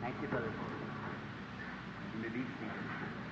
Thank you, brother. You may be seated.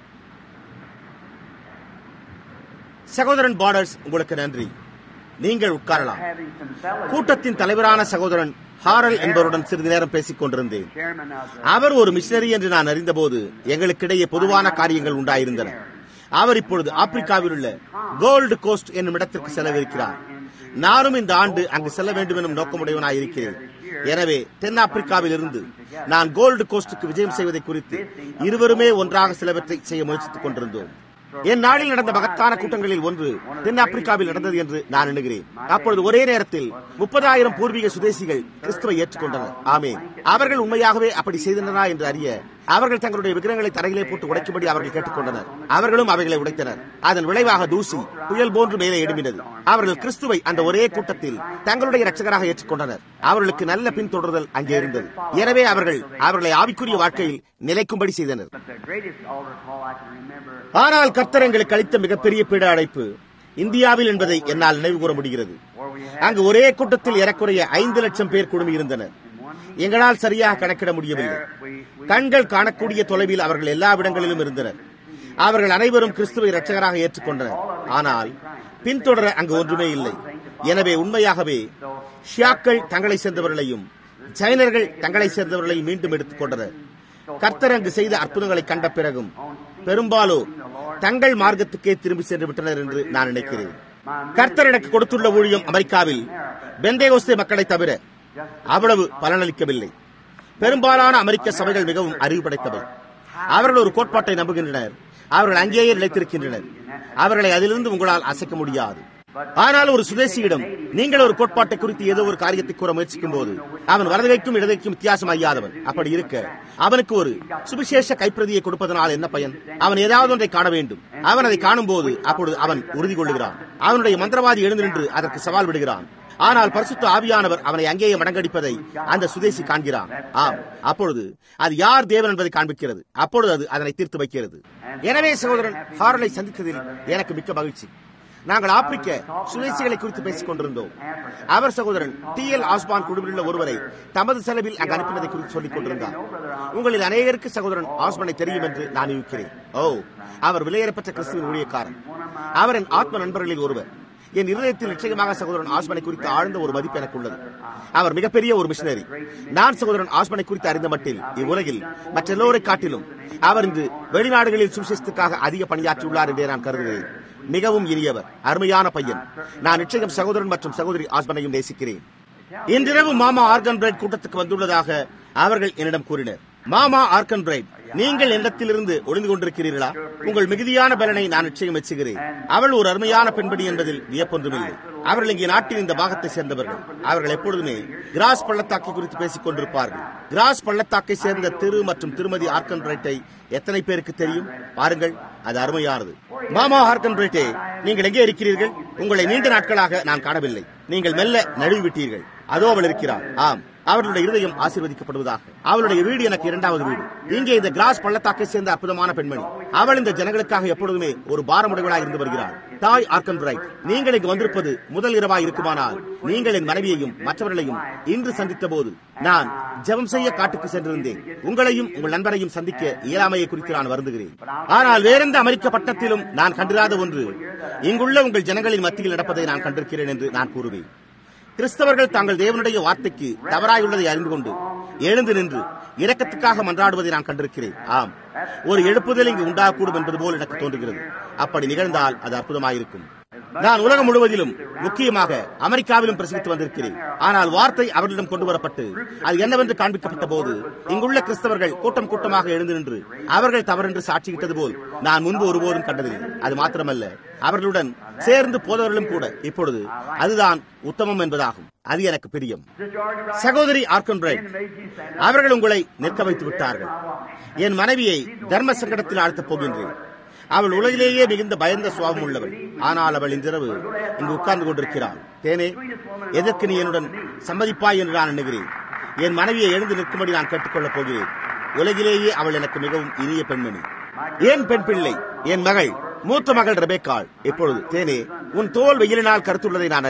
சகோதரன் Borders உங்களுக்கு நன்றி நீங்கள் உட்காரலாம் Having some fellowship கூட்டத்தின் தலைவரான சகோதரன் ஹாரல் என்பவருடன் சிறிது நேரம் பேசிக் கொண்டிருந்தேன் chairman of the அவர் ஒரு மிஷனரி என்று நான் அறிந்தபோது எங்களுக்கிடையே பொதுவான காரியங்கள் உண்டாயிருந்தன அவர் இப்பொழுது ஆப்பிரிக்காவில் உள்ள கோல்டு கோஸ்ட் என்னும் இடத்திற்கு செல்லவிருக்கிறார் நானும் இந்த ஆண்டு அங்கு செல்ல வேண்டும் எனும் நோக்கமுடையவனாய் இருக்கிறேன் எனவே தென்னாப்பிரிக்காவில் இருந்து நான் கோல்டு கோஸ்டுக்கு விஜயம் செய்வதை குறித்து இருவருமே ஒன்றாக சிலவற்றை செய்ய முயற்சித்துக் கொண்டிருந்தோம் என் நாளில் நடந்த மகத்தான கூட்டங்களில் ஒன்று தென்னாப்பிரிக்காவில் நடந்தது என்று நான் எண்ணுகிறேன் அப்பொழுது ஒரே நேரத்தில் முப்பதாயிரம் பூர்வீக சுதேசிகள் கிறிஸ்துவை ஏற்றுக்கொண்டனர் ஆமே அவர்கள் உண்மையாகவே அப்படி செய்தனரா என்று அறிய அவர்கள் தங்களுடைய விக்கிரங்களை தரையிலே போட்டு உடைக்கும்படி அவர்கள் கேட்டுக்கொண்டனர் அவர்களும் அவைகளை உடைத்தனர் அதன் விளைவாக தூசி புயல் போன்று மேலே எழும்பினது அவர்கள் கிறிஸ்துவை அந்த ஒரே கூட்டத்தில் தங்களுடைய ரட்சகராக ஏற்றுக்கொண்டனர் அவர்களுக்கு நல்ல பின்தொடர்தல் அங்கே இருந்தது எனவே அவர்கள் அவர்களை ஆவிக்குரிய வாழ்க்கையில் நிலைக்கும்படி செய்தனர் but the greatest altar call I can remember ஆனால் கர்த்தர் எங்களுக்கு அளித்த மிகப்பெரிய பீட அழைப்பு இந்தியாவில் என்பதை என்னால் நினைவு கூற முடிகிறது where we had அங்கு ஒரே கூட்டத்தில் ஏறக்குறைய ஐந்து லட்சம் பேர் குழுமி இருந்தனர் எங்களால் சரியாக கணக்கிட முடியவில்லை we, we கண்கள் காணக்கூடிய தொலைவில் அவர்கள் எல்லா இடங்களிலும் இருந்தனர் அவர்கள் அனைவரும் கிறிஸ்துவை இரட்சகராக ஏற்றுக்கொண்டனர் ஆனால் பின்தொடர அங்கு ஒன்றுமே இல்லை எனவே உண்மையாகவே ஷியாக்கள் தங்களை சேர்ந்தவர்களையும் ஜைனர்கள் தங்களை சேர்ந்தவர்களையும் மீண்டும் எடுத்துக் கொண்டனர் கர்த்தர் அங்கு செய்த அற்புதங்களை கண்ட பிறகும் பெரும்பாலோர் தங்கள் மார்க்கத்துக்கே திரும்பி சென்று விட்டனர் என்று நான் நினைக்கிறேன் கர்த்தர் எனக்கு கொடுத்துள்ள ஊழியம் அமெரிக்காவில் பெந்தேகோஸ்தே மக்களை தவிர அவ்வளவு பலனளிக்கவில்லை பெரும்பாலான அமெரிக்க சபைகள் மிகவும் அறிவு படைத்தவை அவர்கள் ஒரு கோட்பாட்டை நம்புகின்றனர் அவர்கள் அங்கேயே நிலைத்திருக்கின்றனர் அவர்களை அதிலிருந்து உங்களால் அசைக்க முடியாது ஆனால் ஒரு சுதேசியிடம் நீங்கள் ஒரு கோட்பாட்டை குறித்து ஏதோ ஒரு காரியத்தை கூற முயற்சிக்கும் போது அவன் வலதுகைக்கும் இடதுகைக்கும் வித்தியாசம் அறியாதவன் அப்படி இருக்க அவனுக்கு ஒரு சுவிசேஷ கைப்பிரதியை கொடுப்பதனால் என்ன பயன் அவன் ஏதாவது ஒன்றை காண வேண்டும் அவன் அதை காணும் போது அப்பொழுது அவன் உறுதி கொள்ளுகிறான் அவனுடைய மந்திரவாதி எழுந்து நின்று அதற்கு சவால் விடுகிறான் ஆனால் பரிசுத்த ஆவியானவர் அவனை அங்கேயே மடங்கடிப்பதை அந்த சுதேசி காண்கிறான் ஆம் அப்பொழுது அது யார் தேவன் என்பதை காண்பிக்கிறது அப்பொழுது அது அதனை தீர்த்து வைக்கிறது எனவே சகோதரன் ஹாரலை சந்தித்ததில் எனக்கு மிக்க மகிழ்ச்சி நாங்கள் ஆப்பிரிக்க சுதேசிகளை குறித்து பேசிக் கொண்டிருந்தோம் அவர் சகோதரன் டி எல் ஆஸ்பான் குழுவில் உள்ள ஒருவரை தமது செலவில் அங்கு அனுப்பினதை குறித்து சொல்லிக் கொண்டிருந்தார் உங்களில் அநேகருக்கு சகோதரன் ஆஸ்பானை தெரியும் என்று நான் யூக்கிறேன் ஓ அவர் விலையேறப்பட்ட கிறிஸ்துவின் ஊழியக்காரன் அவர் என் ஆத்ம நண்பர்களில் ஒருவர் என் இருதயத்தில் நிச்சயமாக சகோதரன் ஆஸ்மனை குறித்து ஆழ்ந்த ஒரு மதிப்பு எனக்கு உள்ளது அவர் மிகப்பெரிய ஒரு மிஷினரி நான் சகோதரன் ஆஸ்மனை குறித்து அறிந்த மட்டில் இவ்வுலகில் மற்ற எல்லோரை காட்டிலும் அவர் இன்று வெளிநாடுகளில் சுவிசேஷத்துக்காக அதிக பணியாற்றியுள்ளார் என்றே நான் கருதுகிறேன் மிகவும் இனியவர் அருமையான பையன் நான் நிச்சயம் சகோதரன் மற்றும் சகோதரி ஆஸ்மனையும் நேசிக்கிறேன் இன்றிரவு மாமா ஆர்கன் பிரைட் கூட்டத்துக்கு வந்துள்ளதாக அவர்கள் என்னிடம் கூறினர் மாமா ஆர்கன் பிரைட் நீங்கள் என்னிடத்திலிருந்து ஒளிந்து கொண்டிருக்கிறீர்களா உங்கள் மிகுதியான பலனை நான் நிச்சயம் மெச்சுகிறேன் அவள் ஒரு அருமையான பெண்படி என்பதில் வியப்பொன்றுமில்லை அவர்கள் இங்கே நாட்டின் இந்த பாகத்தை சேர்ந்தவர்கள் அவர்கள் எப்பொழுதுமே கிராஸ் பள்ளத்தாக்கை குறித்து பேசிக் கொண்டிருப்பார்கள் கிராஸ் பள்ளத்தாக்கை சேர்ந்த திரு மற்றும் திருமதி ஆர்கன் பிரைட்டை எத்தனை பேருக்கு தெரியும் பாருங்கள் அது அருமையானது மாமா ஆர்கன் பிரைட்டே நீங்கள் எங்கே இருக்கிறீர்கள் உங்களை நீண்ட நாட்களாக நான் காணவில்லை நீங்கள் மெல்ல நழுவி விட்டீர்கள் அதோ அவள் இருக்கிறார் ஆம் அவர்களுடைய இருதயம் ஆசீர்வதிக்கப்படுவதாக அவளுடைய வீடு எனக்கு இரண்டாவது வீடு இங்கே இந்த கிராஸ் பள்ளத்தாக்கை சேர்ந்த அற்புதமான பெண்மணி அவள் இந்த ஜனங்களுக்காக எப்பொழுதுமே ஒரு பாரமுடையவளாக இருந்து வருகிறாள் தாய் ஆர்கன் பிரைட் நீங்கள் இங்கு வந்திருப்பது முதல் இரவாய் இருக்குமானால் நீங்கள் என் மனைவியையும் மற்றவர்களையும் இன்று சந்தித்த போது நான் ஜெபம் செய்ய காட்டுக்கு சென்றிருந்தேன் உங்களையும் உங்கள் நண்பரையும் சந்திக்க இயலாமையை குறித்து நான் வருந்துகிறேன் ஆனால் வேறெந்த அமெரிக்க பட்டத்திலும் நான் கண்டிராத ஒன்று இங்குள்ள உங்கள் ஜனங்களின் மத்தியில் நடப்பதை நான் கண்டிருக்கிறேன் என்று நான் கூறுவேன் கிறிஸ்தவர்கள் தாங்கள் தேவனுடைய வார்த்தைக்கு தவறாயுள்ளதை அறிந்து கொண்டு எழுந்து நின்று இரக்கத்துக்காக மன்றாடுவதை நான் கண்டிருக்கிறேன் ஆம் ஒரு எழுப்புதல் இங்கு உண்டாகக்கூடும் என்பது போல் எனக்கு தோன்றுகிறது அப்படி நிகழ்ந்தால் அது அற்புதமாயிருக்கும் நான் உலகம் முழுவதிலும் முக்கியமாக அமெரிக்காவிலும் பிரசங்கித்து வந்திருக்கிறேன் ஆனால் வார்த்தை அவர்களிடம் கொண்டு வரப்பட்டு அது என்னவென்று காண்பிக்கப்பட்ட போது இங்குள்ள கிறிஸ்தவர்கள் கூட்டம் கூட்டமாக எழுந்து நின்று அவர்கள் தவறென்று சாட்சியிட்டது போல் நான் முன்பு ஒருபோதும் கண்டதில்லை அது மாத்திரமல்ல அவர்களுடன் சேர்ந்து போதவர்களும் கூட இப்பொழுது அதுதான் உத்தமம் என்பதாகும் அது எனக்கு பிரியம் சகோதரி ஆர்கன் பிரைட் அவர்கள் உங்களை நிற்க வைத்து விட்டார்கள் என் மனைவியை தர்ம சங்கடத்தில் ஆழ்த்தப் போகின்றேன் அவள் உலகிலேயே மிகுந்த பயந்த சுவாபம் உள்ளவள் ஆனால் அவள் இன்றிரவு இங்கு உட்கார்ந்து கொண்டிருக்கிறாள் தேனே எதற்கு நீ என்னுடன் சம்மதிப்பாய் என்று நான் எண்ணுகிறேன் என் மனைவியை எழுந்து நிற்கும்படி நான் கேட்டுக்கொள்ளப் போகிறேன் உலகிலேயே அவள் எனக்கு மிகவும் இனிய பெண்மணி ஏன் பெண் பிள்ளை என் மகள் மூத்த மகள் ரெபேக்காள் இப்பொழுது தேனே உன் தோல் வெயிலினால் கருத்துள்ளதை நான் அறிவேன்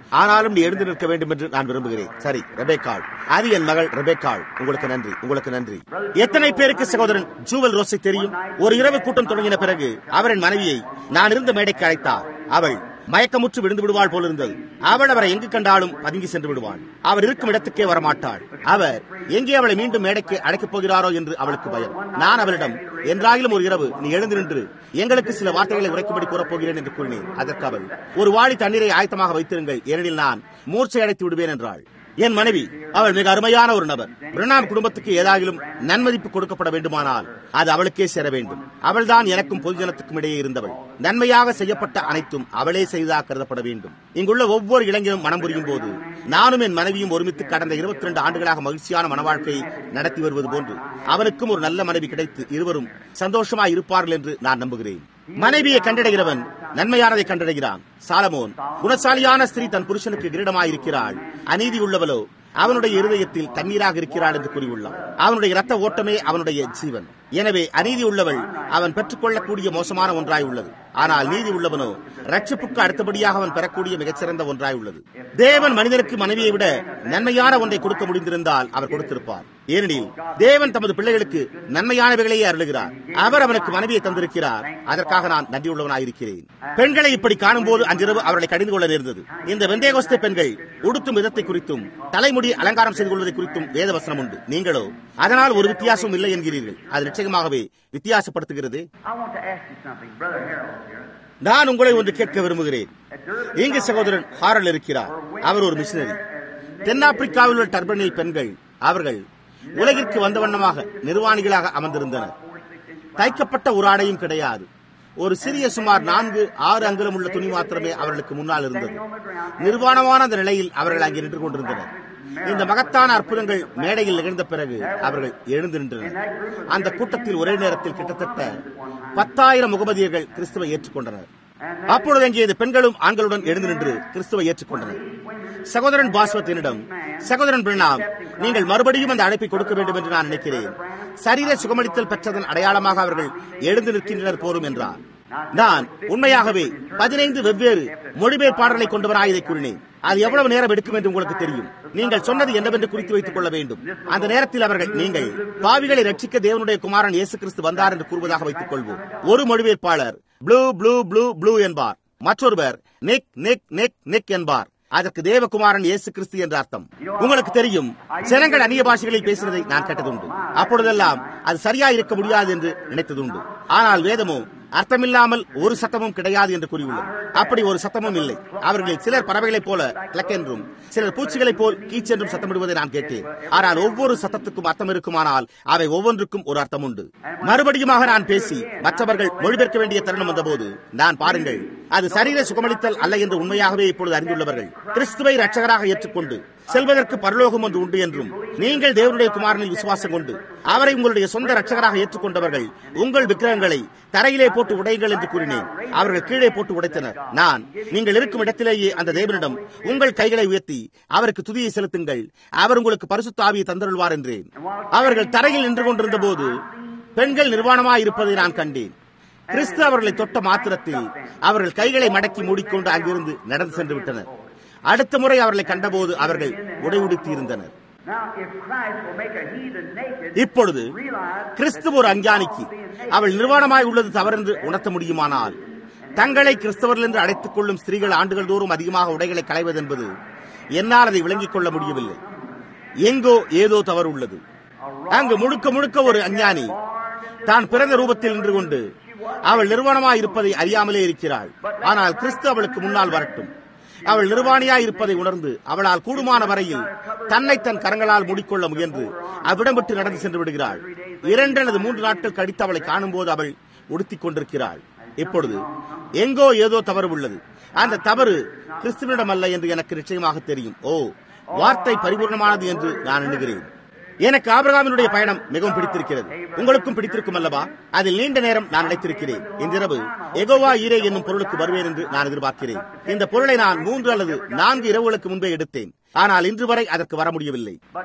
ஆனாலும் நீ எழுந்து நிற்க வேண்டும் என்று நான் விரும்புகிறேன் சரி ரெபேக்காள் அது என் மகள் ரெபேக்காள் உங்களுக்கு நன்றி உங்களுக்கு நன்றி எத்தனை பேருக்கு சகோதரன் ஜூவல் ரோஸை தெரியும் ஒரு இரவு கூட்டம் தொடங்கின பிறகு அவரின் மனைவியை நான் இருந்த மேடைக்கு அழைத்தார் அவள் மயக்கமுற்று விழுந்து விடுவாள் போல இருந்தது அவள் அவரை எங்கு கண்டாலும் பதுங்கி சென்று விடுவாள் அவர் இருக்கும் இடத்துக்கே வரமாட்டாள் அவர் எங்கே அவளை மீண்டும் மேடைக்கு அழைக்கப் போகிறாரோ என்று அவளுக்கு பயம் நான் அவளிடம் என்றாயிலும் ஒரு இரவு நீ எழுந்து நின்று எங்களுக்கு சில வார்த்தைகளை உரைக்கும்படி கூறப்போகிறேன் என்று கூறினேன் அதற்கு அவள் ஒரு வாளி தண்ணீரை ஆயத்தமாக வைத்திருங்கள் ஏனெனில் நான் மூர்ச்சை அடைத்து விடுவேன் என்றாள் என் மனைவி அவள் மிக அருமையான ஒரு நபர் பிரணாம் குடும்பத்துக்கு ஏதாகிலும் நன்மதிப்பு கொடுக்கப்பட வேண்டுமானால் அது அவளுக்கே சேர வேண்டும் அவள்தான் எனக்கும் பொதுஜனத்துக்கும் இடையே இருந்தவள் நன்மையாக செய்யப்பட்ட அனைத்தும் அவளே செய்ததாக கருதப்பட வேண்டும் இங்குள்ள ஒவ்வொரு இளைஞரும் மனம் புரியும் போது நானும் என் மனைவியும் ஒருமித்து கடந்த இருபத்தி ரெண்டு ஆண்டுகளாக மகிழ்ச்சியான மனவாழ்க்கையை நடத்தி வருவது போன்று அவனுக்கும் ஒரு நல்ல மனைவி கிடைத்து இருவரும் சந்தோஷமாய் இருப்பார்கள் என்று நான் நம்புகிறேன் மனைவியை கண்டடைகிறவன் நன்மையானதை கண்டடைகிறான் சாலமோன் குணசாலியான ஸ்திரீ தன் புருஷனுக்கு கிரீடமாயிருக்கிறாள் அநீதி உள்ளவளோ அவனுடைய இருதயத்தில் தண்ணீராக இருக்கிறாள் என்று கூறியுள்ளான் அவனுடைய இரத்த ஓட்டமே அவனுடைய ஜீவன் எனவே அநீதி உள்ளவள் அவன் பெற்றுக்கொள்ளக்கூடிய மோசமான ஒன்றாய் உள்ளது ஆனால் நீதி உள்ளவனோ ரட்சிப்புக்கு அடுத்தபடியாக அவன் பெறக்கூடிய மிகச்சிறந்த ஒன்றாய் உள்ளது தேவன் மனிதனுக்கு மனைவியை விட நன்மையான ஒன்றை கொடுக்க முடிந்திருந்தால் அவர் கொடுத்திருப்பார் ஏனெனில் தேவன் தமது பிள்ளைகளுக்கு நன்மையானவைகளையே அருளுகிறார் அவர் அவனுக்கு மனைவியை தந்திருக்கிறார் அதற்காக நான் நன்றியுள்ளவனாயிருக்கிறேன் பெண்களை இப்படி காணும்போது அன்றிரவு அவர்களை கடிந்து கொள்ள நேர்ந்தது இந்த வெந்தேகோஸ்தே பெண்கள் உடுத்தும் விதத்தை குறித்தும் தலைமுடி அலங்காரம் செய்து கொள்வதை குறித்தும் வேத வசனம் உண்டு நீங்களோ அதனால் ஒரு வித்தியாசமும் இல்லை என்கிறீர்கள் அது நிச்சயமாகவே வித்தியாசப்படுத்துகிறது I want to ask you something, Brother Harold here. நான் உங்களை ஒன்று கேட்க விரும்புகிறேன் இங்கு சகோதரன் ஹாரல் இருக்கிறார் அவர் ஒரு மிஷினரி தென்னாப்பிரிக்காவில் உள்ள டர்பனில் பெண்கள் அவர்கள் உலகிற்கு வந்த வண்ணமாக நிர்வாணிகளாக அமர்ந்திருந்தனர் தைக்கப்பட்ட ஒரு ஆடையும் கிடையாது ஒரு சிறிய சுமார் நான்கு ஆறு அங்குலம் உள்ள துணி மாத்திரமே அவர்களுக்கு முன்னால் இருந்தது நிர்வாணமான அந்த நிலையில் அவர்கள் அங்கே நின்று கொண்டிருந்தனர் இந்த மகத்தான அற்புதங்கள் மேடையில் நிகழ்ந்த பிறகு அவர்கள் எழுந்து நின்றனர் அந்த கூட்டத்தில் ஒரே நேரத்தில் கிட்டத்தட்ட பத்தாயிரம் முகமதியர்கள் கிறிஸ்துவை ஏற்றுக்கொண்டனர் அப்பொழுது அங்கே இந்த பெண்களும் ஆண்களுடன் எழுந்து நின்று கிறிஸ்துவை ஏற்றுக்கொண்டனர் சகோதரன் பாஸ்வத் என்னிடம் சகோதரன் பிரணாம் நீங்கள் மறுபடியும் அந்த அழைப்பை கொடுக்க வேண்டும் என்று நான் நினைக்கிறேன் சரீர சுகமளித்தல் பெற்றதன் அடையாளமாக அவர்கள் எழுந்து நிற்கின்றனர் போரும் என்றார் நான் உண்மையாகவே பதினைந்து வெவ்வேறு மொழிபெயர்ப்பாளர்களை கொண்டவராக இதை கூறினேன் அது எவ்வளவு நேரம் எடுக்கும் என்று உங்களுக்கு தெரியும் நீங்கள் சொன்னது என்னவென்று குறித்து வைத்துக் கொள்ள வேண்டும் அந்த நேரத்தில் அவர்கள் நீங்கள் பாவிகளை ரட்சிக்க தேவனுடைய குமாரன் இயேசு கிறிஸ்து வந்தார் என்று கூறுவதாக வைத்துக் கொள்வோம் ஒரு மொழிபெயர்ப்பாளர் ப்ளூ ப்ளூ ப்ளூ ப்ளூ என்பார் மற்றொருவர் நிக் நிக் நிக் நிக் என்பார் அதற்கு தேவகுமாரன் இயேசு கிறிஸ்து என்ற அர்த்தம் உங்களுக்கு தெரியும் ஜனங்கள் அந்நிய பாஷைகளில் பேசினதை நான் கேட்டதுண்டு அப்பொழுதெல்லாம் அது சரியா இருக்க முடியாது என்று நினைத்ததுண்டு ஆனால் வேதமோ அர்த்தமில்லாமல் ஒரு சத்தமும் கிடையாது என்று கூறியுள்ளது அப்படி ஒரு சத்தமும் இல்லை அவர்களில் சிலர் பறவைகளைப் போல கிளக் என்றும் சிலர் பூச்சிகளைப் போல் கீச்சென்றும் சத்தமிடுவதை நான் கேட்டேன் ஆனால் ஒவ்வொரு சத்தத்துக்கும் அர்த்தம் இருக்குமானால் அவை ஒவ்வொன்றுக்கும் ஒரு அர்த்தம் உண்டு மறுபடியுமாக நான் பேசி மற்றவர்கள் மொழிபெயர்க்க வேண்டிய தருணம் வந்தபோது நான் பாருங்கள் அது சரீர சுகமளித்தல் அல்ல என்று உண்மையாகவே இப்பொழுது அறிந்துள்ளவர்கள் கிறிஸ்துவை ரட்சகராக ஏற்றுக்கொண்டு செல்வதற்கு பரலோகம் ஒன்று உண்டு என்றும் நீங்கள் தேவனுடைய குமாரனில் விசுவாசம் கொண்டு அவரை உங்களுடைய சொந்த ரட்சகராக ஏற்றுக்கொண்டவர்கள் உங்கள் விக்கிரகங்களை தரையிலே போட்டு உடையுங்கள் என்று கூறினேன் அவர்கள் கீழே போட்டு உடைத்தனர் நான் நீங்கள் இருக்கும் இடத்திலேயே அந்த தேவனிடம் உங்கள் கைகளை உயர்த்தி அவருக்கு துதியை செலுத்துங்கள் அவர் உங்களுக்கு பரிசுத்த ஆவியை தந்தருள்வார் என்றேன் அவர்கள் தரையில் நின்று கொண்டிருந்த போது பெண்கள் நிர்வாணமாய் இருப்பதை நான் கண்டேன் கிறிஸ்து அவர்களை தொட்ட மாத்திரத்தில் அவர்கள் கைகளை மடக்கி மூடிக்கொண்டு அங்கிருந்து நடந்து சென்று விட்டனர் அடுத்த முறை அவர்களை கண்டபோது அவர்கள் உடை உடுத்தி இருந்தனர் Now, if Christ will make a heathen naked, இப்பொழுது realize கிறிஸ்து ஒரு அஞ்ஞானிக்கு அவள் நிர்வாணமாய் உள்ளது தவறென்று உணர்த்த முடியுமானால் தங்களை கிறிஸ்தவர்கள் என்று அழைத்துக் கொள்ளும் ஸ்திரீகள் ஆண்டுகள் தோறும் அதிகமாக உடைகளை களைவதென்பது என்னால் அதை விளங்கிக் கொள்ள முடியவில்லை எங்கோ ஏதோ தவறு உள்ளது அங்கு முழுக்க முழுக்க ஒரு அஞ்ஞானி தான் பிறந்த ரூபத்தில் நின்று கொண்டு அவள் நிர்வாணமாய் இருப்பதை அறியாமலே இருக்கிறாள் ஆனால் கிறிஸ்து அவளுக்கு முன்னால் வரட்டும் அவள் நிர்வாணியாய் இருப்பதை உணர்ந்து அவளால் கூடுமான வரையில் தன்னை தன் கரங்களால் மூடிக்கொள்ள முயன்று அவ்விடம் விட்டு நடந்து சென்று விடுகிறாள் இரண்டு அல்லது மூன்று நாட்கள் கழித்து அவளை காணும்போது அவள் உடுத்திக் கொண்டிருக்கிறாள் இப்பொழுது எங்கோ ஏதோ தவறு உள்ளது அந்த தவறு கிறிஸ்துவனிடம் அல்ல என்று எனக்கு நிச்சயமாக தெரியும் ஓ வார்த்தை பரிபூர்ணமானது என்று நான் எண்ணுகிறேன் எனக்கு ஆபிரகாமினுடைய பயணம் மிகவும் பிடித்திருக்கிறது உங்களுக்கும் பிடித்திருக்கும் அல்லவா அதில் நீண்ட நேரம் நான் நினைத்திருக்கிறேன் இன்றிரவு எகோவா ஈரே என்னும் பொருளுக்கு வருவேன் என்று நான் எதிர்பார்க்கிறேன் இந்த பொருளை நான் மூன்று அல்லது நான்கு இரவுகளுக்கு முன்பே எடுத்தேன் ஆனால் இன்று வரை அதற்கு வர முடியவில்லை but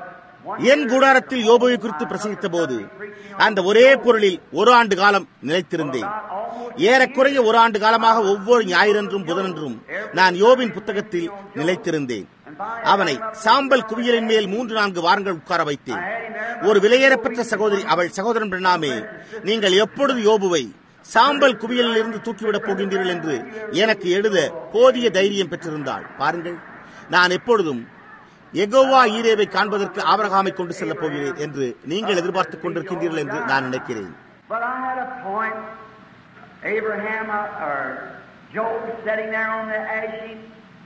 என் கூடாரத்தில் யோபுவை குறித்து பிரசங்கித்த போது அந்த ஒரே பொருளில் ஒரு ஆண்டு காலம் நிலைத்திருந்தேன் ஏறக்குறைய ஒரு ஆண்டு காலமாக ஒவ்வொரு ஞாயிறன்றும் புதனன்றும் நான் யோபின் புத்தகத்தில் நிலைத்திருந்தேன் அவனை சாம்பல் குவியலின் மேல் மூன்று நான்கு வாரங்கள் உட்கார வைத்தேன் ஒரு விலையேறப்பெற்ற சகோதரி அவள் சகோதரன் பிரணாமே நீங்கள் எப்பொழுது யோபுவை சாம்பல் குவியலில் இருந்து தூக்கிவிடப் போகின்றீர்கள் என்று எனக்கு எழுத போதிய தைரியம் பெற்றிருந்தாள் பாருங்கள் நான் எப்பொழுதும் எகோவா ஈரேவை காண்பதற்கு ஆபரகாமை கொண்டு செல்லப் போகிறேன் என்று நீங்கள் எதிர்பார்த்துக் கொண்டிருக்கின்றீர்கள் என்று நான் நினைக்கிறேன் But I had a point. Abraham uh, or Job sitting there on the ash heap.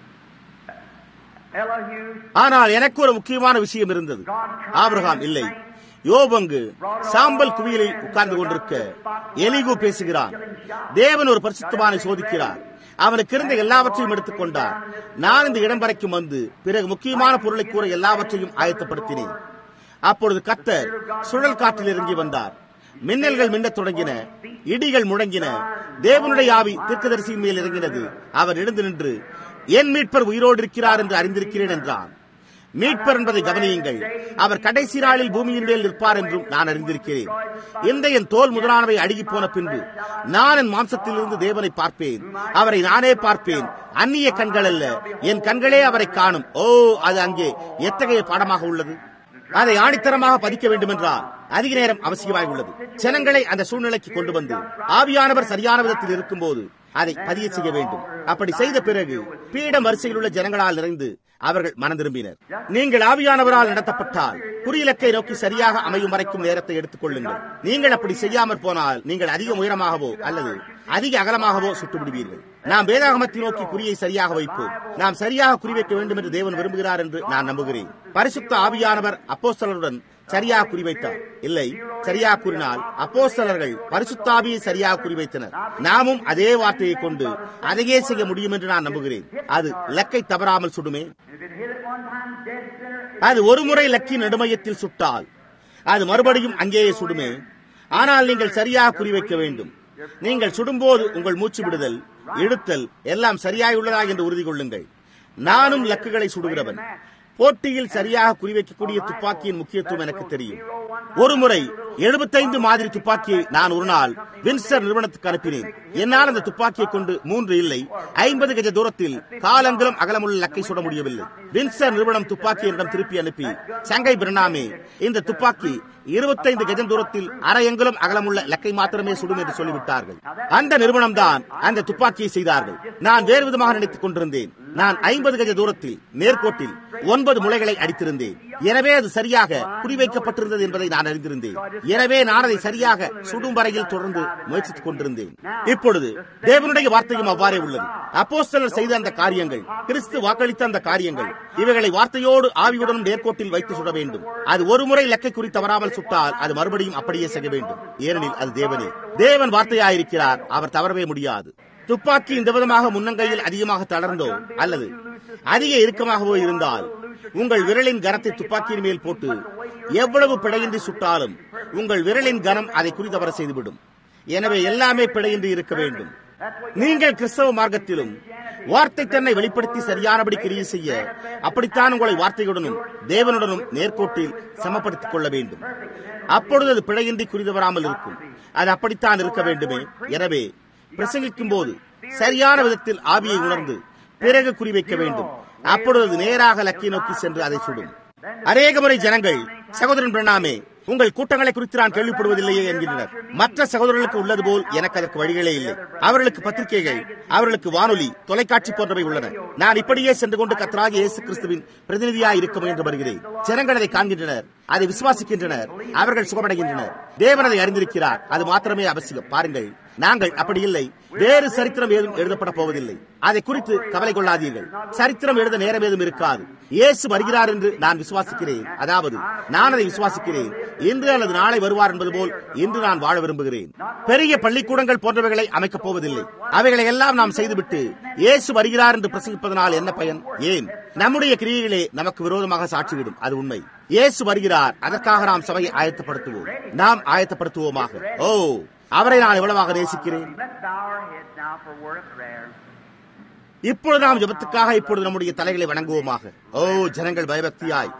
Elihu. ஆனால் எனக்கு ஒரு முக்கியமான விஷயம் இருந்தது ஆபிரகாம் இல்லை யோபங்கு சாம்பல் குவியலில் உட்கார்ந்து கொண்டிருக்க எலிகு பேசுகிறான் தேவன் ஒரு பரிசுத்தமானை சோதிக்கிறார் அவனுக்கு இருந்த எல்லாவற்றையும் எடுத்துக் கொண்டார் நான் இந்த இடம் வரைக்கும் வந்து பிறகு முக்கியமான பொருளை கூற எல்லாவற்றையும் ஆயத்தப்படுத்தினேன் அப்பொழுது கத்தர் சுழல் காற்றில் இறங்கி வந்தார் மின்னல்கள் மின்னத் தொடங்கின இடிகள் முழங்கின தேவனுடைய ஆவி தீர்க்கதரிசியின் மேல் இறங்கினது அவர் எழுந்து நின்று என் மீட்பர் உயிரோடு இருக்கிறார் என்று அறிந்திருக்கிறேன் என்றான் மீட்பர் என்பதை கவனியுங்கள் அவர் கடைசி நாளில் பூமியின் மேல் நிற்பார் என்றும் நான் அறிந்திருக்கிறேன் இந்த என் தோல் முதலானவை அழுகி போன பின்பு நான் என் மாம்சத்திலிருந்து தேவனை பார்ப்பேன் அவரை நானே பார்ப்பேன் அந்நிய கண்கள் அல்ல என் கண்களே அவரை காணும் ஓ அது அங்கே எத்தகைய பாடமாக உள்ளது அதை ஆணித்தரமாக பதிக்க வேண்டும் என்றால் அதிக நேரம் அவசியமாய் உள்ளது ஜனங்களை அந்த சூழ்நிலைக்கு கொண்டு வந்து ஆவியானவர் சரியான விதத்தில் இருக்கும்போது அதை பதிய செய்ய வேண்டும் அப்படி செய்த பிறகு பீடம் வரிசையில் உள்ள ஜனங்களால் நிறைந்து அவர்கள் மனம் திரும்பினர் நீங்கள் ஆவியானவரால் நடத்தப்பட்டால் குறியிலக்கை நோக்கி சரியாக அமையும் வரைக்கும் நேரத்தை எடுத்துக் கொள்ளுங்கள் நீங்கள் அப்படி செய்யாமற் போனால் நீங்கள் அதிக உயரமாகவோ அல்லது அதிக அகலமாகவோ சுட்டு விடுவீர்கள் நாம் வேதாகமத்தை நோக்கி குறியை சரியாக வைப்போம் நாம் சரியாக குறிவைக்க வேண்டும் என்று தேவன் விரும்புகிறார் என்று நான் நம்புகிறேன் பரிசுத்த ஆவியானவர் அப்போஸ்தலருடன் சரியாக குறிவைத்தார் இல்லை சரியாக கூறினால் அப்போஸ்தலர்கள் பரிசுத்தாவியை சரியாக குறிவைத்தனர் நாமும் அதே வார்த்தையை கொண்டு அதையே செய்ய முடியும் என்று நான் நம்புகிறேன் அது லக்கை தவறாமல் சுடுமே If it hit it one time, dead center, அது ஒரு முறை லக்கின் நடுமையத்தில் சுட்டால் அது மறுபடியும் அங்கேயே சுடுமே ஆனால் நீங்கள் சரியாக குறிவைக்க வேண்டும் நீங்கள் சுடும்போது உங்கள் மூச்சு விடுதல் இழுத்தல் எல்லாம் சரியாய் உள்ளதா என்று உறுதி கொள்ளுங்கள் நானும் லக்குகளை சுடுகிறவன் போட்டியில் சரியாக குறிவைக்கக்கூடிய துப்பாக்கியின் முக்கியத்துவம் எனக்கு தெரியும் ஒரு முறை எழுபத்தைந்து மாதிரி துப்பாக்கியை நான் ஒரு நாள் வின்சர் நிறுவனத்துக்கு அனுப்பினேன் என்னால் அந்த துப்பாக்கியை கொண்டு மூன்று இல்லை ஐம்பது கஜ தூரத்தில் காலங்களும் அகலமுள்ள லக்கை சுட முடியவில்லை வின்சர் நிறுவனம் துப்பாக்கி என்னிடம் திருப்பி அனுப்பி சங்கை பிரணாமே இந்த துப்பாக்கி இருபத்தைந்து கஜம் தூரத்தில் அரையங்களும் அகலமுள்ள லக்கை மாத்திரமே சுடும் என்று சொல்லிவிட்டார்கள் அந்த நிறுவனம் தான் அந்த துப்பாக்கியை செய்தார்கள் நான் வேறு விதமாக நினைத்துக் கொண்டிருந்தேன் நான் ஐம்பது கஜ தூரத்தில் நேர்கோட்டில் ஒன்பது முளைகளை அடித்திருந்தேன் எனவே அது சரியாக குறிவைக்கப்பட்டிருந்தது என்பதை நான் அறிந்திருந்தேன் எனவே நான் அதை சரியாக சுடும் வரையில் தொடர்ந்து முயற்சித்துக் கொண்டிருந்தேன் இப்பொழுது தேவனுடைய வார்த்தையும் அவ்வாறே உள்ளது அப்போஸ்தலர் செய்த அந்த காரியங்கள் கிறிஸ்து வாக்களித்த அந்த காரியங்கள் இவைகளை வார்த்தையோடு ஆவியுடனும் நேர்கோட்டில் வைத்து சுட வேண்டும் அது ஒரு முறை லக்கை குறி தவறாமல் சுட்டால் அது மறுபடியும் அப்படியே செய்ய வேண்டும் ஏனெனில் அது தேவனே தேவன் வார்த்தையாயிருக்கிறார் அவர் தவறவே முடியாது துப்பாக்கி இந்த விதமாக முன்னங்கையில் அதிகமாக தளர்ந்தோ அல்லது அதிக இறுக்கமாகவோ இருந்தால் உங்கள் விரலின் கனத்தை துப்பாக்கியின் மேல் போட்டு எவ்வளவு பிழையின்றி சுட்டாலும் உங்கள் விரலின் கனம் அதை குறித்தவர செய்துவிடும் எனவே எல்லாமே பிழையின்றி இருக்க வேண்டும் நீங்கள் கிறிஸ்தவ மார்க்கத்திலும் வார்த்தை தன்னை வெளிப்படுத்தி சரியானபடி கிரியை செய்ய அப்படித்தான் உங்களை வார்த்தையுடனும் தேவனுடனும் நேர்கோட்டில் சமப்படுத்திக் கொள்ள வேண்டும் அப்பொழுது அது பிழையின்றி குறிதவராமல் இருக்கும் அது அப்படித்தான் இருக்க வேண்டுமே எனவே பிரசங்கிக்கும் போது சரியான விதத்தில் ஆவியை உணர்ந்து பிறகு குறிவைக்க வேண்டும் அப்பொழுது அது நேராக லக்கை நோக்கி சென்று அதை சுடும் அநேக முறை ஜனங்கள் சகோதரன் பிரணாமே உங்கள் கூட்டங்களை குறித்து நான் கேள்விப்படுவதில்லையே என்கின்றனர் மற்ற சகோதரர்களுக்கு உள்ளது போல் எனக்கு அதற்கு வழிகளே இல்லை அவர்களுக்கு பத்திரிகைகள் அவர்களுக்கு வானொலி தொலைக்காட்சி போன்றவை உள்ளன நான் இப்படியே சென்று கொண்டு கத்தராக இயேசு கிறிஸ்துவின் பிரதிநிதியாக இருக்க முயன்று வருகிறேன் ஜனங்கள் அதை காண்கின்றனர் அதை விசுவாசிக்கின்றனர் அவர்கள் சுகமடைகின்றனர் தேவன் அதை அறிந்திருக்கிறார் அது மாத்திரமே அவசியம் பாருங்கள் நாங்கள் அப்படி இல்லை வேறு சரித்திரம் ஏதும் எழுதப்பட போவதில்லை அதை குறித்து கவலை கொள்ளாதீர்கள் சரித்திரம் எழுத நேரம் ஏதும் இருக்காது இயேசு வருகிறார் என்று நான் விசுவாசிக்கிறேன் அதாவது நான் அதை விசுவாசிக்கிறேன் இன்று அல்லது நாளை வருவார் என்பது போல் இன்று நான் வாழ விரும்புகிறேன் பெரிய பள்ளிக்கூடங்கள் போன்றவைகளை அமைக்கப் போவதில்லை அவைகளை எல்லாம் நாம் செய்துவிட்டு இயேசு வருகிறார் என்று பிரசங்கிப்பதனால் என்ன பயன் ஏன் நம்முடைய கிரியைகளே நமக்கு விரோதமாக சாட்சிவிடும் அது உண்மை இயேசு வருகிறார் அதற்காக நாம் சபையை ஆயத்தப்படுத்துவோம் நாம் ஆயத்தப்படுத்துவோமாக ஓ அவரை நான் எவ்வளவாக நேசிக்கிறேன் Let's bow our heads now for a word of prayer. இப்பொழுது நாம் ஜெபத்துக்காக இப்பொழுது நம்முடைய தலைகளை வணங்குவோமாக ஓ ஜனங்கள் பயபக்தியாய்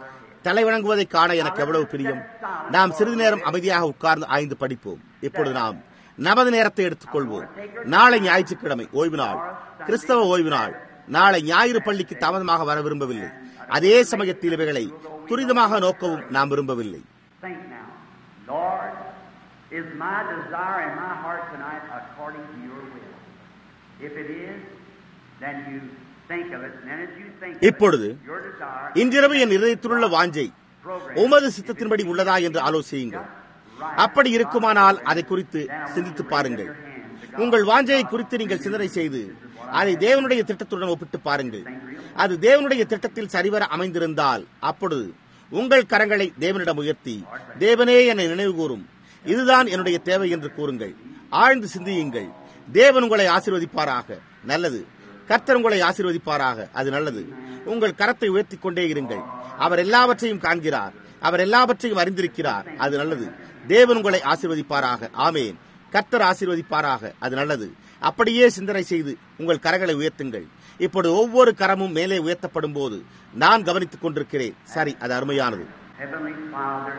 தலை வணங்குவதை காண எனக்கு எவ்வளவு பிரியம் நாம் சிறிது நேரம் அமைதியாக உட்கார்ந்து ஆய்ந்து படிப்போம் இப்பொழுது நாம் நமது நேரத்தை எடுத்துக்கொள்வோம் நாளை ஞாயிற்றுக்கிழமை ஓய்வு நாள் கிறிஸ்தவ ஓய்வு நாள் நாளை ஞாயிறு பள்ளிக்கு தாமதமாக வர விரும்பவில்லை அதே சமயத்தில் இவைகளை துரிதமாக நோக்கவும் நாம் விரும்பவில்லை Think now, Lord, is my desire in my heart tonight according to your will? If it is, then you think of it, and then as you think of இப்பொழுது it, your desire இன்றிரவு என் இதயத்திலுள்ள வாஞ்சை உமது சித்தத்தின்படி உள்ளதா என்று ஆலோசியுங்கள் அப்படி இருக்குமானால் அதை குறித்து சிந்தித்து பாருங்கள் உங்கள் வாஞ்சையை குறித்து நீங்கள் சிந்தனை செய்து அதை தேவனுடைய திட்டத்துடன் ஒப்பிட்டு பாருங்கள் அது தேவனுடைய திட்டத்தில் சரிவர அமைந்திருந்தால் அப்பொழுது உங்கள் கரங்களை தேவனிடம் உயர்த்தி தேவனே என்னை நினைவு கூறும் இதுதான் என்னுடைய தேவை என்று கூறுங்கள் ஆழ்ந்து சிந்தியுங்கள் தேவன் உங்களை ஆசீர்வதிப்பாராக நல்லது கர்த்தர் உங்களை ஆசீர்வதிப்பாராக அது நல்லது உங்கள் கரத்தை உயர்த்திக் கொண்டே இருங்கள் அவர் எல்லாவற்றையும் காண்கிறார் அவர் எல்லாவற்றையும் அறிந்திருக்கிறார் அது நல்லது தேவன் உங்களை ஆசீர்வதிப்பாராக ஆமேன் கர்த்தர் ஆசீர்வதிப்பாராக அது நல்லது அப்படியே சிந்தனை செய்து உங்கள் கரங்களை உயர்த்துங்கள் இப்பொழுது ஒவ்வொரு கரமும் மேலே உயர்த்தப்படும் போது நான் கவனித்துக் கொண்டிருக்கிறேன் சரி அது அருமையானது Heavenly Father,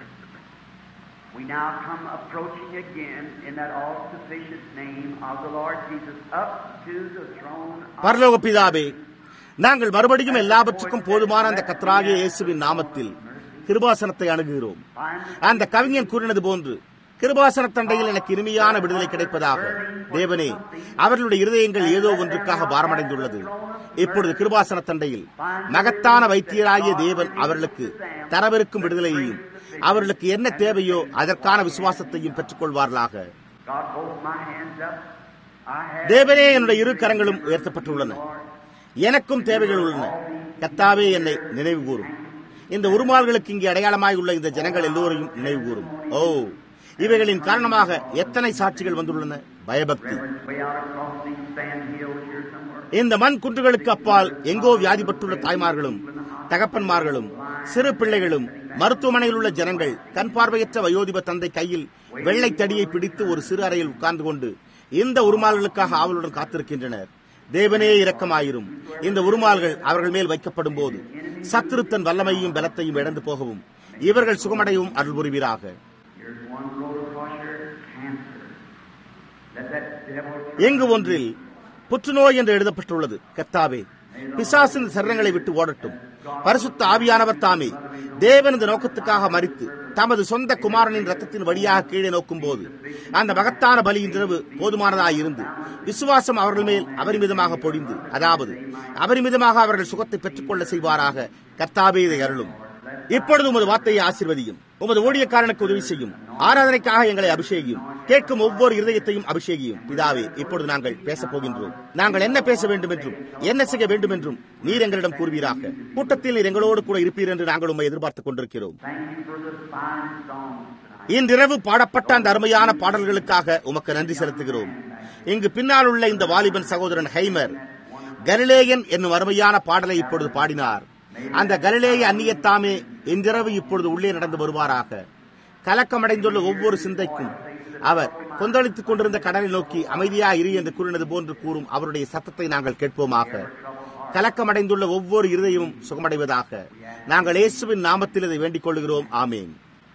we now come approaching again in that all-sufficient name of the Lord Jesus up to the throne of பரலோக பிதாவே நாங்கள் மறுபடியும் எல்லாவற்றுக்கும் போதுமான அந்த கத்தராகிய இயேசுவின் நாமத்தில் கிருபாசனத்தை அணுகுகிறோம் அந்த கவிஞன் கூறினது போன்று கிருபாசன தண்டையில் எனக்கு இனிமையான விடுதலை கிடைப்பதாக தேவனே அவர்களுடைய இருதயங்கள் ஏதோ ஒன்றுக்காக பாரமடைந்துள்ளது இப்பொழுது கிருபாசன தண்டையில் மகத்தான வைத்தியராகிய தேவன் அவர்களுக்கு தரவிருக்கும் விடுதலையையும் அவர்களுக்கு என்ன தேவையோ அதற்கான விசுவாசத்தையும் பெற்றுக்கொள்வார்களாக God, both my hands up. I have தேவனே என்னுடைய இரு கரங்களும் உயர்த்தப்பட்டுள்ளன எனக்கும் தேவைகள் உள்ளன கத்தாவே என்னை நினைவு கூறும் இந்த உருமால்களுக்கு இங்கே அடையாளமாய் உள்ள இந்த ஜனங்கள் எல்லோரையும் நினைவு கூறும் ஓ இவைகளின் காரணமாக எத்தனை சாட்சிகள் வந்துள்ளன பயபக்தி way out across these sand hills here somewhere. இந்த மண் குன்றுகளுக்கு அப்பால் எங்கோ வியாதிப்பட்டுள்ள தாய்மார்களும் தகப்பன்மார்களும் சிறு பிள்ளைகளும் மருத்துவமனையில் உள்ள ஜனங்கள் கண் பார்வையற்ற வயோதிப தந்தை கையில் வெள்ளை தடியை பிடித்து ஒரு சிறு அறையில் உட்கார்ந்து கொண்டு இந்த உருமால்களுக்காக ஆவலுடன் காத்திருக்கின்றனர் தேவனே இரக்கமாயிரும் இந்த உருமால்கள் அவர்கள் மேல் வைக்கப்படும் போது சத்துரு தன் வல்லமையும் பலத்தையும் இழந்து போகவும் இவர்கள் சுகமடையவும் அருள் புரிவீராக Here's one road across your cancer. Let that devil எங்கு ஒன்றில் புற்றுநோய் என்று எழுதப்பட்டுள்ளது கர்த்தாவே பிசாசின் சரணங்களை விட்டு ஓடட்டும் பரிசுத்த ஆவியானவர் தாமே தேவன் இந்த நோக்கத்துக்காக மறித்து தமது சொந்த குமாரனின் ரத்தத்தின் வழியாக கீழே நோக்கும் போது அந்த மகத்தான பலியின் இரவு போதுமானதாய் இருந்து விசுவாசம் அவர்கள் மேல் அபரிமிதமாக பொழிந்து அதாவது அபரிமிதமாக அவர்கள் சுகத்தை பெற்றுக்கொள்ள செய்வாராக கர்த்தாவே இதை அருளும் இப்பொழுது உமது வார்த்தையை ஆசீர்வதியும் உமது ஊழியக்காரனுக்கு உதவி செய்யும் ஆராதனைக்காக எங்களை அபிஷேகியும் கேட்கும் ஒவ்வொரு இருதயத்தையும் அபிஷேகியும் பிதாவே இப்பொழுது நாங்கள் பேசப் போகின்றோம் நாங்கள் என்ன பேச வேண்டும் என்றும் என்ன செய்ய வேண்டும் என்றும் நீர் எங்களிடம் கூறுவீராக கூட்டத்தில் நீர் எங்களோடு கூட இருப்பீர் என்று நாங்கள் உண்மை எதிர்பார்த்துக் கொண்டிருக்கிறோம் thank you for the fine songs tonight. இன்றிரவு பாடப்பட்ட அந்த அருமையான பாடல்களுக்காக உமக்கு நன்றி செலுத்துகிறோம் இங்கு பின்னால் உள்ள இந்த வாலிபன் சகோதரன் ஹைமர் கலிலேயன் என்னும் அருமையான பாடலை இப்பொழுது பாடினார் அந்த கலிலேய அந்நியத்தாமே இன்றிரவு இப்பொழுது உள்ளே நடந்து வருவாராக கலக்கமடைந்துள்ள ஒவ்வொரு சிந்தைக்கும் அவர் கொந்தளித்துக் கொண்டிருந்த கடலை நோக்கி அமைதியா இரு என்று கூறினது போன்று கூறும் அவருடைய சத்தத்தை நாங்கள் கேட்போமாக கலக்கமடைந்துள்ள ஒவ்வொரு இருதயமும் சுகமடைவதாக நாங்கள் இயேசுவின் நாமத்தில் இதை வேண்டிக் கொள்கிறோம் ஆமேன்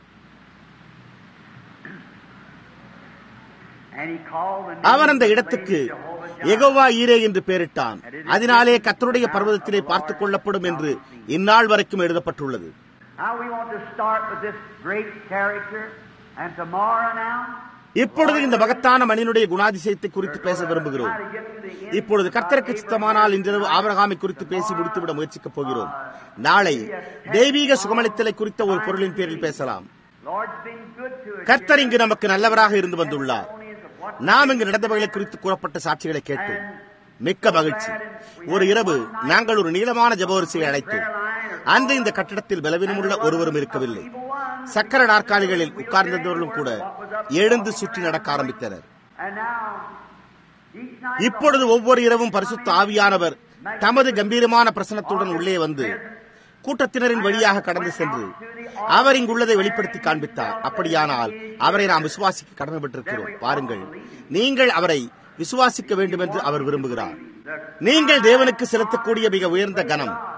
And he called the name அவன் அந்த of the இடத்துக்கு place Jehovah Jireh. எகோவா ஈரே என்று பெயரிட்டான் அதனாலே கத்தருடைய பர்வதத்திலே பார்த்துக் கொள்ளப்படும் என்று இந்நாள் வரைக்கும் எழுதப்பட்டுள்ளது Now we want to start with this great character, and tomorrow now. இப்பொழுது இந்த மகத்தான மனிதனுடைய குணாதிசயத்தை குறித்து பேச விரும்புகிறோம் try to get to the end இப்பொழுது of கர்த்தருக்கு சித்தமானால் இன்றிரவு ஆபிரகாமை குறித்து பேசி முடித்துவிட முயற்சிக்கப் போகிறோம் நாளை தெய்வீக சுகமளித்தலை குறித்த ஒரு பொருளின் பேரில் பேசலாம் Lord's been good to us. கர்த்தர் இங்கு நமக்கு நல்லவராக இருந்து வந்துள்ளார் Testimonies of what நாம் இங்கு நடந்தவைகளை குறித்து கூறப்பட்ட சாட்சிகளை கேட்டோம் மிக்க மகிழ்ச்சி ஒரு இரவு நாங்கள் ஒரு நீளமான ஜபவரிசையை அழைத்தோம் அன்று இந்த கட்டிடத்தில் பலவீனமுள்ள ஒருவரும் இருக்கவில்லை சக்கர நாற்காலிகளில் உட்கார்ந்திருந்தவர்களும் கூட எழுந்து சுற்றி நடக்க ஆரம்பித்தனர் And now, each night இப்பொழுது ஒவ்வொரு இரவும் பரிசுத்த ஆவியானவர் தமது கம்பீரமான பிரசனத்துடன் உள்ளே வந்து கூட்டத்தினரின் வழியாக கடந்து சென்று அவர் இங்குள்ளதை வெளிப்படுத்தி காண்பித்தார் அப்படியானால் அவரை நாம் விசுவாசிக்க கடமைப்பட்டிருக்கிறோம் பாருங்கள் நீங்கள் அவரை விசுவாசிக்க வேண்டும் என்று அவர் விரும்புகிறார் நீங்கள் தேவனுக்கு செலுத்தக்கூடிய மிக உயர்ந்த கனம்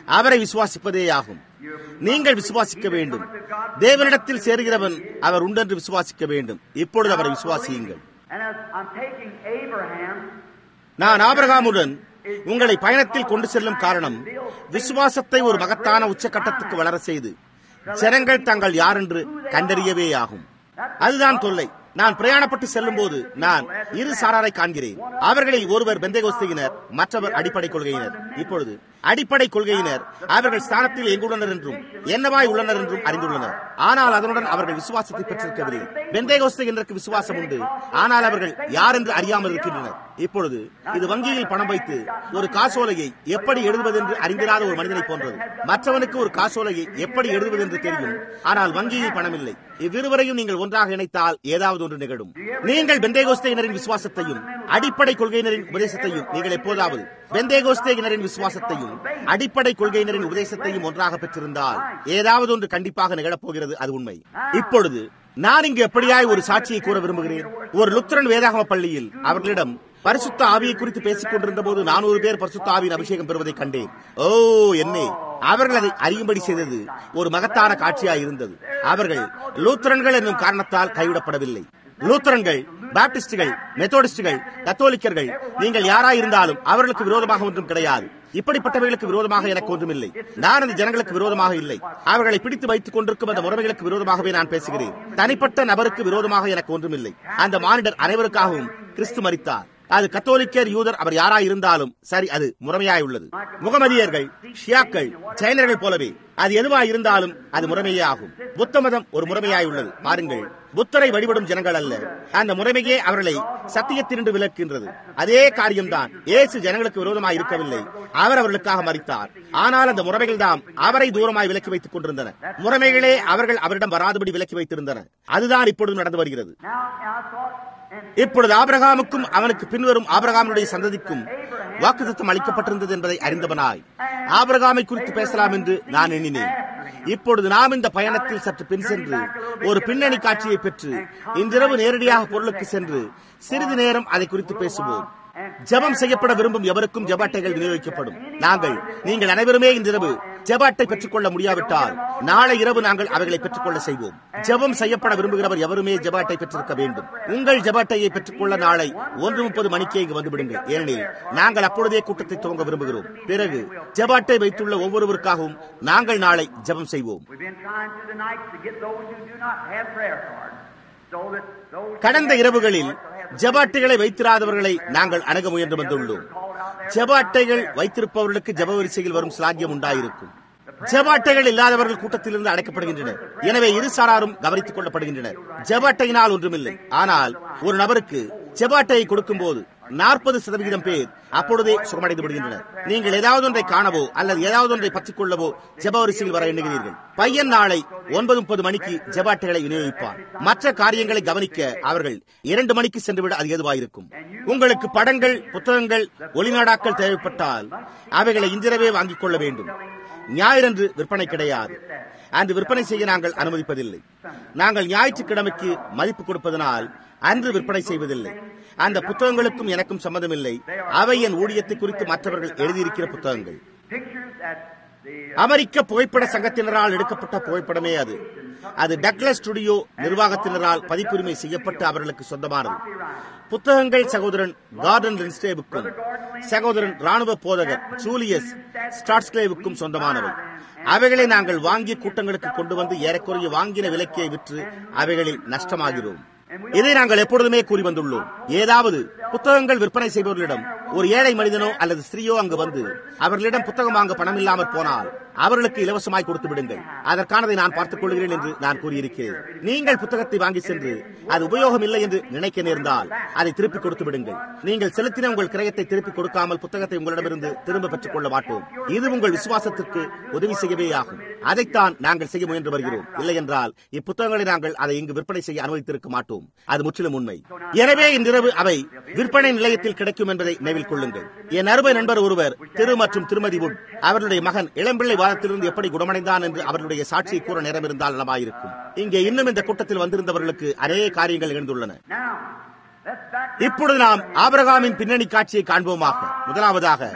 அவரை விசுவாசிப்பதே ஆகும் நீங்கள் விசுவாசிக்க வேண்டும் தேவனிடத்தில் சேர்கிறவன் அவர் உண்டென்று விசுவாசிக்க வேண்டும் இப்பொழுது அவரை விசுவாசியுங்கள் And as I'm taking Abraham, நான் ஆபிரகாமுடன் உங்களை பயணத்தில் கொண்டு செல்லும் காரணம் விசுவாசத்தை ஒரு மகத்தான உச்சக்கட்டத்துக்கு வளர செய்து ஜனங்கள் தங்கள் யார் என்று கண்டறியவே ஆகும் அதுதான் தொல்லை நான் பிரயாணப்பட்டு செல்லும் போது நான் இரு சாராரை காண்கிறேன் அவர்களில் ஒருவர் பெந்தைகோஸ்தையினர் மற்றவர் அடிப்படை கொள்கையினர் இப்பொழுது அடிப்படை கொள்கையினர் அவர்கள் ஸ்தானத்தில் எங்குள்ளனர் என்றும் என்னவாய் உள்ளனர் என்றும் அறிந்துள்ளனர் ஆனால் அதனுடன் அவர்கள் விசுவாசத்தை பெற்றிருக்கவில்லை பெந்தைகோஸ்தையினருக்கு விசுவாசம் உண்டு ஆனால் அவர்கள் யார் என்று அறியாமல் இருக்கின்றனர் இப்பொழுது இது வங்கியில் பணம் வைத்து ஒரு காசோலையை எப்படி எழுதுவது என்று அறிந்திராத ஒரு மனிதனை போன்றது மற்றவனுக்கு ஒரு காசோலையை எப்படி எழுதுவது என்று தெரியும் ஆனால் வங்கியில் பணம் இல்லை இவ்விருவரையும் நீங்கள் ஒன்றாக இணைத்தால் ஏதாவது ஒன்று நிகழும் நீங்கள் பெந்தேகோஸ்தையினரின் விசுவாசத்தையும் அடிப்படை கொள்கையினரின் உபதேசத்தையும் நீங்கள் எப்போதாவது பெந்தேகோஸ்தேயினரின் விசுவாசத்தையும் அடிப்படை கொள்கையினரின் உபதேசத்தையும் ஒன்றாக பெற்றிருந்தால் ஏதாவது ஒன்று கண்டிப்பாக நிகழப்போகிறது அது உண்மை இப்பொழுது நான் இங்கு எப்படியாய் ஒரு சாட்சியை கூற விரும்புகிறேன் ஒரு லுத்திரன் வேதாகம பள்ளியில் அவர்களிடம் பரிசுத்த ஆவியை குறித்து பேசிக் கொண்டிருந்த போது நானூறு பேர் பரிசுத்த ஆவியின் அபிஷேகம் பெறுவதை கண்டேன் ஓ என்னே அவர்கள் அதை அறியும்படி செய்தது ஒரு மகத்தான காட்சியாய் இருந்தது அவர்கள் லூத்திரன்கள் என்னும் காரணத்தால் கைவிடப்படவில்லை லூத்தரன்கள் பாப்டிஸ்டுகள் மெத்தோடிஸ்டுகள் கத்தோலிக்கர்கள் நீங்கள் யாராயிருந்தாலும் அவர்களுக்கு விரோதமாக ஒன்றும் கிடையாது இப்படிப்பட்டவைகளுக்கு விரோதமாக எனக்கு ஒன்றுமில்லை நான் அந்த ஜனங்களுக்கு விரோதமாக இல்லை அவர்களை பிடித்து வைத்துக் கொண்டிருக்கும் அந்த முறைமைகளுக்கு விரோதமாகவே நான் பேசுகிறேன் தனிப்பட்ட நபருக்கு விரோதமாக எனக்கு ஒன்றுமில்லை அந்த மானிடர் அனைவருக்காகவும் கிறிஸ்து மரித்தார் அது கத்தோலிக்கர் யூதர் அவர் யாரா இருந்தாலும் சரி அது முறைமையாய் உள்ளது முகமதியர்கள் ஷியாக்கள் ஜைனர்கள் போலவே அது எதுவா இருந்தாலும் அது முறைமையே ஆகும் புத்த மதம் ஒரு முறைமையாய் உள்ளது பாருங்கள் புத்தரை வழிபடும் ஜனங்கள் அல்ல அந்த முறைமையே அவர்களை சத்தியத்தினின்று விலக்குகின்றது அதே காரியம்தான் இயேசு ஜனங்களுக்கு விரோதமாய் இருக்கவில்லை அவர் அவர்களுக்காக மறித்தார் ஆனால் அந்த முறைமைகள் தான் அவரை தூரமாய் விலக்கி வைத்துக் கொண்டிருந்தன முறைமைகளே அவர்கள் அவரிடம் வராதபடி விலக்கி வைத்திருந்தன அதுதான் இப்பொழுது நடந்து வருகிறது now, now I thought, and இப்பொழுது ஆபிரகாமுக்கும் அவனுக்கு பின்வரும் ஆபிரகாமுடைய சந்ததிக்கும் வாக்குத்தத்தம் அளிக்கப்பட்டிருந்தது என்பதை அறிந்தவனாய் ஆபிரகாமை குறித்து பேசலாம் என்று நான் எண்ணினேன் இப்பொழுது நாம் இந்த பயணத்தில் சற்று பின் சென்று ஒரு பின்னணி காட்சியை பெற்று இன்றிரவு நேரடியாக பொருளுக்கு சென்று சிறிது நேரம் அதை குறித்து பேசுவோம் ஜெபம் செய்யப்பட விரும்பும் எவருக்கும் ஜெப அட்டைகள் விநியோகிக்கப்படும் நாங்கள் நீங்கள் அனைவருமே இன்றிரவு ஜெப அட்டை பெற்றுக்கொள்ள முடியாவிட்டால் நாளை இரவு நாங்கள் அவைகளை பெற்றுக்கொள்ள செய்வோம் ஜெபம் செய்யப்பட விரும்புகிறவர் எவருமே ஜெப அட்டை பெற்றிருக்க வேண்டும் உங்கள் ஜெப அட்டையை பெற்றுக்கொள்ள நாளை ஒன்று முப்பது மணிக்கே இங்கு வந்துவிடுங்கள் ஏனெனில் நாங்கள் அப்பொழுதே கூட்டத்தை துவங்க விரும்புகிறோம் பிறகு ஜெப அட்டை வைத்துள்ள ஒவ்வொருவருக்காகவும் நாங்கள் நாளை ஜெபம் செய்வோம் we've been trying through the night to get those who do not have prayer cards. So that those who கடந்த have இரவுகளில் prayer cards will have ஜெப அட்டைகளை வைத்திராதவர்களை நாங்கள் அணுக முயன்று வந்துள்ளோம் ஜெப அட்டைகள் வைத்திருப்பவர்களுக்கு ஜெப வரிசையில் வரும் சிலாகியம் உண்டாயிருக்கும் ஜெப அட்டைகள் இல்லாதவர்கள் கூட்டத்திலிருந்து அடைக்கப்படுகின்றனர் எனவே இரு சாராரும் கவனித்துக் கொள்ளப்படுகின்றனர் ஜெப அட்டையினால் ஒன்றுமில்லை ஆனால் ஒரு நபருக்கு ஜெப அட்டையை கொடுக்கும் போது நாற்பது சதவிகிதம் பேர் அப்பொழுதே சுகமடைந்து விடுகின்றனர் நீங்கள் ஏதாவது ஒன்றை காணவோ அல்லது ஏதாவது ஒன்றை பற்றிக் கொள்ளவோ ஜெப வரிசையில் வர எண்ணுகிறீர்கள் பையன் நாளை ஒன்பது முப்பது மணிக்கு ஜெப அட்டைகளை விநியோகிப்பார் மற்ற காரியங்களை கவனிக்க அவர்கள் இரண்டு மணிக்கு சென்றுவிட அது ஏதுவாயிருக்கும் உங்களுக்கு படங்கள் புத்தகங்கள் ஒளிநாடாக்கள் தேவைப்பட்டால் அவைகளை இன்றிரவே வாங்கிக் கொள்ள வேண்டும் ஞாயிறன்று விற்பனை கிடையாது அன்று விற்பனை செய்ய நாங்கள் அனுமதிப்பதில்லை நாங்கள் ஞாயிற்றுக்கிழமைக்கு மதிப்பு கொடுப்பதனால் அன்று விற்பனை செய்வதில்லை அந்த புத்தகங்களுக்கும் எனக்கும் சம்மதமில்லை அவை என் ஊழியத்தை குறித்து மற்றவர்கள் எழுதியிருக்கிற புத்தகங்கள் pictures that the அமெரிக்க புகைப்பட சங்கத்தினரால் எடுக்கப்பட்ட புகைப்படமே அது அது டக்ளஸ் ஸ்டுடியோ நிர்வாகத்தினரால் பதிப்புரிமை செய்யப்பட்டு அவர்களுக்கு சொந்தமானது புத்தகங்கள் சகோதரன் கார்டன் லின்ஸ்டேவுக்கும் சகோதரன் ராணுவ போதகர் ஜூலியஸ் ஸ்டாட்ஸ்லேவுக்கும் சொந்தமானவை அவைகளை நாங்கள் வாங்கிய கூட்டங்களுக்கு கொண்டு வந்து ஏறக்குறைய வாங்கின விலைக்கே விற்று அவைகளில் நஷ்டமாகிறோம் இதை நாங்கள் எப்பொழுதுமே கூறி வந்துள்ளோம் ஏதாவது புத்தகங்கள் விற்பனை செய்பவர்களிடம் ஒரு ஏழை மனிதனோ அல்லது ஸ்திரீயோ அங்கு வந்து அவர்களிடம் புத்தகம் வாங்க பணம் இல்லாமற் போனால் அவர்களுக்கு இலவசமாய் கொடுத்து விடுங்கள் அதற்கானதை நான் பார்த்துக் கொள்கிறேன் என்று நான் கூறியிருக்கிறேன் நீங்கள் புத்தகத்தை வாங்கி சென்று அது உபயோகம் இல்லை என்று நினைக்க நேர்ந்தால் அதை திருப்பி கொடுத்து விடுங்கள் நீங்கள் செலுத்தின உங்கள் கிரயத்தை திருப்பி கொடுக்காமல் புத்தகத்தை உங்களிடமிருந்து திரும்ப பெற்றுக் கொள்ள மாட்டோம் இது உங்கள் விசுவாசத்திற்கு உதவி செய்யவே ஆகும் அதைத்தான் நாங்கள் செய்ய முயன்று வருகிறோம் இல்லை என்றால் இப்புத்தகங்களை நாங்கள் அதை இங்கு விற்பனை செய்ய அனுமதித்திருக்க மாட்டோம் அது முற்றிலும் உண்மை எனவே இன்றிரவு அவை விற்பனை நிலையத்தில் கிடைக்கும் என்பதை நினைவில் கொள்ளுங்கள் என் அருமை நண்பர் ஒருவர் திரு மற்றும் திருமதி வுட் அவருடைய மகன் இளம்பிள்ளை வாதத்திலிருந்து எப்படி குணமடைந்தான் என்று அவர்களுடைய சாட்சியை கூற நேரம் இருந்தால் நலமாயிருக்கும் இங்கே இன்னும் இந்த கூட்டத்தில் வந்திருந்தவர்களுக்கு அநேக காரியங்கள் எழுந்துள்ளன now let's back இப்பொழுது நாம் ஆபிரகாமின் பின்னணி காட்சியை காண்போமாக முதலாவதாக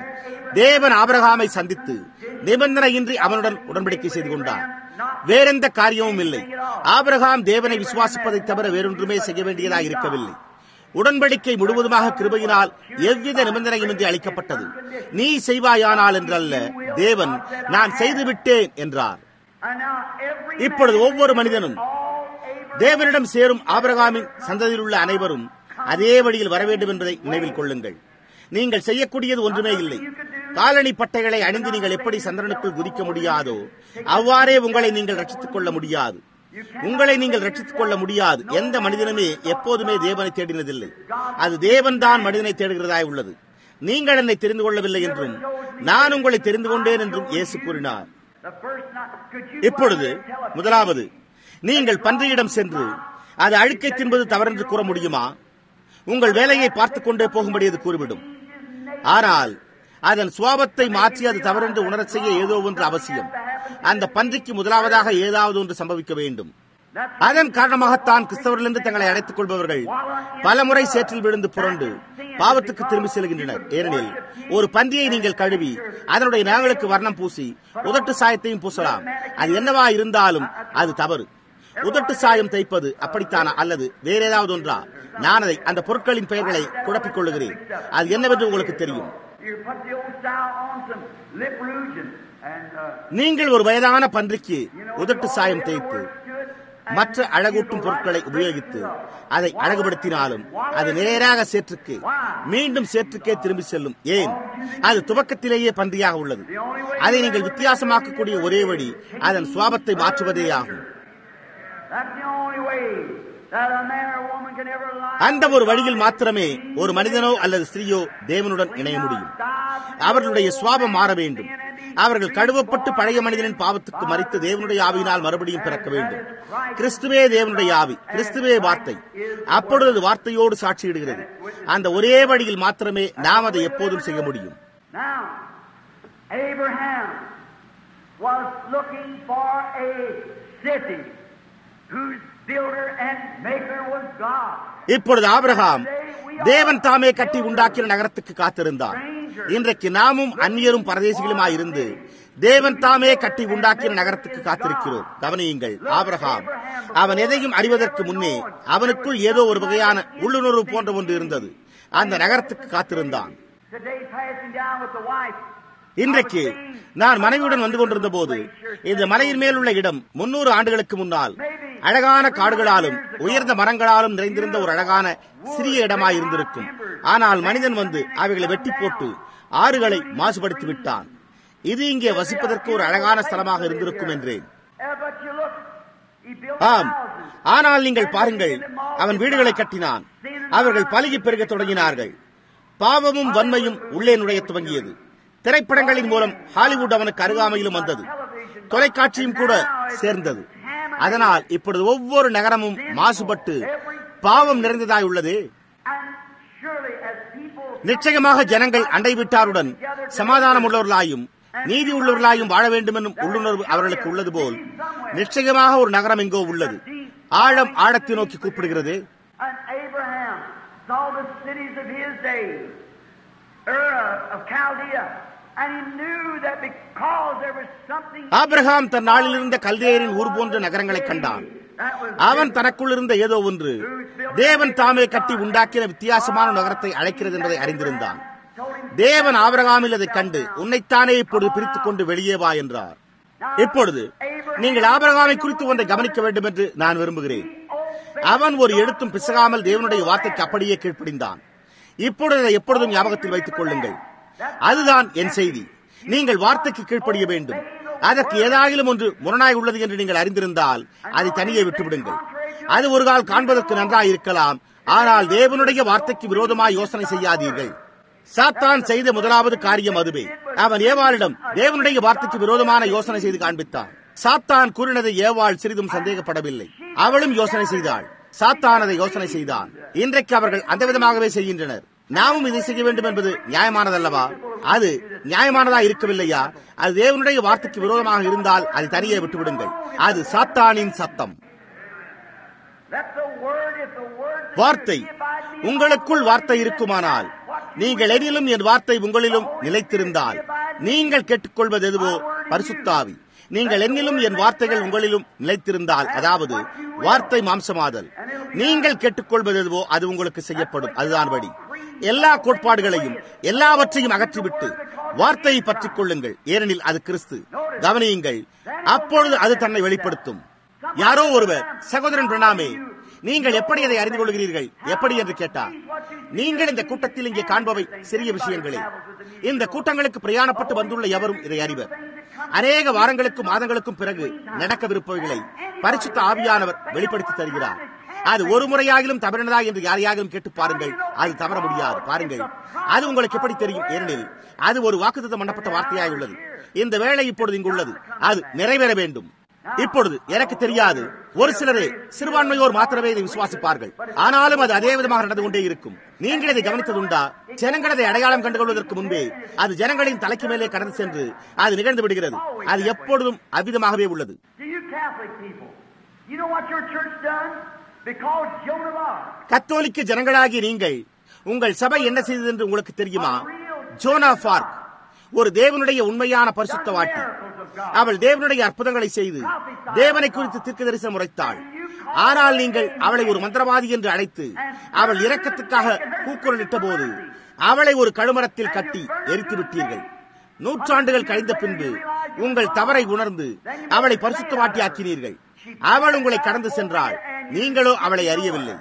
தேவன் ஆபிரகாமை சந்தித்து நிபந்தனையின்றி அவனுடன் உடன்படிக்கை செய்து கொண்டார் வேறெந்த காரியமும் இல்லை ஆபிரகாம் தேவனை விசுவாசிப்பதை தவிர வேறொன்றுமே செய்ய வேண்டியதாக இருக்கவில்லை உடன்படிக்கை முழுவதுமாக கிருபையினால் எவ்வித நிபந்தனையுமின்றி அளிக்கப்பட்டது நீ செய்வாயானால் என்றல்ல தேவன் நான் செய்துவிட்டேன் என்றார் இப்பொழுது ஒவ்வொரு மனிதனும் தேவனிடம் சேரும் ஆபிரகாமின் சந்ததியில் உள்ள அனைவரும் அதே வழியில் வர வேண்டும் என்பதை நினைவில் கொள்ளுங்கள் நீங்கள் செய்யக்கூடியது ஒன்றுமே இல்லை காலணி பட்டைகளை அணிந்து நீங்கள் எப்படி சந்திரனுக்குள் குதிக்க முடியாதோ அவ்வாறே உங்களை நீங்கள் ரட்சித்துக் கொள்ள முடியாது உங்களை நீங்கள் ரட்சித்துக் கொள்ள முடியாது எந்த மனிதனுமே எப்போதுமே தேவனை தேடினதில்லை அது தேவன் தான் மனிதனை தேடுகிறதாய் உள்ளது நீங்கள் என்னை தெரிந்து கொள்ளவில்லை என்றும் நான் உங்களை தெரிந்து கொண்டேன் என்றும் இயேசு கூறினார் இப்பொழுது முதலாவது நீங்கள் பன்றியிடம் சென்று அது அழுக்கை தின்பது தவறென்று கூற முடியுமா உங்கள் வேலையை பார்த்துக் கொண்டே போகும்படி அது கூறிவிடும் ஆனால் அதன் சுவாபத்தை மாற்றி அது தவறென்று உணரச் செய்ய ஏதோ ஒன்று அவசியம் அந்த பன்றிக்கு முதலாவதாக ஏதாவது ஒன்று சம்பவிக்க வேண்டும் அதன் காரணமாகத்தான் கிறிஸ்தவர்களிருந்து தங்களை அழைத்துக் கொள்பவர்கள் பலமுறை சேற்றில் விழுந்து புரண்டு பாவத்துக்கு திரும்பி செல்கின்றனர் ஏனெனில் ஒரு பன்றியை நீங்கள் கழுவி அதனுடைய நகங்களுக்கு வர்ணம் பூசி உதட்டு சாயத்தையும் பூசலாம் அது என்னவா இருந்தாலும் அது தவறு உதட்டு சாயம் தைப்பது அப்படித்தானா அல்லது வேற ஏதாவது ஒன்றா நான் அதை அந்த பொருட்களின் பெயர்களை குழப்பிக் கொள்ளுகிறேன் அது என்னவென்று உங்களுக்கு தெரியும் நீங்கள் ஒரு வயதான பன்றிக்கு உதட்டு சாயம் தேய்த்து மற்ற அழகூட்டும் பொருட்களை உபயோகித்து அதை அழகுபடுத்தினாலும் அது நேராக சேற்றுக்கு மீண்டும் சேற்றுக்கே திரும்பி செல்லும் ஏன் அது துவக்கத்திலேயே பன்றியாக உள்ளது அதை நீங்கள் வித்தியாசமாக்கக்கூடிய ஒரே வழி அதன் சுவாபத்தை மாற்றுவதே ஆகும் அந்த ஒரு வழியில் மாத்திரமே ஒரு மனிதனோ அல்லது ஸ்திரீயோ தேவனுடன் இணைய முடியும் அவர்களுடைய சுவாபம் மாற வேண்டும் அவர்கள் கழுவப்பட்டு பழைய மனிதனின் பாவத்துக்கு மறித்து தேவனுடைய ஆவியினால் மறுபடியும் பிறக்க வேண்டும் கிறிஸ்துவே தேவனுடைய ஆவி கிறிஸ்துவே வார்த்தை அப்பொழுது வார்த்தையோடு சாட்சியிடுகிறது அந்த ஒரே வழியில் மாத்திரமே நாம் அதை எப்போதும் செய்ய முடியும் was looking for a city whose builder and maker was God. இப்பொழுது ஆபிரகாம் தேவன் தாமே கட்டி உண்டாக்கின நகரத்துக்கு காத்திருந்தார் இன்றைக்கு நாமும் அந்நியரும் பரதேசிகளுமாய் இருந்து தேவன் தாமே கட்டி உண்டாக்கின நகரத்துக்கு காத்திருக்கிறோம் கவனியுங்கள் ஆபிரகாம் அவன் எதையும் அறிவதற்கு முன்னே அவனுக்குள் ஏதோ ஒரு வகையான உள்ளுணர்வு போன்ற ஒன்று இருந்தது அந்த நகரத்துக்கு காத்திருந்தான் இன்றைக்கு நான் மனைவியுடன் வந்து கொண்டிருந்த போது இந்த மலையின் மேல் உள்ள இடம் முன்னூறு ஆண்டுகளுக்கு முன்னால் அழகான காடுகளாலும் உயர்ந்த மரங்களாலும் நிறைந்திருந்த ஒரு அழகான சிறிய இடமாய் இருந்திருக்கும் ஆனால் மனிதன் வந்து அவைகளை வெட்டி போட்டு ஆறுகளை மாசுபடுத்தி விட்டான் இது இங்கே வசிப்பதற்கு ஒரு அழகான ஸ்தலமாக இருந்திருக்கும் என்றேன் ஆம் ஆனால் நீங்கள் பாருங்கள் அவன் வீடுகளை கட்டினான் அவர்கள் பழகி பெருக தொடங்கினார்கள் பாவமும் வன்மையும் உள்ளே நுழைய துவங்கியது திரைப்படங்களின் மூலம் ஹாலிவுட் அவனுக்கு அருகாமையிலும் வந்தது தொலைக்காட்சியும் கூட சேர்ந்தது அதனால் இப்பொழுது ஒவ்வொரு நகரமும் மாசுபட்டு பாவம் நிறைந்ததாய் உள்ளது நிச்சயமாக ஜனங்கள் அண்டை வீட்டாருடன் சமாதானம் உள்ளவர்களாயும் நீதி உள்ளவர்களாயும் வாழ வேண்டும் என்னும் உள்ளுணர்வு அவர்களுக்கு உள்ளது போல் நிச்சயமாக ஒரு நகரம் எங்கோ உள்ளது ஆழம் ஆழத்தை நோக்கி கூப்பிடுகிறது ஆபிரகாம் தன் நாளில் இருந்த கல்தேயரின் ஊர் போன்ற நகரங்களை கண்டான் அவன் தனக்குள் இருந்த ஏதோ ஒன்று தேவன் தாமே கட்டி உண்டாக்கின வித்தியாசமான நகரத்தை அழைக்கிறது என்பதை அறிந்திருந்தான் தேவன் ஆபிரகாமில் அதை கண்டு உன்னைத்தானே இப்பொழுது பிரித்துக் கொண்டு வெளியே வா என்றார் இப்பொழுது நீங்கள் ஆபிரகாமை குறித்து ஒன்றை கவனிக்க வேண்டும் என்று நான் விரும்புகிறேன் அவன் ஒரு எழுத்தும் பிசகாமல் தேவனுடைய வார்த்தைக்கு அப்படியே கீழ்ப்படிந்தான் இப்பொழுது அதை எப்பொழுதும் ஞாபகத்தில் வைத்துக் கொள்ளுங்கள் அதுதான் என் செய்தி நீங்கள் வார்த்தைக்கு கீழ்ப்படிய வேண்டும் அதற்கு ஏதாயிலும் ஒன்று முரணாய் உள்ளது என்று நீங்கள் அறிந்திருந்தால் அதை தனியே விட்டுவிடுங்கள் அது ஒரு கால் காண்பதற்கு நன்றாய் இருக்கலாம் ஆனால் தேவனுடைய வார்த்தைக்கு விரோதமாய் யோசனை செய்யாதீர்கள் சாத்தான் செய்த முதலாவது காரியம் அதுவே அவன் ஏவாளிடம் தேவனுடைய வார்த்தைக்கு விரோதமான யோசனை செய்து காண்பித்தான் சாத்தான் கூறினதை ஏவாள் சிறிதும் சந்தேகப்படவில்லை அவளும் யோசனை செய்தாள் சாத்தான் அதை யோசனை செய்தான் இன்றைக்கு அவர்கள் அந்த விதமாகவே செய்கின்றனர் நாமும் இதை செய்ய வேண்டும் என்பது நியாயமானதல்லவா அது நியாயமானதா இருக்கவில்லையா அது தேவனுடைய வார்த்தைக்கு விரோதமாக இருந்தால் அதை தனியே விட்டுவிடுங்கள் அது சாத்தானின் சத்தம் வார்த்தை உங்களுக்குள் வார்த்தை இருக்குமானால் நீங்கள் எதிலும் என் வார்த்தை உங்களிலும் நிலைத்திருந்தால் நீங்கள் கேட்டுக்கொள்வது எதுவோ பரிசுத்தாவி நீங்கள் என்னிலும் என் வார்த்தைகள் உங்களிலும் நிலைத்திருந்தால் அதாவது வார்த்தை மாம்சமாதல் நீங்கள் கேட்டுக்கொள்வது எதுவோ அது உங்களுக்கு செய்யப்படும் அதுதான் வழி எல்லா கோட்பாடுகளையும் எல்லாவற்றையும் அகற்றிவிட்டு வார்த்தையை பற்றிக் கொள்ளுங்கள் ஏனெனில் அது கிறிஸ்து கவனியுங்கள் அப்பொழுது அது தன்னை வெளிப்படுத்தும் யாரோ ஒருவர் சகோதரன் பிரணாமே நீங்கள் எப்படி அதை அறிந்து கொள்கிறீர்கள் எப்படி என்று கேட்டார் நீங்கள் இந்த கூட்டத்தில் இங்கே காண்பவை சிறிய விஷயங்களே இந்த கூட்டங்களுக்கு பிரயாணப்பட்டு வந்துள்ள எவரும் இதை அறிவர் அநேக வாரங்களுக்கும் மாதங்களுக்கும் பிறகு நடக்கவிருப்பவைகளை பரிசுத்த ஆவியானவர் வெளிப்படுத்தி தருகிறார் அது ஒரு முறையாகிலும் தவறினதா என்று யாரையாகிலும் கேட்டு பாருங்கள் அது தவற முடியாது பாருங்கள் அது உங்களுக்கு எப்படி தெரியும் ஏனெனில் அது ஒரு வாக்குத்தம் பண்ணப்பட்ட வார்த்தையாய் உள்ளது இந்த வேலை இப்பொழுது இங்கு உள்ளது அது நிறைவேற வேண்டும் இப்பொழுது எனக்கு தெரியாது ஒரு சிலரே சிறுபான்மையோர் மாத்திரமே இதை விசுவாசிப்பார்கள் ஆனாலும் அது அதே விதமாக நடந்து கொண்டே இருக்கும் நீங்கள் இதை கவனித்ததுண்டா ஜனங்கள் அதை அடையாளம் கண்டுகொள்வதற்கு முன்பே அது ஜனங்களின் தலைக்கு மேலே கடந்து சென்று அது நிகழ்ந்து விடுகிறது அது எப்பொழுதும் அவ்விதமாகவே உள்ளது Do you Catholic people, you know what your church done? Because Joan of Arc, கத்தோலிக்க ஜனங்களாகிய நீங்கள் உங்கள் சபை என்ன செய்தது என்று உங்களுக்கு தெரியுமா ஜோனா பார்க் ஒரு தேவனுடைய உண்மையான பரிசுத்தவாட்டி அவள் தேவனுடைய அற்புதங்களை செய்து தேவனை குறித்து தீர்க்க தரிசனம் உரைத்தாள் ஆனால் நீங்கள் அவளை ஒரு மந்திரவாதி என்று அழைத்து அவள் இரக்கத்துக்காக கூக்குரலிட்ட போது அவளை ஒரு கழுமரத்தில் கட்டி எரித்து விட்டீர்கள் நூற்றாண்டுகள் கழிந்த பின்பு உங்கள் தவறை உணர்ந்து அவளை பரிசுத்தவாட்டி ஆக்கினீர்கள் அவள் உங்களை கடந்து சென்றாள் நீங்களோ அவளை அறியவில்லை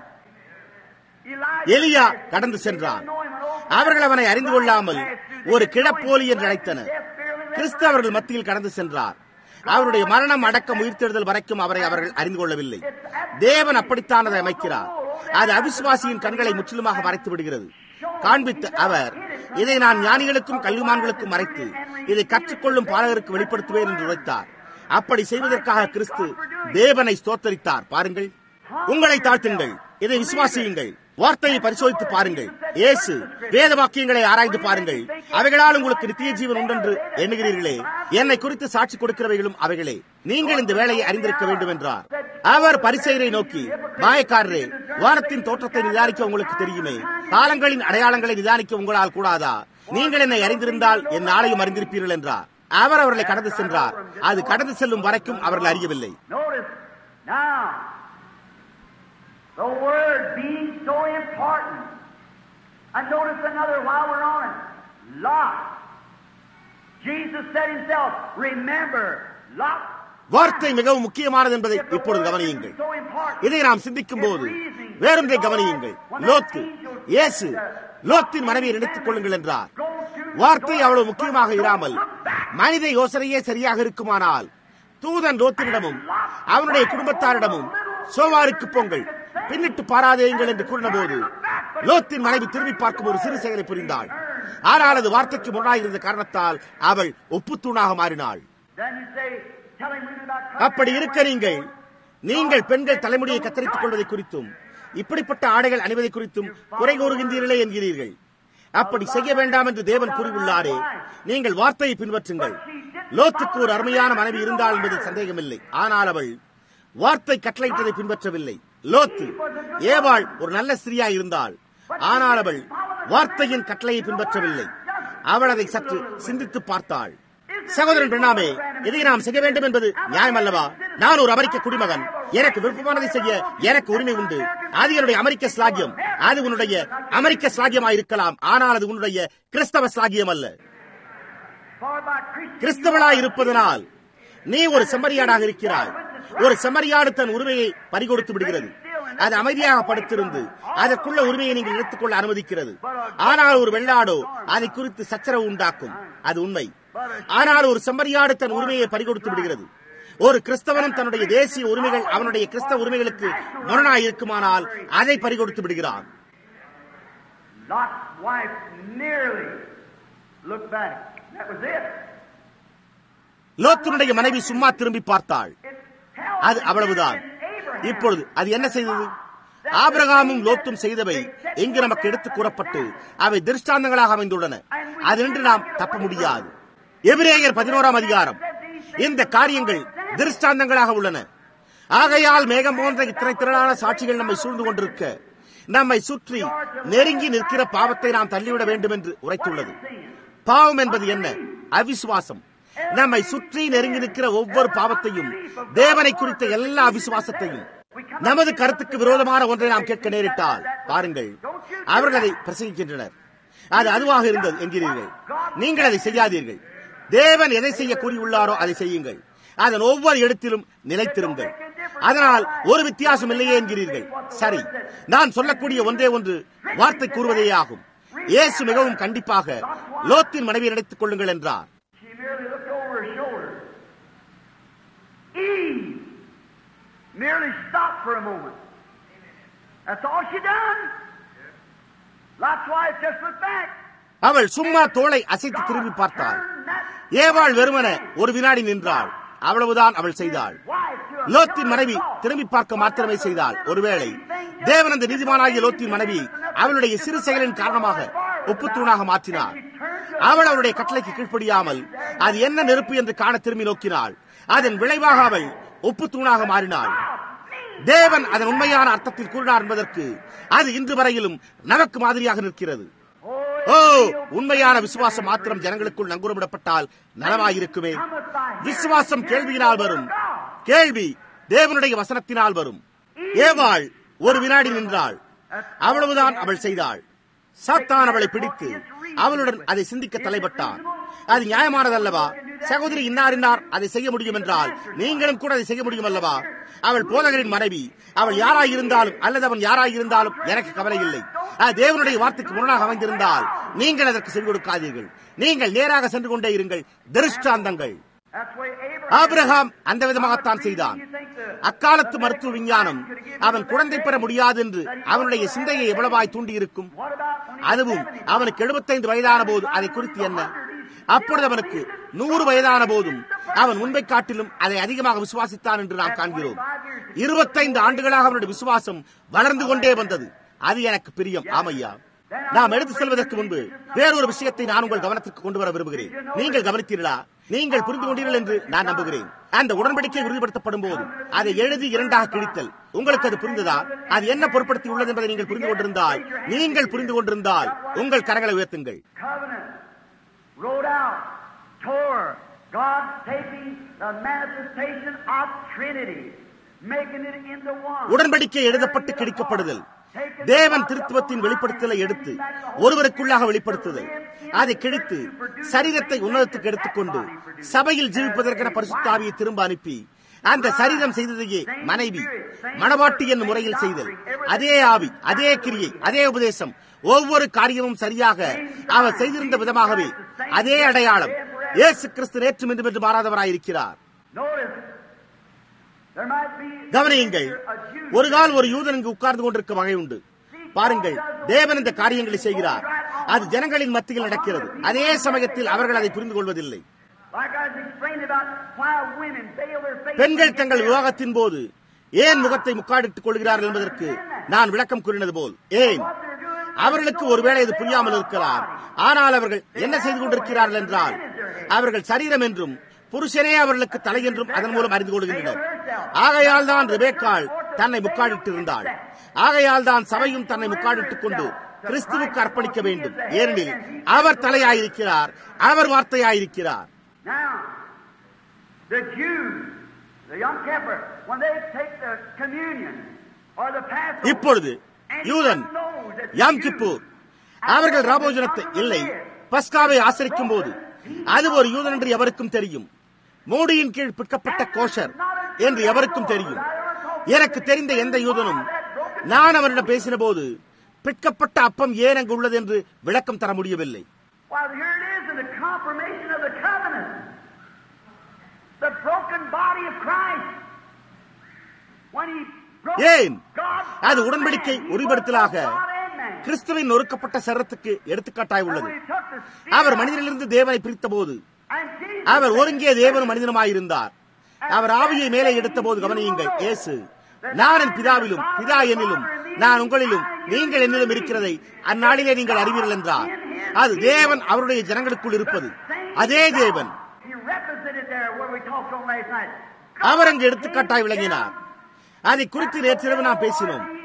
எலியா கடந்து சென்றான் அவர்கள் அவனை அறிந்து கொள்ளாமல் ஒரு கிழப்போலி என்று அழைத்தனர் கிறிஸ்து அவர்கள் மத்தியில் கடந்து சென்றார் அவருடைய மரணம் அடக்கம் உயிர்த்தெழுதல் வரைக்கும் அவரை அவர்கள் அறிந்து கொள்ளவில்லை தேவன் அப்படித்தான் அதை அமைக்கிறார் அது அவிசுவாசியின் கண்களை முற்றிலுமாக மறைத்து விடுகிறது காண்பித்த அவர் இதை நான் ஞானிகளுக்கும் கல்விமான்களுக்கும் மறைத்து இதை கற்றுக்கொள்ளும் பாலகருக்கு வெளிப்படுத்துவேன் என்று உரைத்தார் அப்படி செய்வதற்காக கிறிஸ்து தேவனை ஸ்தோத்தரித்தார் பாருங்கள் உங்களை தாழ்த்துங்கள் இதை விசுவாசியுங்கள் வார்த்தையை பரிசோதித்து பாருங்கள் இயேசு வேத வாக்கியங்களை ஆராய்ந்து பாருங்கள் அவைகளால் உங்களுக்கு நித்திய ஜீவன் உண்டென்று எண்ணுகிறீர்களே என்னை குறித்து சாட்சி கொடுக்கிறவைகளும் அவைகளே நீங்கள் இந்த வேலையை அறிந்திருக்க வேண்டும் என்றார் அவர் பரிசெயரை நோக்கி மாயக்காரரே வானத்தின் தோற்றத்தை நிதானிக்க உங்களுக்கு தெரியுமே காலங்களின் அடையாளங்களை நிதானிக்க உங்களால் கூடாதா நீங்கள் என்னை அறிந்திருந்தால் என் நாளையும் அறிந்திருப்பீர்கள் என்றார் அவர் அவர்களை கடந்து சென்றார் அது கடந்து செல்லும் வரைக்கும் அவர்கள் அறியவில்லை notice now, the word being so important. And notice another while we're on it. Lot. Jesus said himself, remember, Lot. வார்த்தை மிகவும் முக்கியமானது என்பதை இப்பொழுது கவனியுங்கள் So important. இதை நாம் சிந்திக்கும் போது வேறொன்றை கவனியுங்கள் லோத்து இயேசு லோத்தின் மனைவியை நினைத்துக் கொள்ளுங்கள் என்றார் வார்த்தை அவ்வளவு முக்கியமாக இராமல் மனித யோசனையே சரியாக இருக்குமானால் தூதன் லோத்தினிடமும் அவனுடைய குடும்பத்தாரிடமும் சோவாருக்கு பொங்கல் பின்னிட்டு பாராதேயுங்கள் என்று கூறினபோது லோத்தின் மனைவி திரும்பி பார்க்கும் ஒரு சிறு செயலை புரிந்தாள் ஆனால் அது வார்த்தைக்கு முன்னாயிருந்த காரணத்தால் அவள் ஒப்புத்தூணாக மாறினாள் Then you say, tell him reading about அப்படி இருக்க நீங்கள் நீங்கள் பெண்கள் தலைமுடியை கத்தரித்துக் கொள்வதை குறித்தும் இப்படிப்பட்ட ஆடைகள் அணிவதை குறித்தும் குறை கூறுகின்றீர்களே என்கிறீர்கள் அப்படி செய்ய வேண்டாம் என்று தேவன் கூறியுள்ளாரே நீங்கள் வார்த்தையை பின்பற்றுங்கள் லோத்துக்கு ஒரு அருமையான மனைவி இருந்தாள் என்பதில் சந்தேகமில்லை ஆனால் அவள் வார்த்தை கட்டளையிட்டதை பின்பற்றவில்லை லோத்து ஏவாள் ஒரு நல்ல ஸ்திரியா இருந்தாள் ஆனால் அவள் வார்த்தையின் கட்டளையை பின்பற்றவில்லை அவள் அதை சற்று சிந்தித்து பார்த்தாள் சகோதரன் பிரணாமே இதை நாம் செய்ய வேண்டும் என்பது நியாயம் அல்லவா நான் ஒரு அமெரிக்க குடிமகன் எனக்கு விருப்பமானதை செய்ய எனக்கு உரிமை உண்டு அது என்னுடைய அமெரிக்க ஸ்லாகியம் அது உன்னுடைய அமெரிக்க ஸ்லாகியமா இருக்கலாம் ஆனால் அது உன்னுடைய கிறிஸ்தவ ஸ்லாகியம் அல்ல For by Christian கிறிஸ்தவனாய் இருப்பதனால் நீ ஒரு செம்மறியாடாக இருக்கிறாய் ஒரு செம்மறியாடு தன் உரிமையை பறிகொடுத்து விடுகிறது அது அமைதியாக படுத்திருந்து அதற்குள்ள உரிமையை நீங்கள் எடுத்துக்கொள்ள அனுமதிக்கிறது ஆனால் ஒரு வெள்ளாடோ அதை குறித்து சச்சரவு உண்டாக்கும் அது உண்மை ஆனால் ஒரு செம்மறியாடு தன் உரிமையை பறிகொடுத்து விடுகிறது ஒரு கிறிஸ்தவனும் தன்னுடைய தேசிய உரிமைகள் அவனுடைய கிறிஸ்தவ உரிமைகளுக்கு முரணாய் இருக்குமானால் அதை பறிகொடுத்து விடுகிறான் Lot's wife nearly looked back. That was it. லோத்தினுடைய மனைவி சும்மா திரும்பி பார்த்தாள் It tells அது us அவ்வளவுதான் in Abraham இப்பொழுது அது என்ன செய்தது ஆபிரகாமும் லோத்தும் செய்தவை இங்கு நமக்கு எடுத்துக் கூறப்பட்டு அவை திருஷ்டாந்தங்களாக அமைந்துள்ளன அதினின்று நாம் தப்ப முடியாது எபிரேயர் பதினோராம் அதிகாரம் இந்த காரியங்கள் திருஷ்டாந்தங்களாக உள்ளன ஆகையால் மேகம் போன்ற இத்தனை திரளான சாட்சிகள் நம்மை சூழ்ந்து கொண்டிருக்க நம்மை சுற்றி நெருங்கி நிற்கிற பாவத்தை நாம் தள்ளிவிட வேண்டும் என்று உரைத்துள்ளது பாவம் என்பது என்ன அவிசுவாசம் நம்மை சுற்றி நெருங்கி நிற்கிற ஒவ்வொரு பாவத்தையும் தேவனை குறித்த எல்லா அவிசுவாசத்தையும் நமது கருத்துக்கு விரோதமான ஒன்றை நாம் கேட்க நேரிட்டால் பாருங்கள் அவர்கள் அதை பிரசங்கிக்கின்றனர் அது அதுவாக இருந்தது என்கிறீர்கள் நீங்கள் அதை செய்யாதீர்கள் தேவன் எதை செய்ய கூறியுள்ளாரோ அதை செய்யுங்கள் அதன் ஒவ்வொரு இடத்திலும் நிலைத்திருங்கள் அதனால் ஒரு வித்தியாசம் இல்லையே என்கிறீர்கள் சரி நான் சொல்லக்கூடிய ஒன்றே ஒன்று வார்த்தை கூறுவதே ஆகும் இயேசு மிகவும் கண்டிப்பாக லோத்தின் மனைவியை நினைத்துக் கொள்ளுங்கள் என்றார் She merely looked over her shoulder. Eve merely stopped for a moment. That's all she done. Lot's wife just looked back. அவள் சும்மா தோளை அசைத்து திரும்பி பார்த்தாள் ஏவாள் வெறுமன ஒரு வினாடி நின்றாள் அவ்வளவுதான் அவள் செய்தாள் லோத்தின் மனைவி திரும்பி பார்க்க மாத்திரமே செய்தாள் ஒருவேளை தேவன் அந்த நீதிமானாகிய லோத்தின் மனைவி அவளுடைய சிறு செயலின் காரணமாக உப்புத்தூணாக மாற்றினார் அவள் அவருடைய கட்டளைக்கு கீழ்ப்படியாமல் அது என்ன நெருப்பு என்று காண திரும்பி நோக்கினாள் அதன் விளைவாக அவள் உப்புத்தூணாக மாறினாள் தேவன் அதன் உண்மையான அர்த்தத்தில் கூறினார் என்பதற்கு அது இன்று வரையிலும் நமக்கு மாதிரியாக நிற்கிறது ஓ உண்மையான விசுவாசம் மாத்திரம் ஜனங்களுக்குள் நங்குரமிடப்பட்டால் நலமாயிருக்குமே விசுவாசம் கேள்வியினால் வரும் கேள்வி தேவனுடைய வசனத்தினால் வரும் ஏவாள் ஒரு வினாடி நின்றாள் அவ்வளவுதான் அவள் செய்தாள் சாத்தான் அவளை பிடித்து அவளுடன் அதை சிந்திக்க தலைப்பட்டான் அது நியாயமானதல்லவா சகோதரி இன்னார் இன்னார் அதை செய்ய முடியும் என்றால் நீங்களும் கூட அதை செய்ய முடியும் அல்லவா அவள் போதகரின் மனைவி அவள் யாராயிருந்தாலும் அல்லது அவன் யாராயிருந்தாலும் எனக்கு கவலை இல்லை அது தேவனுடைய வார்த்தைக்கு முரணாக அமைந்திருந்தால் நீங்கள் அதற்கு செவி கொடுக்காதீர்கள் நீங்கள் நேராக சென்று கொண்டே இருங்கள் திருஷ்டாந்தங்கள் That's the way Abraham. Abraham அந்த விதமாகத்தான் செய்தான் அக்காலத்து மருத்துவ விஞ்ஞானம் அவன் குழந்தை பெற முடியாது என்று அவனுடைய சிந்தையை எவ்வளவாய் தூண்டியிருக்கும் What about when he அதுவும் அவனுக்கு 75 வயதான போது அதை குறித்து என்ன அப்பொழுது அவனுக்கு நூறு வயதான போதும் அவன் முன்பை காட்டிலும் அதை அதிகமாக விசுவாசித்தான் என்று நாம் காண்கிறோம் இருபத்தைந்து ஆண்டுகளாக அவனுடைய விசுவாசம் வளர்ந்து கொண்டே வந்தது அது எனக்கு பிரியம் ஆமையா நாம் எடுத்து செல்வதற்கு முன்பு வேறொரு விஷயத்தை நான் உங்கள் கவனத்திற்கு கொண்டு வர விரும்புகிறேன் நீங்கள் கவனித்தீர்களா நீங்கள் புரிந்து கொண்டீர்கள் என்று நான் நம்புகிறேன் அந்த உடன்படிக்கை உறுதிப்படுத்தப்படும் போது அதை எழுதி இரண்டாக கிழித்தல் உங்களுக்கு அது புரிந்ததா அது என்ன பொருட்படுத்தி உள்ளது என்பதை நீங்கள் புரிந்து கொண்டிருந்தால் நீங்கள் புரிந்து கொண்டிருந்தால் உங்கள் கரங்களை உயர்த்துங்கள் covenant wrote out, tore, God taking the manifestation of Trinity, making it into one. உடன்படிக்கை எழுதப்பட்டு கிழிக்கப்படுதல் தேவன் திருத்துவத்தின் வெளிப்படுத்தலை எடுத்து ஒருவருக்குள்ளாக வெளிப்படுத்துதல் அதை கிழித்து சரீரத்தை உன்னதத்துக்கு எடுத்துக்கொண்டு சபையில் ஜீவிப்பதற்கென பரிசுத்தாவியை திரும்ப அனுப்பி அந்த சரீரம் செய்ததையே மனைவி மணவாட்டி என்னும் முறையில் செய்தல் அதே ஆவி அதே கிரியை அதே உபதேசம் ஒவ்வொரு காரியமும் சரியாக அவர் செய்திருந்த விதமாகவே அதே அடையாளம் இயேசு கிறிஸ்து நேற்று இன்றும் என்று மாறாதவராயிருக்கிறார் Notice, there might be கவனியுங்கள் a Jew ஒரு கால் ஒரு யூதன் இங்கு உட்கார்ந்து கொண்டிருக்க வகை உண்டு பாருங்கள் தேவன் இந்த காரியங்களை செய்கிறார் அது ஜனங்களின் மத்தியில் நடக்கிறது அதே சமயத்தில் அவர்கள் அதை புரிந்து கொள்வதில்லை like I was explaining about why women veil their face. பெண்கள் தங்கள் விவாகத்தின் போது ஏன் முகத்தை முக்காடிட்டுக் கொள்கிறார்கள் என்பதற்கு நான் விளக்கம் கூறினது போல் ஏன் அவர்களுக்கு ஒருவேளை இது புரியாமல் இருக்கலாம் ஆனால் அவர்கள் என்ன செய்து கொண்டிருக்கிறார்கள் என்றால் அவர்கள் சரீரம் என்றும் புருஷனே அவர்களுக்கு தலை என்றும் அதன் மூலம் அறிந்து கொள்கின்றனர் ஆகையால் தான் ரிபேக்காள் தன்னை முக்காடிட்டு இருந்தாள் ஆகையால் தான் சபையும் தன்னை முக்காடிட்டுக் கொண்டு கிறிஸ்துவுக்கு அர்ப்பணிக்க வேண்டும் ஏனெனில் அவர் தலையாயிருக்கிறார் அவர் வார்த்தையாயிருக்கிறார் Now, the Jews, the young camper, when they take the communion or the Passover, இப்பொழுது யூதன் யாம் கிப்பூர் அவர்கள் ராபோஜனத்தை இல்லை பஸ்காவை ஆசரிக்கும் போது அது ஒரு யூதன் என்று எவருக்கும் தெரியும் மோடியின் கீழ் பிற்கப்பட்ட கோஷர் என்று எவருக்கும் தெரியும் எனக்கு தெரிந்த எந்த யூதனும் நான் அவரிடம் பேசின போது பிற்கப்பட்ட அப்பம் ஏன் அங்கு உள்ளது என்று விளக்கம் தர முடியவில்லை Well, here it is in the confirmation of the covenant. The broken body of Christ. When he broke ஏன் God அது உடன்படிக்கை man, he உரிபடுத்தலாக broke God and man. கிறிஸ்துவின் நொறுக்கப்பட்ட சரத்துக்கு எடுத்துக்காட்டாய் And உள்ளது when he took the spirit our out, மனிதனிலிருந்து தேவனை பிரித்த போது and Jesus our said, ஒருங்கிய தேவனும் மனிதனுமாயிருந்தார் அவர் ஆவியை மேலே எடுத்த போது கவனியுங்கள் இயேசு நான் என் பிதாவிலும் பிதா என்னிலும் நான் உங்களிலும் நீங்கள் என்னிலும் இருக்கிறதை அந்நாளிலே நீங்கள் அறிவீர்கள் என்றார் அது தேவன் அவருடைய ஜனங்களுக்குள் இருப்பது அதே தேவன் He represented there where we talked on last night. அவர் அங்கு எடுத்துக்காட்டாய் விளங்கினார் அதை குறித்து நேற்றிரவு நாம் பேசினோம்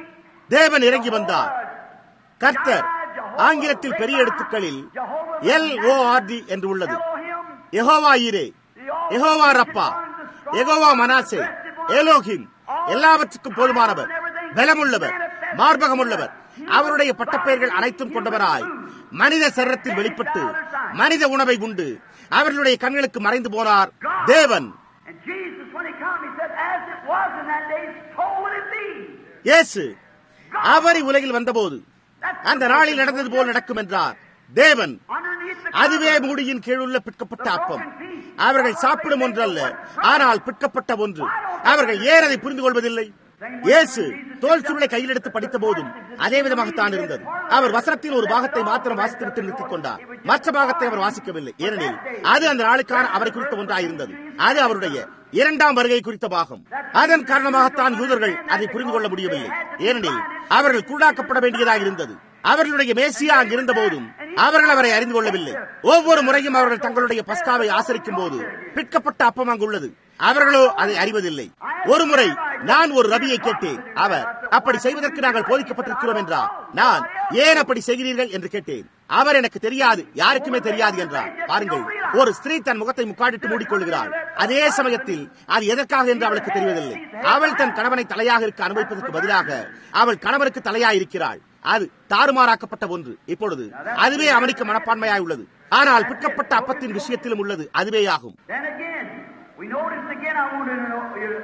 தேவன் இறங்கி வந்தார் கர்த்தர் ஆங்கிலத்தில் பெரிய எழுத்துக்களில் எல் ஓ ஆர் டி என்று உள்ளது எகோவா ஈரே எகோவா ரப்பா எகோவா மனாசே ஏலோகிம் எல்லாவற்றுக்கும் போதுமானவர் பலமுள்ளவர் மார்பகமுள்ளவர் அவருடைய பட்டப்பெயர்கள் அனைத்தும் கொண்டவராய் மனித சரீரத்தில் வெளிப்பட்டு மனித உணவை உண்டு அவர்களுடைய கண்களுக்கு மறைந்து போனார் தேவன் And Jesus, when he come, he said, as it was in that day, so will it be. இயேசு அவர் உலகில் வந்தபோது அந்த நாளில் நடந்தது போல் நடக்கும் என்றார் தேவன் Underneath the அதுவே cover, மூடியின் கீழுள்ள பிற்கப்பட்ட அப்பம் அவர்கள் சாப்பிடும் ஒன்றல்ல ஆனால் பிற்கப்பட்ட ஒன்று அவர்கள் ஏன் அதை புரிந்து கொள்வதில்லை இயேசு தோல் சுருளை கையில் எடுத்து படித்த போதும் அதே விதமாகத்தான் இருந்தது அவர் வசனத்தின் ஒரு பாகத்தை மாத்திரம் வாசித்துவிட்டு நிறுத்திக் கொண்டார் மற்ற பாகத்தை அவர் வாசிக்கவில்லை ஏனெனில் அது அந்த நாளுக்கான அவரை குறித்த ஒன்றாயிருந்தது அது அவருடைய இரண்டாம் வருகை குறித்த பாகம் அதன் காரணமாகத்தான் யூதர்கள் அதை புரிந்து கொள்ள முடியவில்லை ஏனெனில் அவர்கள் குருடாக்கப்பட வேண்டியதாக இருந்தது அவர்களுடைய மேசியா அங்கிருந்த போதும் அவர்கள் அவரை அறிந்து கொள்ளவில்லை ஒவ்வொரு முறையும் அவர்கள் தங்களுடைய பஸ்காவை ஆசரிக்கும் போது பிற்கப்பட்ட அப்பம் அங்குள்ளது அவர்களோ அதை அறிவதில்லை ஒரு முறை நான் ஒரு ரபியை கேட்டேன் அவர் அப்படி செய்வதற்கு நாங்கள் போதிக்கப்பட்டிருக்கிறோம் என்றார் நான் ஏன் அப்படி செய்கிறீர்கள் என்று கேட்டேன் அவர் எனக்கு தெரியாது யாருக்குமே தெரியாது என்றார் பாருங்கள் ஒரு ஸ்திரீ தன் முகத்தை முக்காடிட்டு மூடிக்கொள்கிறாள் அதே சமயத்தில் அது எதற்காக என்று அவளுக்கு தெரிவதில்லை அவள் தன் கணவனை தலையாக இருக்க அனுமதிப்பதற்கு பதிலாக அவள் கணவருக்கு தலையாக இருக்கிறாள் அது தாறுமாறாக்கப்பட்ட ஒன்று இப்பொழுது அதுவே அவனுக்கு மனப்பான்மையாய் உள்ளது ஆனால் பிற்கப்பட்ட அப்பத்தின் விஷயத்திலும் உள்ளது அதுவே ஆகும் Then again, we notice again, I want to know.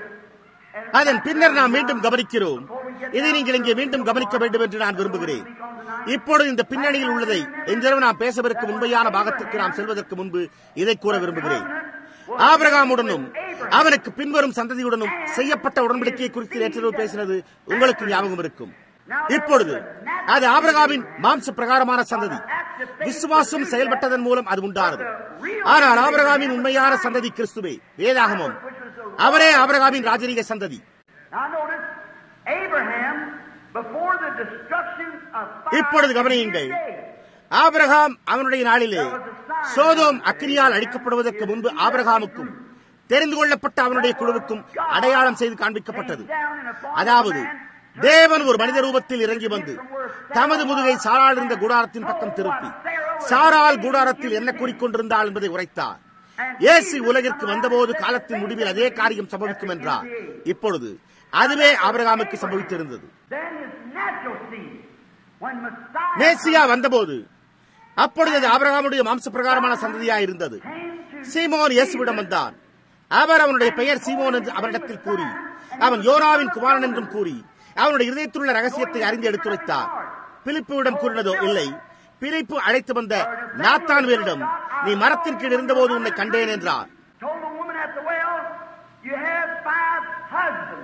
and அதன் பின்னர் நாம் மீண்டும் கவனிக்கிறோம் இதை நீங்கள் இங்கே மீண்டும் கவனிக்க வேண்டும் என்று நான் விரும்புகிறேன் இப்பொழுது இந்த பின்னணியில் உள்ளதை இன்றிரவு நாம் பேசவிருக்கும் உண்மையான பாகத்திற்கு நாம் செல்வதற்கு முன்பு இதை கூற விரும்புகிறேன் ஆபிரகாமுடனும் அவனுக்கு பின்வரும் சந்ததியுடனும் செய்யப்பட்ட உடன்படிக்கையை குறித்து நேற்று பேசினது உங்களுக்கு ஞாபகம் இருக்கும் இப்பொழுது அது ஆபிரகாமின் மாம்ச பிரகாரமான சந்ததி விசுவாசம் செயல்பட்டதன் மூலம் அது உண்டானது ஆனால் ஆபிரகாமின் உண்மையான சந்ததி கிறிஸ்துவே வேதாகமம் அவரே ஆபிரகாமின் ராஜரீக சந்ததி Now notice, Abraham, before the destruction of fire இப்பொழுது in கவனியுங்கள் his day, ஆபிரகாம் அவனுடைய நாளிலே சோதோம் அக்கிரியால் அழிக்கப்படுவதற்கு முன்பு ஆபிரகாமுக்கும் தெரிந்து கொள்ளப்பட்ட அவனுடைய குழுவுக்கும் அடையாளம் செய்து காண்பிக்கப்பட்டது அதாவது தேவன் ஒரு மனித ரூபத்தில் இறங்கி வந்து தமது முதுகை சாரால் இருந்த கூடாரத்தின் பக்கம் திருப்பி சாரால் கூடாரத்தில் என்ன கூறிக்கொண்டிருந்தாள் என்பதை உரைத்தார் இயேசு உலகிற்கு வந்தபோது காலத்தின் முடிவில் அதே காரியம் சம்பவிக்கும் என்றார் இப்பொழுது அதுவே ஆபிரகாமுக்கு சம்பவித்திருந்தது Then his natural seed, when Messiah மேசியா வந்தபோது அப்பொழுது அது ஆபிரகாமுடைய மாம்ச பிரகாரமான சந்ததியாய் இருந்தது சீமோன் இயேசுவிடம் வந்தான் அவர் அவனுடைய பெயர் சீமோன் என்று அவரிடத்தில் கூறி அவன் யோனாவின் குமாரன் என்றும் கூறி அவனுடைய இதயத்திலுள்ள ரகசியத்தை அறிந்து எடுத்துரைத்தார் பிலிப்புவிடம் கூறினதோ இல்லை பிலிப்பு அழைத்து வந்த நாத்தான் வேரிடம் நீ மரத்தின் கீழ் இருந்தபோது உன்னை கண்டேன் என்றார் told the woman at the well, You have five husbands.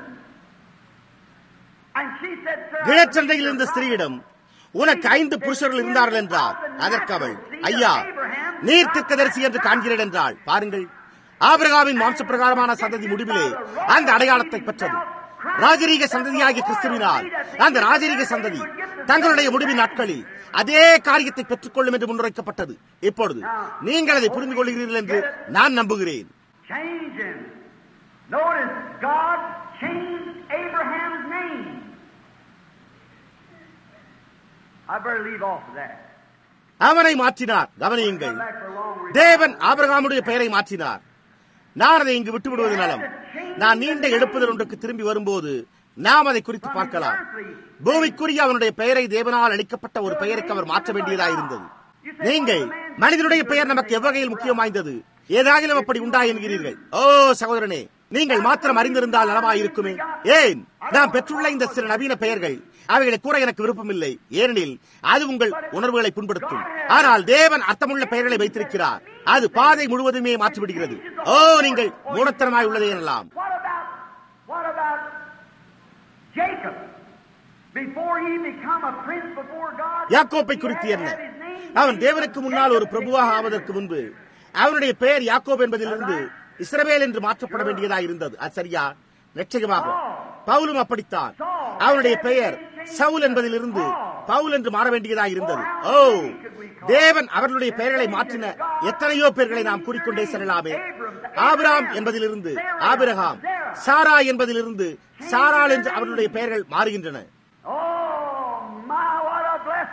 And she said, Sir, I கிழச்சந்தையில் இருந்த ஸ்திரீயிடம் உனக்கு ஐந்து புருஷர்கள் இருந்தார்கள் என்றார் அதற்கு அவள் ஐயா நீர் தீர்க்கதரிசி என்று காண்கிறேன் என்றாள் பாருங்கள் ஆபிரகாமின் மாம்ச பிரகாரமான சந்ததி முடிவிலே அந்த அடையாளத்தை பெற்றது ராஜரீக சந்ததியாகிய கிறிஸ்துவினால் அந்த ராஜரீக சந்ததி தங்களுடைய முடிவின் நாட்களில் அதே காரியத்தை பெற்றுக்கொள்ளும் என்று முன்னுரைக்கப்பட்டது இப்பொழுது நீங்கள் அதை புரிந்து கொள்கிறீர்கள் என்று நான் நம்புகிறேன் change him. Notice, God changed Abraham's name. I better leave off of that. அவனை மாற்றினார் கவனியுங்கள் Come back for a long revival. தேவன் ஆபிரகாமுடைய பெயரை மாற்றினார் நான் அதை இங்கு விட்டு விடுவது நலம் நான் நீண்ட எழுப்புதல் ஒன்றுக்கு திரும்பி வரும்போது நாம் அதை குறித்து பார்க்கலாம் பூமிக்குரிய அவனுடைய பெயரை தேவனால் அளிக்கப்பட்ட ஒரு பெயருக்கு அவர் மாற்ற வேண்டியதாயிருந்தது நீங்கள் மனிதனுடைய பெயர் நமக்கு எவ்வகையில் முக்கியம் வாய்ந்தது ஏதாகிலும் அப்படி உண்டா என்கிறீர்கள் ஓ சகோதரனே நீங்கள் மாத்திரம் அறிந்திருந்தால் நலமாயிருக்குமே ஏன் நாம் பெற்றுள்ள இந்த சில நவீன பெயர்கள் அவைகளை கூற எனக்கு விருப்பமில்லை ஏனெனில் அது உங்கள் உணர்வுகளை புண்படுத்தும் ஆனால் தேவன் அர்த்தமுள்ள பெயர்களை வைத்திருக்கிறார் அது பாதை முழுவதுமே மாற்றிவிடுகிறது ஓ நீங்கள் மூடத்தனமாய் உள்ளதே எனலாம் What about, what about Jacob? Before he become a prince before God, யாக்கோப்பை he குறித்து had என்ன to have his name அவன் தேவனுக்கு முன்னால் ஒரு பிரபுவாக ஆவதற்கு முன்பு அவனுடைய பெயர் யாக்கோப் என்பதிலிருந்து இஸ்ரவேல் என்று மாற்றப்பட வேண்டியதாக இருந்தது அது சரியா நிச்சயமாக பவுலும் அப்படித்தான் அவனுடைய பெயர் சவுல் என்பதிலிருந்து பவுல் என்று மாற வேண்டியதாக இருந்தது ஓ தேவன் அவர்களுடைய பெயர்களை மாற்றின எத்தனையோ பெயர்களை நாம் கூறிக்கொண்டே செல்லலாமே ஆபிராம் என்பதிலிருந்து ஆபிரகாம் சாரா என்பதிலிருந்து சாராள் என்று அவர்களுடைய பெயர்கள் மாறுகின்றன Oh,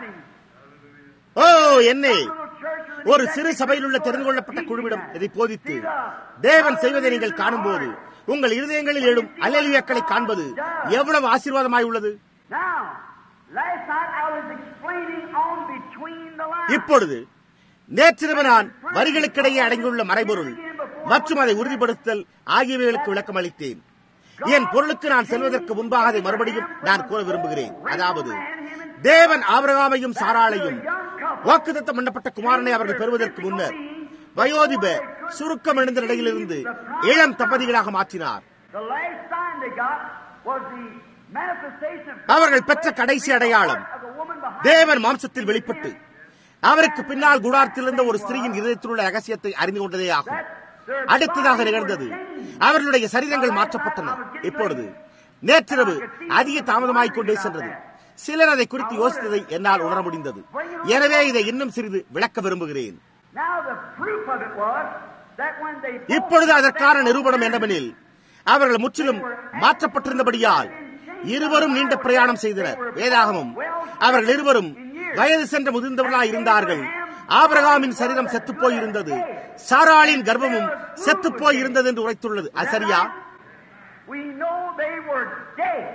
him. ஓ என்னே Little church with ஒரு சிறு சபையில் உள்ள தெரிந்து கொள்ளப்பட்ட குழுவிடம் இதை போதித்து தேவன் செய்வதை நீங்கள் காணும்போது உங்கள் இருதயங்களில் எழும் அலையலியாக்களை காண்பது எவ்வளவு ஆசீர்வாதமாய் உள்ளது Now, last night I was explaining on between the lines. இப்பொழுது நேற்றிரவு நான் வரிகளுக்கிடையே அடங்கியுள்ள மறைபொருள் மற்றும் அதை உறுதிப்படுத்தல் ஆகியவைகளுக்கு விளக்கம் அளித்தேன் என் பொருளுக்கு நான் செல்வதற்கு முன்பாக அதை மறுபடியும் நான் கூற விரும்புகிறேன் அதாவது தேவன் ஆபிரகாமையும் சாராளையும் வாக்குத்தத்தம் பண்ணப்பட்ட குமாரனை அவர்கள் பெறுவதற்கு முன்னர் வயோதிப சுருக்கம் எழுந்த நிலையிலிருந்து இளம் தம்பதிகளாக மாற்றினார் The last sign they got was the manifestation of அவர்கள் பெற்ற கடைசி அடையாளம் of the woman behind தேவன் மாம்சத்தில் வெளிப்பட்டு அவருக்கு பின்னால் குடாரத்தில் இருந்த ஒரு ஸ்திரீயின் இதயத்தில் உள்ள ரகசியத்தை அறிந்து கொண்டதே ஆகும் அடுத்ததாக நிகழ்ந்தது அவர்களுடைய சரீரங்கள் மாற்றப்பட்டன இப்பொழுது நேற்றிரவு அதிக தாமதமாகிக் கொண்டே சென்றது சிலர் அதை குறித்து யோசித்ததை என்னால் உணர முடிந்தது எனவே இதை இன்னும் சிறிது விளக்க விரும்புகிறேன் Now the proof of it was that when they இப்பொழுது அதற்கான நிரூபணம் என்னவெனில் அவர்கள் முற்றிலும் மாற்றப்பட்டிருந்தபடியால் இருவரும் நீண்ட பிரயாணம் செய்தனர் வேதாகமும் அவர்கள் இருவரும் வயது சென்ற முதிர்ந்தவர்களாய் இருந்தார்கள் ஆபிரகாமின் சரீரம் செத்துப்போய் இருந்தது சாராளின் கர்ப்பமும் செத்துப்போய் இருந்தது என்று உரைத்துள்ளது அது சரியா we know they were dead.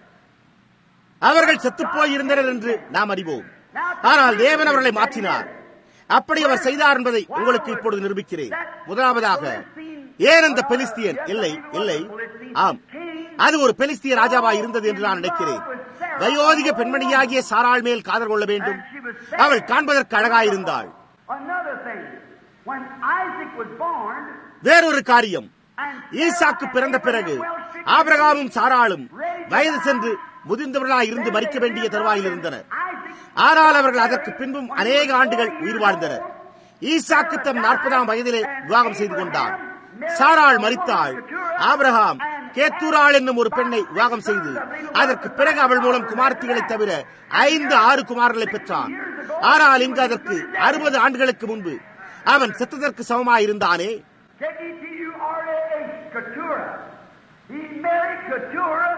அவர்கள் செத்துப்போய் இருந்தனர் என்று நாம் அறிவோம் ஆனால் தேவன் அவர்களை மாற்றினார் அப்படி அவர் செய்தார் என்பதை உங்களுக்கு இப்பொழுது நிரூபிக்கிறேன் முதலாவதாக ஏன் அந்த பெலிஸ்தியன் இல்லை இல்லை ஆம் அது ஒரு பெலிஸ்திய ராஜாவாய் இருந்தது என்று நான் நினைக்கிறேன் வயோதிக பெண்மணியாகிய சாராள் மேல் காதல் கொள்ள வேண்டும் அவள் காண்பதற்கு அழகாயிருந்தாள் Another thing, when Isaac was born, வேறொரு காரியம் and ஈசாக்கு பிறந்த பிறகு ஆபிரகாமும் சாராளும் வயது சென்று முதிர்ந்தவர்களாய் இருந்து மறிக்க வேண்டிய தருவாயில் இருந்தனர் ஆனால் அவர்கள் அதற்கு பின்பும் அநேக ஆண்டுகள் உயிர் வாழ்ந்தனர் ஈசாக்கு தம் நாற்பதாம் வயதிலே விவாகம் செய்து கொண்டார் சாராள் மறித்தாள் ஆபிரகாம் கேத்தூராள் என்னும் ஒரு பெண்ணை விவாகம் செய்து அதற்கு பிறகு அவள் மூலம் குமார்த்திகளை தவிர ஐந்து ஆறு குமாரர்களை பெற்றான் ஆனால் இங்கு அதற்கு அறுபது ஆண்டுகளுக்கு முன்பு அவன் செத்ததற்கு சமமாயிருந்தானே K-E-T-U-R-A-H, Keturah. He married Keturah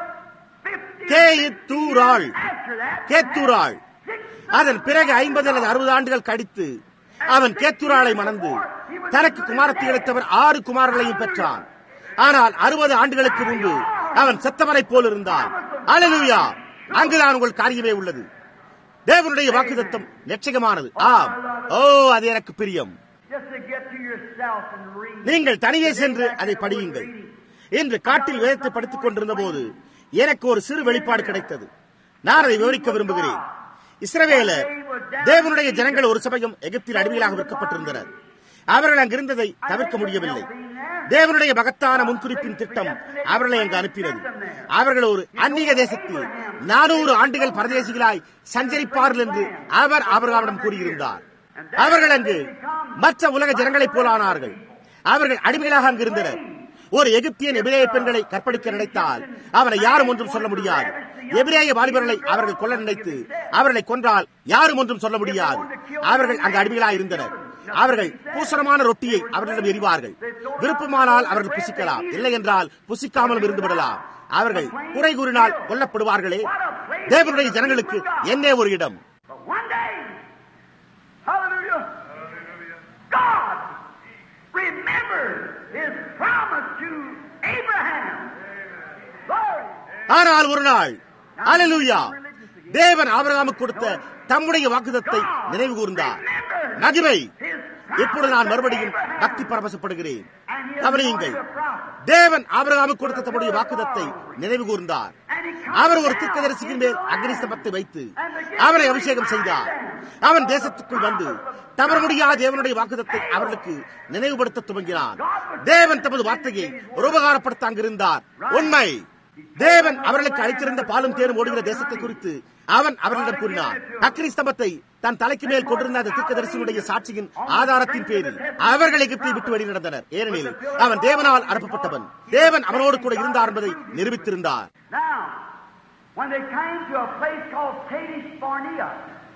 50 கேயித்தூராள் after that. கேத்தூராள் அதன் பிறகு ஐம்பது அல்லது அறுபது ஆண்டுகள் கழித்து அவன் கேத்துராளை மணந்து தனக்கு குமாரத்திகளை தவிர ஆறு குமாரர்களையும் பெற்றான் ஆனால் அறுபது ஆண்டுகளுக்கு முன்பு அவன் செத்தவரைப் போல் இருந்தான் அலலுயா அங்குதான் உங்கள் காரியமே உள்ளது தேவனுடைய வாக்குத்தத்தம் நிச்சயமானது ஆம் ஓ அது எனக்கு பிரியம் Just to get to yourself and read. நீங்கள் தனியே சென்று அதை படியுங்கள் இன்று காட்டில் வேதத்தை படித்துக் கொண்டிருந்த போது எனக்கு ஒரு சிறு வெளிப்பாடு கிடைத்தது நான் அதை விவரிக்க விரும்புகிறேன் இஸ்ரவேலர் தேவனுடைய ஜனங்கள் ஒரு சமயம் எகிப்தில் அடிமைகளாக விற்கப்பட்டிருந்தனர் அவர்கள் அங்கிருந்ததை தவிர்க்க முடியவில்லை தேவனுடைய மகத்தான முன்குறிப்பின் திட்டம் அவர்களை அங்கு அனுப்பினது அவர்கள் ஒரு அந்நிய தேசத்தில் நானூறு ஆண்டுகள் பரதேசிகளாய் சஞ்சரிப்பார்கள் என்று அவர் அவர்களிடம் கூறியிருந்தார் அவர்கள் அங்கு மற்ற உலக ஜனங்களைப் போலானார்கள் அவர்கள் அடிமைகளாக அங்கிருந்தனர் ஒரு எகிப்தியன் எபிரேய பெண்களை கற்பழிக்க நினைத்தால் அவனை யாரும் ஒன்றும் சொல்ல முடியாது எபிரேய வாலிபர்களை அவர்கள் கொல்ல நினைத்து அவர்களை கொன்றால் யாரும் ஒன்றும் சொல்ல முடியாது அவர்கள் அங்கு அடிமைகளாக இருந்தனர் அவர்கள் பூசணமான ரொட்டியை அவர்களிடம் எறிவார்கள் விருப்பமானால் அவர்கள் புசிக்கலாம் இல்லை என்றால் புசிக்காமலும் இருந்து விடலாம் அவர்கள் குறை கூறினால் கொல்லப்படுவார்களே தேவனுடைய ஜனங்களுக்கு என்னே ஒரு இடம் But one day, hallelujah, God remembered his promise to Abraham. Glory. ஆனால் ஒரு நாள் அலலுயா தேவன் ஆபிரகாமுக்கு கொடுத்த தம்முடைய வாக்குதத்தை நினைவு கூர்ந்தார் மகிமை இப்பொழுது நான் மறுபடியும் பக்தி பரவசப்படுகிறேன் கவனியுங்கள் தேவன் ஆபிரகாமுக்கு கொடுத்த தம்முடைய வாக்குதத்தை நினைவு கூர்ந்தார் அவர் ஒரு தீர்க்கதரிசியின் மேல் அக்னி ஸ்தம்பத்தை வைத்து அவரை அபிஷேகம் செய்தார் அவன் தேசத்துக்குள் வந்து தவற முடியாத தேவனுடைய வாக்குதத்தை அவர்களுக்கு நினைவுபடுத்த துவங்கினார் தேவன் தமது வார்த்தையை உபகாரப்படுத்த அங்கிருந்தார் உண்மை தேவன் அவர்களுக்கு அளித்திருந்த பாலும் தேரும் ஓடுகிற தேசத்தை குறித்து அவன் அவர்களிடம் கூறினார் அக்னி ஸ்தம்பத்தை தன் தலைக்கு மேல் கொண்டிருந்த அந்த தீர்க்கதரிசியுடைய சாட்சியின் ஆதாரத்தின் பேரில் அவர்கள் எகிப்தை விட்டு வெளி நடந்தனர் ஏனெனில் அவன் தேவனால் அனுப்பப்பட்டவன் தேவன் அவனோடு கூட இருந்தார் என்பதை நிரூபித்திருந்தார் Now, when they came to a place called Kadesh Barnea,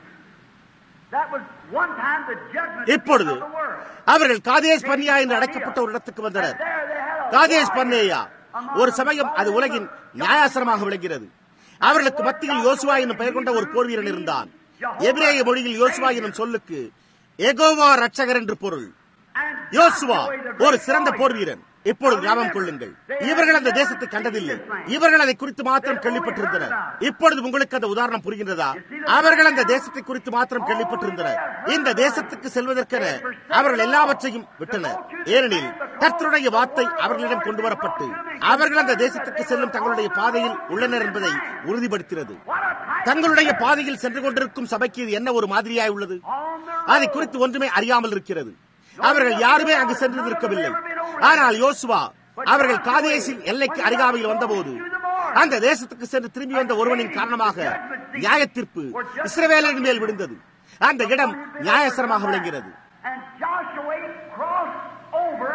that was one time the judgment இப்பொழுது of the world. அவர்கள் காதேஸ் பன்னியா என்று அழைக்கப்பட்ட ஒரு இடத்துக்கு வந்தனர் And there they had a Kadesh war பன்னேயா among ஒரு the சமயம் அது உலகின் நியாயாசனமாக விளங்கிறது அவர்களுக்கு மத்தியில் யோசுவா என்னும் பெயர் கொண்ட ஒரு போர் வீரன் இருந்தான் எபிரேய மொழியில் யோசுவா எனும் சொல்லுக்கு எகோவா ரட்சகர் என்று பொருள் யோசுவா ஒரு சிறந்த போர் வீரன் இப்பொழுது ஞாபகம் கொள்ளுங்கள் இவர்கள் அந்த தேசத்தை கண்டதில்லை இவர்கள் அதை குறித்து மாத்திரம் கேள்விப்பட்டிருந்தனர் இப்பொழுது உங்களுக்கு அந்த உதாரணம் புரிகின்றதா அவர்கள் அந்த தேசத்தை குறித்து மாத்திரம் கேள்விப்பட்டிருந்தனர் இந்த தேசத்துக்கு செல்வதற்கென அவர்கள் எல்லாவற்றையும் விட்டனர் ஏனெனில் கர்த்தருடைய வார்த்தை அவர்களிடம் கொண்டு வரப்பட்டு அவர்கள் அந்த தேசத்துக்கு செல்லும் தங்களுடைய பாதையில் உள்ளனர் என்பதை உறுதிப்படுத்தினது தங்களுடைய பாதையில் சென்று கொண்டிருக்கும் சபைக்கு இது என்ன ஒரு மாதிரியாய் உள்ளது அதை குறித்து ஒன்றுமே அறியாமல் இருக்கிறது அவர்கள் யாருமே அங்கு சென்றிருக்கவில்லை ஆனால் யோசுவா அவர்கள் காதேசின் எல்லைக்கு அருகாமையில் வந்தபோது அந்த தேசத்துக்கு சென்று திரும்பி வந்த ஒருவனின் காரணமாக நியாயத்தீர்ப்பு இஸ்ரவேலின் மேல் விழுந்தது அந்த இடம் நியாயசரமாக விளங்கிறது And Joshua crossed over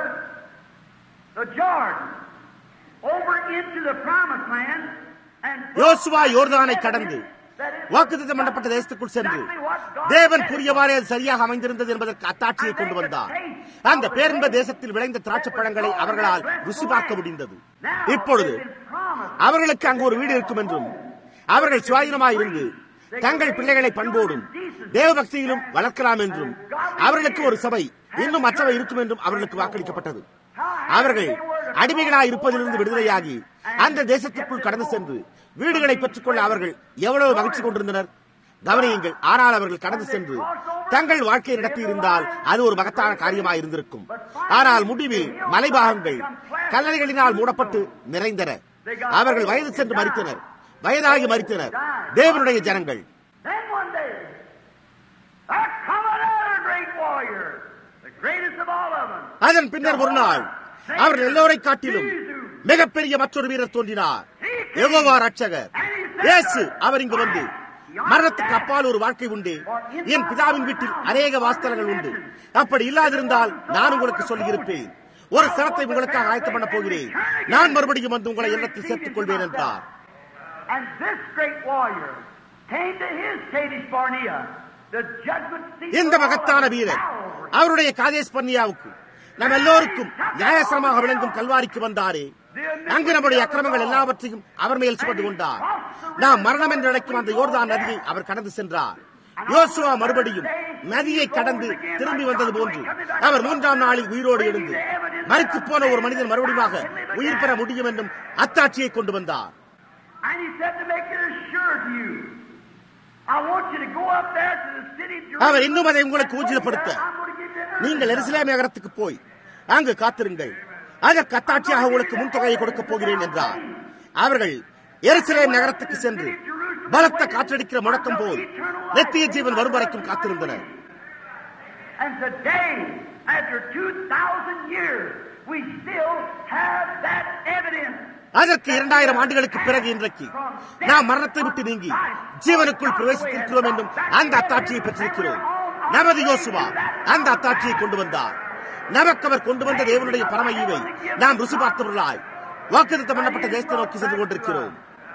the Jordan, over into the promised land, and யோசுவா யோர்தானை கடந்து வாக்குத்தத்தம் பண்ணப்பட்ட தேசத்துக்குள் சென்று தேவன் கூறியவாறே அது சரியாக அமைந்திருந்தது என்பதற்கு அத்தாட்சியை கொண்டு வந்தார் அந்த பேரின்ப தேசத்தில் விளைந்த திராட்சை பழங்களை அவர்களால் ருசி பார்க்க முடிந்தது இப்பொழுது அவர்களுக்கு அங்கு ஒரு வீடு இருக்கும் என்றும் அவர்கள் சுவாதீனமாய் இருந்து தங்கள் பிள்ளைகளை பண்போடும் தேவபக்தியிலும் வளர்க்கலாம் என்றும் அவர்களுக்கு ஒரு சபை இன்னும் மற்றவை இருக்கும் என்றும் அவர்களுக்கு வாக்களிக்கப்பட்டது அவர்கள் அடிமைகளாய் இருப்பதிலிருந்து விடுதலையாகி அந்த தேசத்திற்குள் கடந்து சென்று வீடுகளை பெற்றுக்கொள்ள அவர்கள் எவ்வளவு மகிழ்ச்சி கொண்டிருந்தனர் கவனியுங்கள் ஆனால் அவர்கள் கடந்து சென்று தங்கள் வாழ்க்கையை நடத்தி இருந்தால் அது ஒரு மகத்தான காரியமாக இருந்திருக்கும் ஆனால் முடிவில் மலைபாகங்கள் கல்லறைகளினால் மூடப்பட்டு நிறைந்தன அவர்கள் வயது சென்று மறித்தனர் வயதாகி மறித்தனர் தேவனுடைய ஜனங்கள் Then one day, there come another great warrior, the greatest of all of them. அதன் பின்னர் ஒரு நாள் அவர்கள் எல்லோரை காட்டிலும் மிகப்பெரிய மற்றொரு வீரர் தோன்றினார் யெகோவா ரட்சகர் இயேசு அவர் இங்கு வந்து மரணத்துக்கு அப்பால் ஒரு வாழ்க்கை உண்டு என் பிதாவின் வீட்டில் அநேக வாஸ்தலங்கள் உண்டு அப்படி இல்லாதிருந்தால் நான் உங்களுக்கு சொல்லியிருப்பேன் ஒரு சனத்தை உங்களுக்காக ஆயத்தம் பண்ண போகிறேன் நான் மறுபடியும் வந்து உங்களை எண்ணத்தில் சேர்த்துக் கொள்வேன் என்றார் And this great warrior came to his Kadesh Barnea, the judgment seat இந்த of all மகத்தான of வீரர் Calvary. அவருடைய காதேஸ் பன்னியாவுக்கு நம் எல்லோருக்கும் நியாயசரமாக விளங்கும் கல்வாரிக்கு வந்தாரே அங்கு நம்முடைய அக்கிரமங்கள் எல்லாவற்றையும் அவர் மேல் சுமந்து கொண்டார் நாம் மரணம் என்று அழைக்கும் அந்த யோர்தான் நதியை அவர் கடந்து சென்றார் யோசுவா மறுபடியும் நதியை கடந்து திரும்பி வந்தது போன்று அவர் மூன்றாம் நாளில் உயிரோடு எழுந்து மறித்து போன ஒரு மனிதன் மறுபடியும் உயிர் பெற முடியும் என்றும் அத்தாட்சியை கொண்டு வந்தார் And he said to make it assured to you, I want you to go up there to the city of our Jerusalem. இன்னும் அதை உங்களுக்கு ஊர்ஜிதப்படுத்த I'm going to give you an நீங்கள் எருசலேம் நகரத்துக்கு போய் அங்கு காத்திருங்கள் அதற்கு அத்தாட்சியாக உங்களுக்கு முன்தொகையை கொடுக்கப் போகிறேன் என்றார் அவர்கள் எருசலேம் நகரத்துக்கு சென்று பலத்த காற்றடிக்கிற முழக்கம் போல் நித்திய ஜீவன் வரும் வரைக்கும் காத்திருந்தனர் And today, after 2,000 years, we still have that evidence. அதற்கு இரண்டாயிரம் ஆண்டுகளுக்கு பிறகு இன்றைக்கு நாம் மரணத்தை விட்டு நீங்கி ஜீவனுக்குள் பிரவேசித்திருக்கிறோம் என்றும் அந்த அத்தாட்சியை பெற்றிருக்கிறோம் நமது யோசுவா அந்த அத்தாட்சியை கொண்டு வந்தார் நமக்கு அவர் கொண்டு வந்த தேவனுடைய பரம ஈவை நாம் ருசி பார்த்தவர்களாய் வாக்குத்தம் பண்ணப்பட்ட தேசத்தை நோக்கி சென்று கொண்டிருக்கிறோம்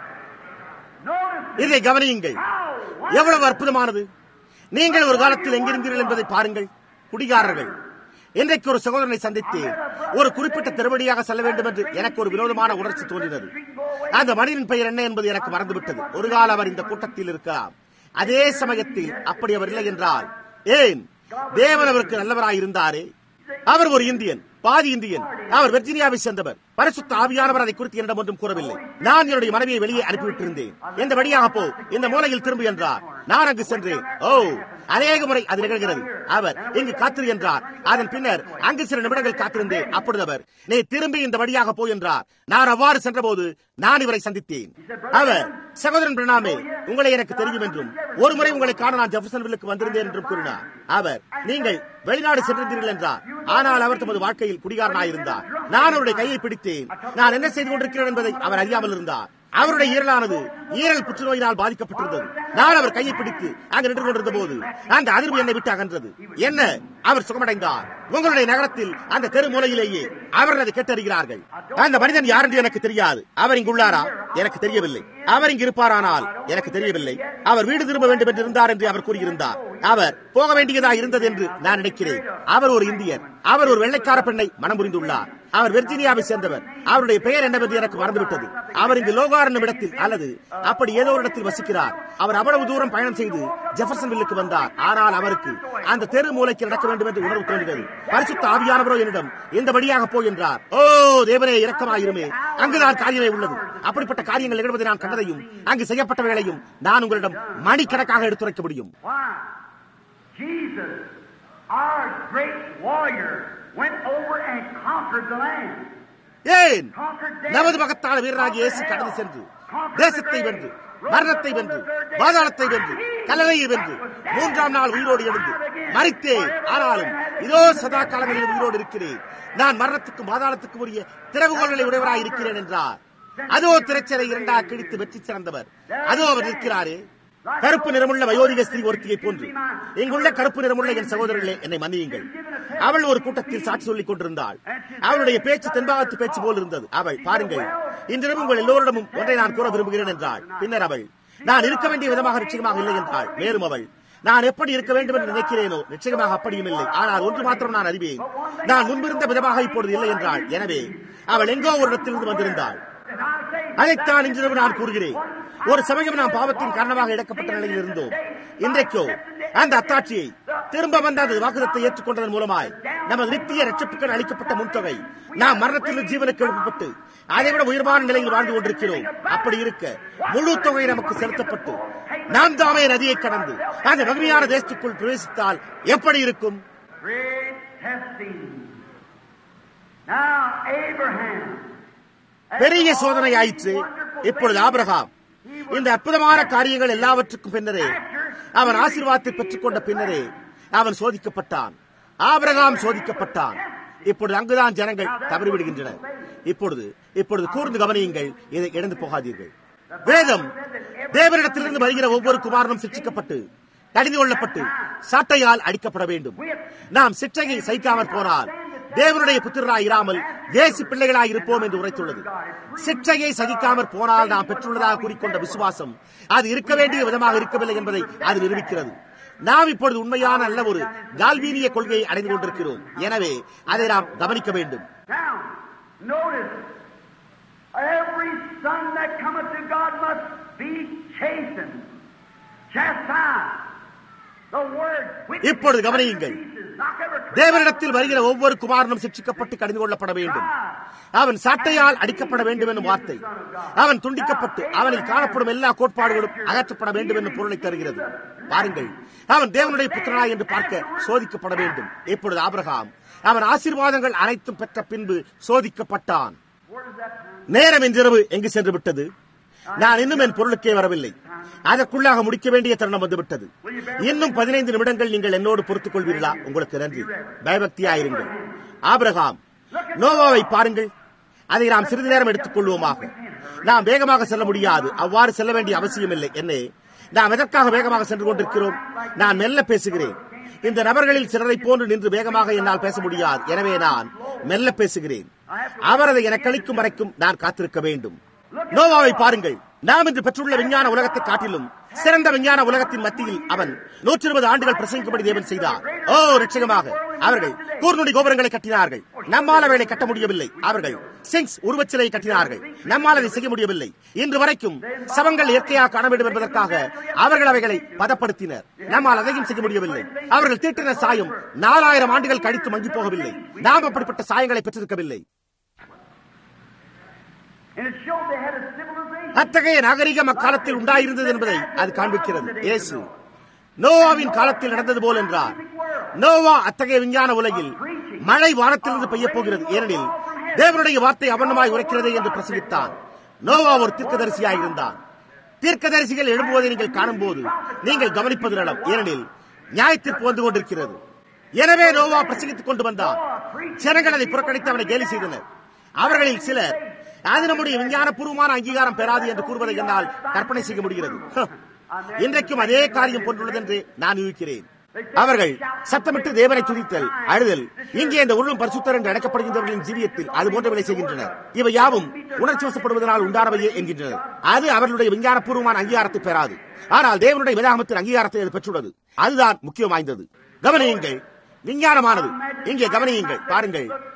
Notice இதை கவனியுங்கள் எவ்வளவு அற்புதமானது நீங்கள் ஒரு காலத்தில் எங்கிருந்தீர்கள் என்பதை பாருங்கள் குடிகாரர்கள் இன்றைக்கு ஒரு சகோதரனை சந்தித்து ஒரு குறிப்பிட்ட திருவடியாக செல்ல வேண்டும் என்று எனக்கு ஒரு வினோதமான உணர்ச்சி தோன்றினது அந்த மனிதன் பெயர் என்ன என்பது எனக்கு மறந்துவிட்டது ஒரு காலம் அவர் இந்த கூட்டத்தில் இருக்கலாம் அதே சமயத்தில் அப்படி அவர் இல்லை என்றால் ஏன் தேவன் அவருக்கு நல்லவராய் இருந்தாரே அவர் ஒரு இந்தியன் பாதி இந்தியன் அவர் வெர்ஜினியாவை சேர்ந்தவர் பரிசுத்த ஆவியானவர் அதை குறித்து என்னிடம் ஒன்றும் கூறவில்லை நான் என்னுடைய மனைவியை வெளியே அனுப்பிவிட்டிருந்தேன் இந்த வழியாக போ இந்த மூலையில் திரும்பு என்றார் நான் அங்கு சென்றேன் ஓ அநேக முறை அது நிகழ்கிறது அவர் இங்கு காத்திரு என்றார் அதன் பின்னர் அங்கு சில நிமிடங்கள் காத்திருந்தேன் அப்பொழுது அவர் நீ திரும்பி இந்த வழியாக போ என்றார் நான் அவ்வாறு சென்றபோது நான் இவரை சந்தித்தேன் அவர் சகோதரன் பிரணாமே உங்களை எனக்கு தெரியும் என்றும் ஒரு முறை உங்களை காண நான் ஜெஃபர்சன்வில்லுக்கு வந்திருந்தேன் என்றும் கூறினார் அவர் நீங்கள் வெளிநாடு சென்றிருந்தீர்கள் என்றார் ஆனால் அவர் தமது வாழ்க்கையில் குடிகாரனாயிருந்தார் நான் அவருடைய கையை பிடித்தேன் நான் என்ன செய்து கொண்டிருக்கிறேன் என்பதை அவர் அறியாமல் இருந்தார் அவருடைய ஈரலானது ஈரல் புற்றுநோயினால் பாதிக்கப்பட்டிருந்தது நான் அவர் கையை பிடித்து அங்கு நின்று கொண்டிருந்த போது அந்த அதிர்வு என்னை விட்டு அகன்றது என்ன அவர் சுகமடைந்தார் உங்களுடைய நகரத்தில் அந்த தெரு மூலையிலேயே அவர்கள் அதை கேட்டறிகிறார்கள் அந்த மனிதன் யார் என்று எனக்கு தெரியாது அவர் இங்கு உள்ளாரா எனக்கு தெரியவில்லை அவர் இங்கு இருப்பாரானால் எனக்கு தெரியவில்லை அவர் வீடு திரும்ப வேண்டும் என்று இருந்தார் என்று அவர் கூறியிருந்தார் அவர் போக வேண்டியதா இருந்தது என்று நான் நினைக்கிறேன் அவர் ஒரு இந்தியர் அவர் ஒரு வெள்ளைக்கார பெண்ணை மனம் புரிந்துள்ளார் அவர் வெர்ஜீனியாவை சேர்ந்தவர் அவருடைய பெயர் என்னவென்று எனக்கு மறந்துவிட்டது அவர் இங்கு லோகார் என்னும் இடத்தில் அல்லது அப்படி ஏதோ ஒரு இடத்தில் வசிக்கிறார் அவர் அவ்வளவு தூரம் பயணம் செய்து ஜெஃபர்சன் வில்லுக்கு வந்தார் ஆனால் அவருக்கு அந்த தெரு மூலைக்கு நடக்க வேண்டும் என்று உணர்வு தோன்றினது பரிசுத்த ஆவியானவரோ என்னிடம் இந்த வழியாக போய் என்றார் ஓ தேவனே இரக்கமாயிருமே அங்குதான் காரியமே உள்ளது அப்படிப்பட்ட காரியங்கள் நிகழ்வதை நான் கண்டதையும் அங்கு செய்யப்பட்ட வேளையும் நான் உங்களிடம் மணிக்கணக்காக எடுத்துரைக்க முடியும் Why? Jesus, our great warrior, went over and conquered the land. ஏன் Conquered death. நமது மகத்தான வீரராகிய இயேசு கடந்து சென்று தேசத்தை வென்று மரணத்தை வென்று பாதாளத்தை வென்று கல்லறையை வென்று மூன்றாம் நாள் உயிரோடு எழுந்து மறித்தேன் ஆனாலும் இதோ சதா காலங்களில் உயிரோடு இருக்கிறேன் நான் மரணத்துக்கும் பாதாளத்துக்கும் உரிய திறவுகோள்களை உடையவராய் இருக்கிறேன் என்றார் அதோ திரைச்சலை இரண்டாக கிழித்து வெற்றி சிறந்தவர் அதோ அவர் நிற்கிறாரே கருப்பு நிறமுள்ள வயோதிக ஸ்திரீ ஒருத்தியை போன்று இங்குள்ள கருப்பு நிறமுள்ள என் சகோதரர்களே என்னை மன்னியுங்கள் அவள் ஒரு கூட்டத்தில் சாட்சி சொல்லிக் கொண்டிருந்தாள் அவளுடைய பேச்சு தென்பாகத்து பேச்சு போல் இருந்தது அவள் பாருங்கள் இன்றிரவு உங்கள் எல்லோரிடமும் ஒன்றை நான் கூற விரும்புகிறேன் என்றாள் பின்னர் அவள் நான் இருக்க வேண்டிய விதமாக நிச்சயமாக இல்லை என்றாள் மேலும் அவள் நான் எப்படி இருக்க வேண்டும் என்று நினைக்கிறேனோ நிச்சயமாக அப்படியும் இல்லை ஆனால் ஒன்று மாத்திரம் நான் அறிவேன் நான் முன்பிருந்த விதமாக இப்பொழுது இல்லை என்றாள் எனவே அவள் எங்கோ ஒரு இடத்திலிருந்து வந்திருந்தாள் And I say, அதைத்தான் இன்றிரவு நான் கூறுகிறேன் ஒரு சமயம் நாம் பாவத்தின் காரணமாக இழக்கப்பட்ட நிலையில் இருந்தோம் இன்றைக்கோ அந்த அத்தாட்சியை திரும்ப வந்த அந்த வாக்குதத்தை ஏற்றுக்கொண்டதன் மூலமாய் நமது நித்திய ரட்சிப்புகள் அளிக்கப்பட்ட முன்தொகை நாம் மரணத்தில் ஜீவனுக்கு எழுப்பப்பட்டு அதைவிட உயர்வான நிலையில் வாழ்ந்து கொண்டிருக்கிறோம் அப்படி இருக்க முழு தொகை நமக்கு செலுத்தப்பட்டு நாம் தாமே நதியை கடந்து அந்த மகிமையான தேசத்துக்குள் பிரவேசித்தால் எப்படி இருக்கும் great testing. Now, Abraham. பெரிய சோதனை ஆயிற்று இப்பொழுது ஆபிரகாம் இந்த அற்புதமான காரியங்கள் எல்லாவற்றுக்கும் பின்னரே அவன் ஆசீர்வாதத்தை பெற்றுக்கொண்ட பின்னரே அவன் சோதிக்கப்பட்டான் ஆபிரகாம் சோதிக்கப்பட்டான் இப்பொழுது அங்குதான் ஜனங்கள் தவறிவிடுகின்றனர் இப்பொழுது இப்பொழுது கூர்ந்து கவனியுங்கள் இதை இழந்து போகாதீர்கள் வேதம் தேவனிடத்திலிருந்து வருகிற ஒவ்வொரு குமாரனும் சிக்ஷிக்கப்பட்டு கடிந்து கொள்ளப்பட்டு சாட்டையால் அடிக்கப்பட வேண்டும் நாம் சிற்றையை சகிக்காமற் போனால் தேவனுடைய புத்திரராய் இராமல் தேசி பிள்ளைகளாய் இருப்போம் என்று உரைத்துள்ளது சிற்றையை சகிக்காமற் போனால் நாம் பெற்றுள்ளதாக கூறிக்கொண்ட விசுவாசம் அது இருக்க வேண்டிய விதமாக இருக்கவில்லை என்பதை அது நிரூபிக்கிறது நாம் இப்பொழுது உண்மையான நல்ல ஒரு கால்வீனிய கொள்கையை அடைந்து கொண்டிருக்கிறோம் எனவே அதை நாம் கவனிக்க வேண்டும் Now, notice, every son that cometh to God must be chastened, chastised. The word which இப்பொழுது கவனியுங்கள். Not ever தேவனிடத்தில் வருகிற ஒவ்வொரு குமாரனும் சிக்ஷிக்கப்பட்டு கடிந்து கொள்ளப்பட வேண்டும் அவன் சாட்டையால் அடிக்கப்பட வேண்டும் என்னும் வார்த்தை அவன் துண்டிக்கப்பட்டு அவனில் காணப்படும் எல்லா கோட்பாடுகளும் அகற்றப்பட வேண்டும் என்னும் பொருளை தருகிறது பாருங்கள் அவன் தேவனுடைய புத்திரனா என்று பார்க்க சோதிக்கப்பட வேண்டும் இப்பொழுது ஆபிரகாம் அவன் ஆசீர்வாதங்கள் அனைத்தும் பெற்ற பின்பு சோதிக்கப்பட்டான் Where does that time? நேரம் இன்றிரவு எங்கு சென்று விட்டது நான் இன்னும் என் பொருளுக்கே வரவில்லை அதற்குள்ளாக முடிக்க வேண்டிய தருணம் வந்துவிட்டது இன்னும் பதினைந்து நிமிடங்கள் நீங்கள் என்னோடு பொறுத்துக் கொள்வீர்களா உங்களுக்கு நன்றி பயபக்தியாயிருங்கள் ஆபிரகாம் நோவாவை பாருங்கள் அதை நாம் சிறிது நேரம் எடுத்துக் கொள்வோமாக நாம் வேகமாக செல்ல முடியாது அவ்வாறு செல்ல வேண்டிய அவசியம் இல்லை என்னே நாம் எதற்காக வேகமாக சென்று கொண்டிருக்கிறோம் நான் மெல்ல பேசுகிறேன் இந்த நபர்களில் சிலரை போன்று நின்று வேகமாக என்னால் பேச முடியாது எனவே நான் மெல்ல பேசுகிறேன் அவர் அதை எனக்கு அளிக்கும் வரைக்கும் நான் காத்திருக்க வேண்டும் நோவாவை பாருங்கள் நாம் இன்று பெற்றுள்ள விஞ்ஞான உலகத்தை காட்டிலும் சிறந்த விஞ்ஞான உலகத்தின் மத்தியில் அவன் நூற்றி இருபது ஆண்டுகள் பிரசங்கிக்கும்படி தேவன் செய்தார் ஓ ரட்சகமாக அவர்கள் கூர்நுடி கோபுரங்களை கட்டினார்கள் நம்மால் அவைகளை கட்ட முடியவில்லை அவர்கள் சிங்ஸ் உருவச்சிலையை கட்டினார்கள் நம்மால் அதை செய்ய முடியவில்லை இன்று வரைக்கும் சவங்கள் இயற்கையாக காண வேண்டும் என்பதற்காக அவர்கள் அவைகளை பதப்படுத்தினர் நம்மால் அதையும் செய்ய முடியவில்லை அவர்கள் தீட்டின சாயம் நாலாயிரம் ஆண்டுகள் கழித்து மங்கி போகவில்லை நாம் அப்படிப்பட்ட சாயங்களை பெற்றிருக்கவில்லை And it showed they had a civilization. அத்தகைய நாகரிகம் அக்காலத்தில் உண்டாயிருந்தது என்பதை அது காண்பிக்கிறது இயேசு நோவாவின் காலத்தில் நடந்தது போல் என்றார் நோவா அத்தகைய விஞ்ஞான உலகில் மழை வானத்திலிருந்து பெய்யப் போகிறது ஏனெனில் தேவனுடைய வார்த்தை அவனமாய் உரைக்கிறது என்று பிரசங்கித்தான் நோவா ஒரு தீர்க்கதரிசியாய் இருந்தான் தீர்க்கதரிசிகள் எழும்புவதை நீங்கள் காணும்போது நீங்கள் கவனிப்பது நலம் ஏனெனில் நியாயத்திற்கு வந்து கொண்டிருக்கிறது எனவே நோவா பிரசங்கித்துக் கொண்டு வந்தார் ஜனங்கள் அதை புறக்கணித்து அவனை கேலி செய்தனர் அவர்களில் சிலர் அது நம்முடைய விஞ்ஞானபூர்வமான அங்கீகாரம் பெறாது என்று கூறுவதை என்னால் கற்பனை செய்ய முடிகிறது இன்றைக்கும் அதே காரியம் போன்றுள்ளது என்று நான் யூகிக்கிறேன் அவர்கள் சத்தமிட்டு தேவனை துதித்தல் அழுதல் இங்கே இந்த உள்ளும் பரிசுத்தர் என்று அழைக்கப்படுகின்றவர்களின் ஜீவியத்தில் அது போன்றவர்களை செய்கின்றனர் இவை யாவும் உணர்ச்சி வசப்படுவதனால் உண்டானவையே என்கின்றனர் அது அவர்களுடைய விஞ்ஞானபூர்வமான அங்கீகாரத்தை பெறாது ஆனால் தேவனுடைய வேதாகமத்தின் அங்கீகாரத்தை அது பெற்றுள்ளது அதுதான் முக்கியம் வாய்ந்தது கவனியுங்கள் விஞ்ஞானமானது இங்கே கவனியுங்கள் பாருங்கள்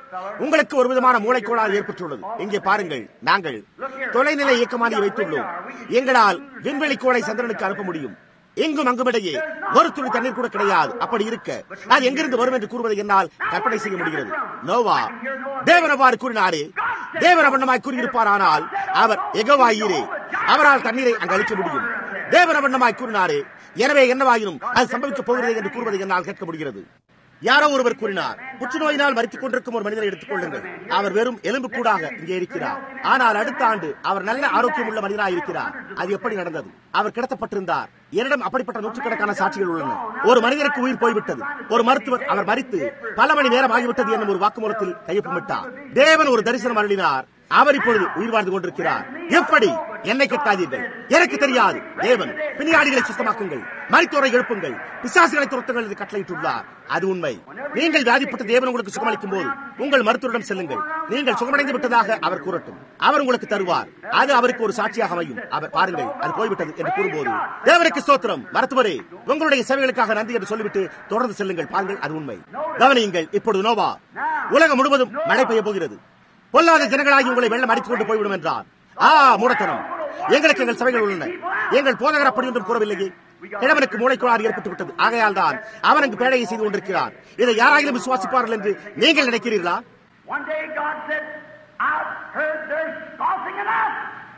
உங்களுக்கு ஒரு விதமான மூளைக்கோளாறு ஏற்பட்டுள்ளது இங்கே பாருங்கள் நாங்கள் தொலைநிலை இயக்கமானியை வைத்துள்ளோம் எங்களால் விண்வெளி கோளை சந்திரனுக்கு அனுப்ப முடியும் எங்கும் அங்குமிடையே ஒரு துளி தண்ணீர் கூட கிடையாது அப்படி இருக்க அது எங்கிருந்து வரும் என்று கூறுவதை என்னால் கற்பனை செய்ய முடிகிறது நோவா தேவன் அவ்வாறு கூறினாரே தேவன் வண்ணமாய் கூறியிருப்பார் ஆனால் அவர் எகவாயிரே அவரால் தண்ணீரை அங்கு அளிக்க முடியும் தேவன் வண்ணமாய் கூறினாரே எனவே என்னவாயினும் அது சம்பவிக்கப் போகிறது என்று கூறுவதை என்னால் கேட்க முடிகிறது யாரோ ஒருவர் கூறினார் புற்றுநோயினால் மறித்துக் கொண்டிருக்கும் ஒரு மனிதனை எடுத்துக் கொள்ளுங்கள் அவர் வெறும் எலும்பு கூடாக இங்கே இருக்கிறார் ஆனால் அடுத்த ஆண்டு அவர் நல்ல ஆரோக்கியம் உள்ள மனிதனாக இருக்கிறார் அது எப்படி நடந்தது அவர் கிடத்தப்பட்டிருந்தார் என்னிடம் அப்படிப்பட்ட நூற்றுக்கணக்கான சாட்சிகள் உள்ளன ஒரு மனிதனுக்கு உயிர் போய்விட்டது ஒரு மருத்துவர் அவர் மறித்து பல மணி நேரம் ஆகிவிட்டது என்னும் ஒரு வாக்குமூலத்தில் கையொப்பமிட்டார் தேவன் ஒரு தரிசனம் அருளினார் அவர் இப்பொழுது உயிர் வாழ்ந்து கொண்டிருக்கிறார் எப்படி என்னை கேட்காதீர்கள் எனக்கு தெரியாது தேவன் பிணியாடிகளை சுத்தமாக்குங்கள் மருத்துவரை எழுப்புங்கள் பிசாசுகளை துரத்துங்கள் என்று கட்டளையிட்டுள்ளார் அது உண்மை நீங்கள் வியாதிப்பட்ட தேவன் உங்களுக்கு சுகமளிக்கும் போது உங்கள் மருத்துவரிடம் செல்லுங்கள் நீங்கள் சுகமடைந்து விட்டதாக அவர் கூறட்டும் அவர் உங்களுக்கு தருவார் அது அவருக்கு ஒரு சாட்சியாக அமையும் அவர் பாருங்கள் அது போய்விட்டது என்று கூறும்போது தேவனுக்கு ஸ்தோத்திரம் மருத்துவரே உங்களுடைய சேவைகளுக்காக நன்றி என்று சொல்லிவிட்டு தொடர்ந்து செல்லுங்கள் பாருங்கள் அது உண்மை கவனியுங்கள் இப்பொழுது நோவா உலகம் முழுவதும் மழை பெய்ய போகிறது பொல்லாத ஜனங்களாகி உங்களை வெள்ளம் அடித்துக் கொண்டு போய்விடும் என்றார் ஆ மூடத்தனம் எங்களுக்கு எங்கள் சபைகள் உள்ளன எங்கள் போதகர் அப்படி ஒன்றும் கூறவில்லையே கிழவனுக்கு மூளைக்குளாறு ஏற்பட்டு விட்டது ஆகையால் தான் அவன் அங்கு பேழையை செய்து கொண்டிருக்கிறார் இதை யாராயிலும் விசுவாசிப்பார்கள் என்று நீங்கள் நினைக்கிறீர்களா One day God said, I've heard their scoffing enough.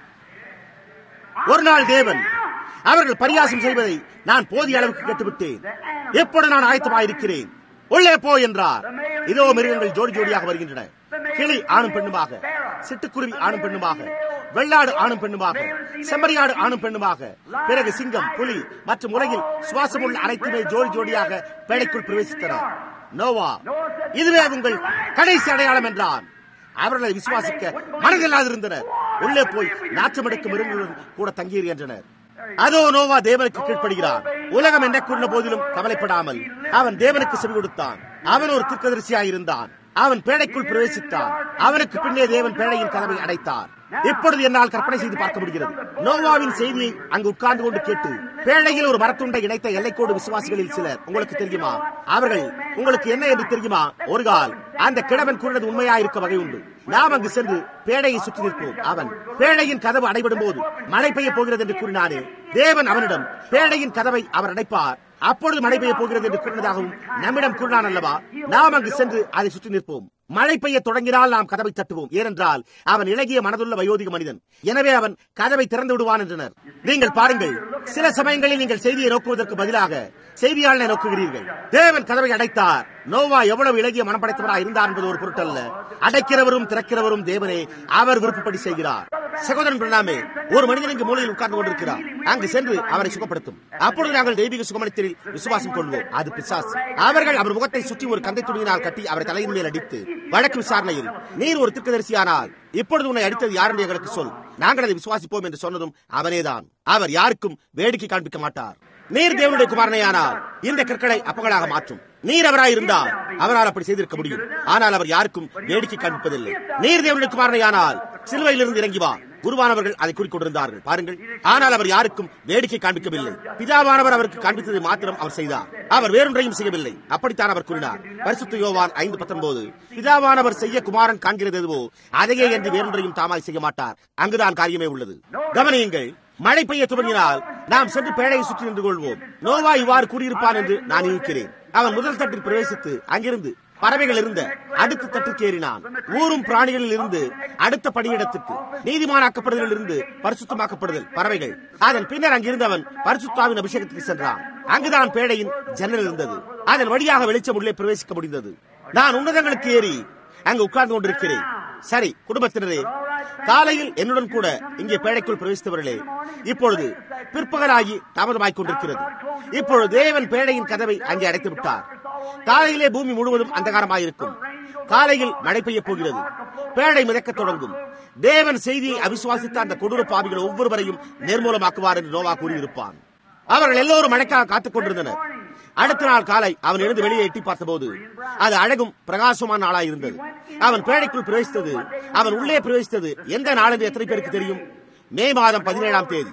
ஒரு நாள் தேவன் அவர்கள் பரியாசம் செய்வதை நான் போதிய அளவுக்கு கேட்டுவிட்டேன் எப்பொழுது நான் ஆயத்தமாயிருக்கிறேன் உள்ளே போ என்றார் இதோ மிருகங்கள் ஜோடி ஜோடியாக வருகின்றன கிளி ஆணும் பெண்ணுமாக சிட்டுக்குருவி ஆணும் பெண்ணுமாக வெள்ளாடு ஆணும் பெண்ணுமாக செம்மறியாடு ஆணும் பெண்ணுமாக பிறகு சிங்கம் புலி மற்றும் உலகில் சுவாசமுள்ள அனைத்துமே ஜோடி ஜோடியாக பேழைக்குள் பிரவேசித்தன நோவா இதுவே உங்கள் கடைசி அடையாளம் என்றான் அவர்களை விசுவாசிக்க மனதில்லாதிருந்தனர் உள்ளே போய் நாற்றமெடுக்கும் மிருகங்களுடன் கூட தங்கியர் என்றனர் அதோ நோவா தேவனுக்கு கீழ்ப்படுகிறார் உலகம் என்ன கூறின போதிலும் கவலைப்படாமல் அவன் தேவனுக்கு செவி கொடுத்தான் அவன் ஒரு தீர்க்கதரிசியாயிருந்தான் அவன் பேழைக்குள் பிரவேசித்தான் அவனுக்கு பின்னே தேவன் பேழையின் கதவை அடைத்தார் இப்பொழுது என்னால் கற்பனை செய்து பார்க்க முடிகிறது நோவாவின் செய்தியை அங்கு உட்கார்ந்து கொண்டு கேட்டு பேழையில் ஒரு மரத்துண்டை இணைத்த எல்லைக்கோடு விசுவாசிகளில் சிலர் உங்களுக்கு தெரியுமா அவர்கள் உங்களுக்கு என்ன என்று தெரியுமா ஒரு கால் அந்த கிழவன் கூறினது உண்மையாயிருக்க வகை உண்டு நாம் அங்கு சென்று பேழையை சுற்றி நிற்போம் அவன் பேழையின் கதவு அடைபடும் போது மழை பெய்ய போகிறது என்று கூறினானே தேவன் அவனிடம் பேழையின் கதவை அவர் அடைப்பார் அப்பொழுது மழை பெய்ய போகிறது என்று கூறினதாகவும் நம்மிடம் கூறினான் அல்லவா நாம் அங்கு சென்று அதை சுற்றி நிற்போம் மழை பெய்ய தொடங்கினால் நாம் கதவை தட்டுவோம் ஏனென்றால் அவன் இலகிய மனதுள்ள வயோதிக மனிதன் எனவே அவன் கதவை திறந்து விடுவான் என்றனர் நீங்கள் பாருங்கள் சில சமயங்களில் நீங்கள் செய்தியை நோக்குவதற்கு பதிலாக செய்தியாளனை நோக்குகிறீர்கள் தேவன் கதவை அடைத்தார் நோவா எவ்வளவு இலகிய மனம் படைத்தவராக இருந்தார் என்பது ஒரு பொருட்டல்ல அடைக்கிறவரும் திறக்கிறவரும் தேவனே அவர் விருப்பப்படி செய்கிறார் சகோதரன் பிரணாமே ஒரு மனிதன் இங்கு மூலையில் உட்கார்ந்து கொண்டிருக்கிறார் அங்கு சென்று அவரை சுகப்படுத்தும் அப்பொழுது நாங்கள் தெய்வீக சுகமளித்தலில் விசுவாசம் கொள்வோம் அது பிசாஸ் அவர்கள் அவர் முகத்தை சுற்றி ஒரு கந்தை துணியினால் கட்டி அவரை தலையின் மேல் அடித்து வழக்கு விசாரணையில் நீர் ஒரு திருக்கதரிசியானால் இப்பொழுது உன்னை அடித்தது யார் என்று எங்களுக்கு சொல் நாங்கள் அதை விசுவாசிப்போம் என்று சொன்னதும் அவனேதான் அவர் யாருக்கும் வேடிக்கை காண்பிக்க மாட்டார் நீர் தேவனுடைய குமாரனையானால் இந்த கற்களை அப்பங்களாக மாற்றும் நீர் அவராய் இருந்தால் அவரால் அப்படி செய்திருக்க முடியும் ஆனால் அவர் யாருக்கும் வேடிக்கை காண்பிப்பதில்லை நீர் தேவனுடைய குமாரனையானால் சிலுவையிலிருந்து இறங்கி வா குருவானவர்கள் அதை கூறிக்கொண்டிருந்தார்கள் பாருங்கள் ஆனால் அவர் யாருக்கும் வேடிக்கை காண்பிக்கவில்லை பிதாவானவர் அவருக்கு காண்பித்ததை மாத்திரம் அவர் செய்தார் அவர் வேறொன்றையும் செய்யவில்லை அப்படித்தான் அவர் கூறினார் பரிசுத்த யோவான் ஐந்து பத்தொன்பது பிதாவானவர் செய்ய குமாரன் காண்கிறது எதுவோ அதையே என்று வேறொன்றையும் தாமாய் செய்ய மாட்டார் அங்குதான் காரியமே உள்ளது கவனியுங்கள் மழை பெய்ய துவங்கினால் நாம் சென்று பேழையை சுற்றி நின்று கொள்வோம் நோவா இவ்வாறு கூறியிருப்பான் என்று நான் இருக்கிறேன் அவன் முதல் தட்டில் பிரவேசித்து அங்கிருந்து பறவைகள் இருந்த அடுத்த தட்டுக்கு ஏறினான் ஊரும் பிராணிகளில் இருந்து அடுத்த பணியிடத்துக்கு நீதிமானாக்கப்படுதலில் இருந்து பரிசுத்தமாக்கப்படுதல் பறவைகள் அதன் பின்னர் அங்கிருந்து அவன் பரிசுத்தாவின் அபிஷேகத்துக்கு சென்றான் அங்குதான் பேழையின் ஜன்னல் இருந்தது அதன் வழியாக வெளிச்சம் உள்ளே பிரவேசிக்க முடிந்தது நான் உன்னதங்களுக்கு ஏறி அங்கு உட்கார்ந்து கொண்டிருக்கிறேன் சரி குடும்பத்தினரே காலையில் என்னுடன் கூட இங்கே பேழைக்குள் பிரவேசித்தவர்களே இப்பொழுது பிற்பகலாகி தாமதமாய்க் கொண்டிருக்கிறது இப்பொழுது தேவன் பேழையின் கதவை அங்கே அடைத்து விட்டார் காலையிலே பூமி முழுவதும் அந்தகாரமாயிருக்கும் காலையில் மழை பெய்ய போகிறது பேழை மிதக்கத் தொடங்கும் தேவன் செய்தியை அவிசுவாசித்த அந்த கொடூர பாவிகள் ஒவ்வொருவரையும் நிர்மூலமாக்குவார் என்று நோவா கூறியிருப்பான் அவர்கள் எல்லோரும் மழைக்காக காத்துக் கொண்டிருந்தனர் அடுத்த நாள் காலை அவன் எழுந்து வெளியே எட்டி பார்த்தபோது அது அழகும் பிரகாசமான நாளாய் இருந்தது அவன் பேழைக்குள் பிரவேசித்தது அவன் உள்ளே பிரவேசித்தது எந்த நாள் என்று எத்தனை பேருக்கு தெரியும் மே மாதம் பதினேழாம் தேதி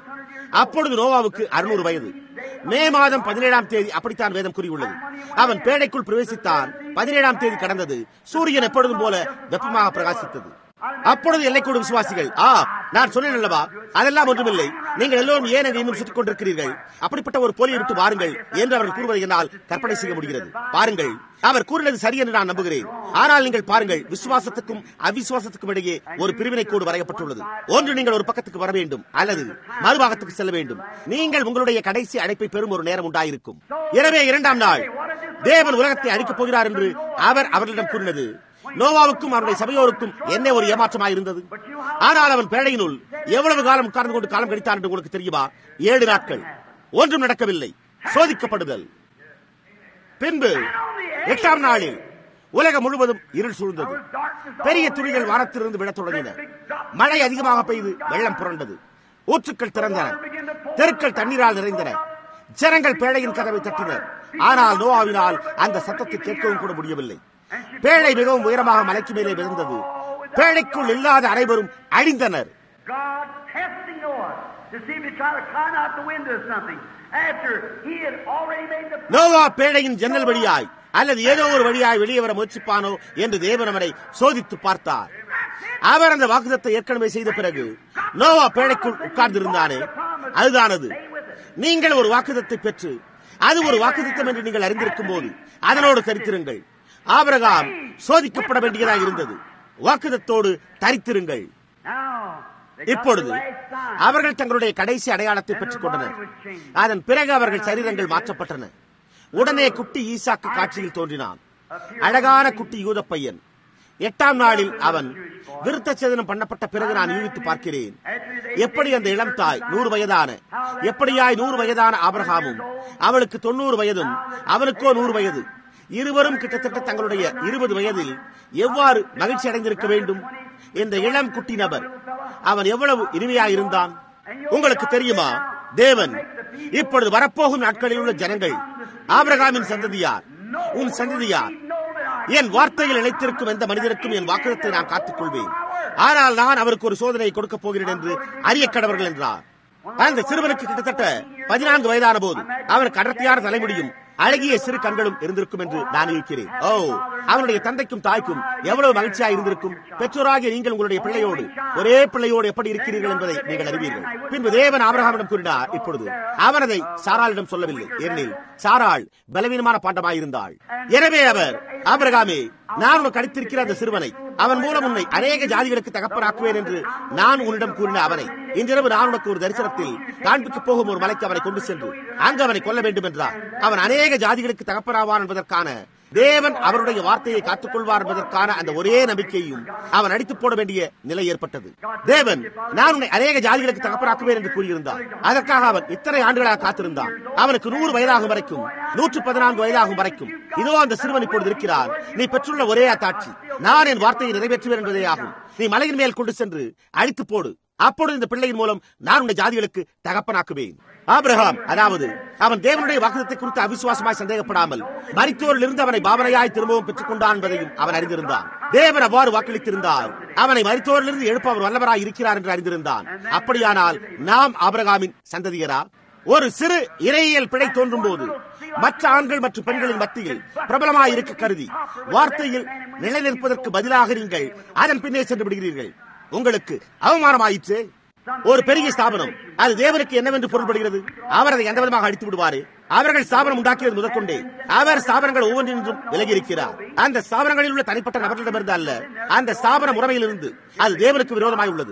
அப்பொழுது நோவாவுக்கு அறுநூறு வயது மே மாதம் பதினேழாம் தேதி அப்படித்தான் வேதம் கூறியுள்ளது அவன் பேடைக்குள் பிரவேசித்தான் பதினேழாம் தேதி கடந்தது சூரியன் எப்பொழுதும் போல வெப்பமாக பிரகாசித்தது அப்பொழுது எல்லைக்கூடு விசுவாசிகள் ஆ நான் சொன்னேன் அல்லவா அதெல்லாம் ஒன்றுமில்லை நீங்கள் எல்லோரும் ஏன் அங்கு இன்னும் சுற்றிக் கொண்டிருக்கிறீர்கள் அப்படிப்பட்ட ஒரு போலியை விட்டு வாருங்கள் என்று அவர்கள் கூறுவதை என்னால் கற்பனை செய்ய முடிகிறது பாருங்கள் அவர் கூறினது சரி என்று நான் நம்புகிறேன் ஆனால் நீங்கள் பாருங்கள் விசுவாசத்துக்கும் அவிசுவாசத்துக்கும் இடையே ஒரு பிரிவினை கோடு வரையப்பட்டுள்ளது ஒன்று நீங்கள் ஒரு பக்கத்துக்கு வர வேண்டும் அல்லது மறுபாகத்துக்கு செல்ல வேண்டும் நீங்கள் உங்களுடைய கடைசி அழைப்பை பெறும் ஒரு நேரம் உண்டாயிருக்கும் எனவே இரண்டாம் நாள் தேவன் உலகத்தை அழிக்கப் போகிறார் என்று அவர் அவர்களிடம் கூறினது நோவாவுக்கும் அவருடைய சபையோருக்கும் என்ன ஒரு ஏமாற்றமாக இருந்தது ஆனால் அவன் பேழையினுள் எவ்வளவு காலம் உட்கார்ந்து கொண்டு காலம் கழித்தான் என்று உங்களுக்கு தெரியுமா ஏழு நாட்கள் ஒன்றும் நடக்கவில்லை சோதிக்கப்படுதல் பின்பு எட்டாம் நாளில் உலகம் முழுவதும் இருள் சூழ்ந்தது பெரிய துளிகள் வானத்திலிருந்து விழத் தொடங்கின மழை அதிகமாக பெய்து வெள்ளம் புரண்டது ஊற்றுக்கள் திறந்தன தெருக்கள் தண்ணீரால் நிறைந்தன ஜனங்கள் பேழையின் கதவை தட்டினர் ஆனால் நோவாவினால் அந்த சத்தத்தை கேட்கவும் கூட முடியவில்லை பேழை மிகவும் உயரமாக மலைக்கு மேலே விழுந்தது பேழைக்குள் இல்லாத அனைவரும் அழிந்தனர் God testing Noah to see if he try to climb out the window or something after he had already made the Noah பேழையின் ஜன்னல் வழியாய் அல்லது ஏதோ ஒரு வழியாய் வெளியே வர முயற்சிப்பானோ என்று தேவன் அவனை சோதித்து பார்த்தார் அவர் அந்த வாக்குதத்தை ஏற்கனவே செய்த பிறகு நோவா பேழைக்குள் உட்கார்ந்திருந்தானே அதுதானது நீங்கள் ஒரு வாக்குதத்தை பெற்று அது ஒரு வாக்குத்தம் என்று நீங்கள் அறிந்திருக்கும் போது அதனோடு தரித்திருங்கள் ஆபிரகாம் சோதிக்கப்பட வேண்டியதாக இருந்தது வாக்குதத்தோடு தரித்திருங்கள் Now, they got இப்பொழுது the last sign. அவர்கள் தங்களுடைய கடைசி அடையாளத்தை பெற்றுக் கொண்டனர் அதன் பிறகு அவர்கள் சரீரங்கள் மாற்றப்பட்டன உடனே குட்டி ஈசாக்கு காட்சியில் தோன்றினான் அழகான குட்டி யூத பையன் எட்டாம் நாளில் அவன் விருத்த சேதனம் பண்ணப்பட்ட பிறகு நான் யூகித்து பார்க்கிறேன் எப்படி அந்த இளம் தாய் நூறு வயதான எப்படியாய் நூறு வயதான ஆபிரகாமும் அவளுக்கு தொண்ணூறு வயதும் அவனுக்கோ நூறு வயது இருவரும் கிட்டத்தட்ட தங்களுடைய இருபது வயதில் எவ்வாறு மகிழ்ச்சி அடைந்திருக்க வேண்டும் இந்த இளம் குட்டி நபர் அவன் எவ்வளவு இனிமையாக இருந்தான் உங்களுக்கு தெரியுமா தேவன் இப்பொழுது வரப்போகும் நாட்களில் உள்ள ஜனங்கள் ஆபிரகாமின் சந்ததியார் உன் சந்ததியார் என் வார்த்தையில் இணைத்திருக்கும் எந்த மனிதருக்கும் என் வாக்குதத்தை நான் காத்துக் கொள்வேன் ஆனால் நான் அவருக்கு ஒரு சோதனையை கொடுக்கப் போகிறேன் என்று அறிய கடவர்கள் என்றார் அந்த சிறுவனுக்கு கிட்டத்தட்ட பதினான்கு வயதான போது அவனுக்கு அடர்த்தியான தலைமுடியும் அழகிய சிறு கண்களும் இருந்திருக்கும் என்று நான் இருக்கிறேன் ஓ அவனுடைய தந்தைக்கும் தாய்க்கும் எவ்வளவு மகிழ்ச்சியா இருந்திருக்கும் பெற்றோராகிய நீங்கள் உங்களுடைய பிள்ளையோடு ஒரே பிள்ளையோடு எப்படி இருக்கிறீர்கள் என்பதை நீங்கள் அறிவீர்கள் பின்பு தேவன் ஆபிரகாமிடம் கூறினார் இப்பொழுது அவர் அதை சாராளிடம் சொல்லவில்லை ஏனெனில் சாராள் பலவீனமான பாண்டமாயிருந்தாள் எனவே அவர் ஆபிரகாமே நான் உனக்கு அளித்திருக்கிற அந்த சிறுவனை அவன் மூலம் உன்னை அநேக ஜாதிகளுக்கு தகப்பனாக்குவேன் என்று நான் உன்னிடம் கூறின அவனை இன்றிரவு நான் உனக்கு ஒரு தரிசனத்தில் காண்பிக்கப் போகும் ஒரு மலைக்கு அவனை கொண்டு சென்று அங்கு அவனை கொல்ல வேண்டும் என்றார் அவன் அநேக ஜாதிகளுக்கு தகப்பனாவான் என்பதற்கான தேவன் அவருடைய வார்த்தையை காத்துக்கொள்வார் என்பதற்கான அந்த ஒரே நம்பிக்கையும் அவன் அடித்து போட வேண்டிய நிலை ஏற்பட்டது தேவன் நான் உன்னை அநேக ஜாதிகளுக்கு தகப்பனாக்குவேன் என்று கூறியிருந்தார் அதற்காக அவன் இத்தனை ஆண்டுகளாக காத்திருந்தான் அவனுக்கு நூறு வயதாகும் வரைக்கும் நூற்று பதினான்கு வயதாகும் வரைக்கும் இதோ அந்த சிறுவன் இப்பொழுது இருக்கிறார் நீ பெற்றுள்ள ஒரே அத்தாட்சி நான் என் வார்த்தையை நிறைவேற்றுவேன் என்பதே ஆகும் நீ மலையின் மேல் கொண்டு சென்று அழித்து போடு அப்பொழுது இந்த பிள்ளையின் மூலம் நான் உன்னை ஜாதிகளுக்கு தகப்பனாக்குவேன் ஆபிரகாம் அதாவது அவன் தேவனுடைய வாக்குதத்தை குறித்து அவிசுவாசமாய் சந்தேகப்படாமல் மரித்தோரில் இருந்து அவனை பாவனையாய் திரும்பவும் பெற்றுக் கொண்டான் என்பதையும் அவன் அறிந்திருந்தான் தேவன் அவ்வாறு வாக்களித்திருந்தார் அவனை மரித்தோரிலிருந்து எழுப்ப அவர் வல்லவராய் இருக்கிறார் என்று அறிந்திருந்தான் அப்படியானால் நாம் ஆபிரகாமின் சந்ததியரா ஒரு சிறு இறையியல் பிழை தோன்றும் போது மற்ற ஆண்கள் மற்றும் பெண்களின் மத்தியில் பிரபலமாய் இருக்க கருதி வார்த்தையில் நிலைநிற்பதற்கு பதிலாக நீங்கள் அதன் பின்னே சென்று விடுகிறீர்கள் உங்களுக்கு அவமானமாயிற்று ஒரு பெரிய ஸ்தாபனம் அது தேவனுக்கு என்னவென்று பொருள்படுகிறது அவர் அதை எந்த விதமாக அடித்து விடுவாரு அவர்கள் ஸ்தாபனம் உண்டாக்கியது முதற்கொண்டே அவர் ஸ்தாபனங்கள் ஒவ்வொன்றின்றும் விலகி இருக்கிறார் அந்த ஸ்தாபனங்களில் உள்ள தனிப்பட்ட நபர்களிடமிருந்து அல்ல அந்த ஸ்தாபன முறைமையிலிருந்து அது தேவனுக்கு விரோதமாய் உள்ளது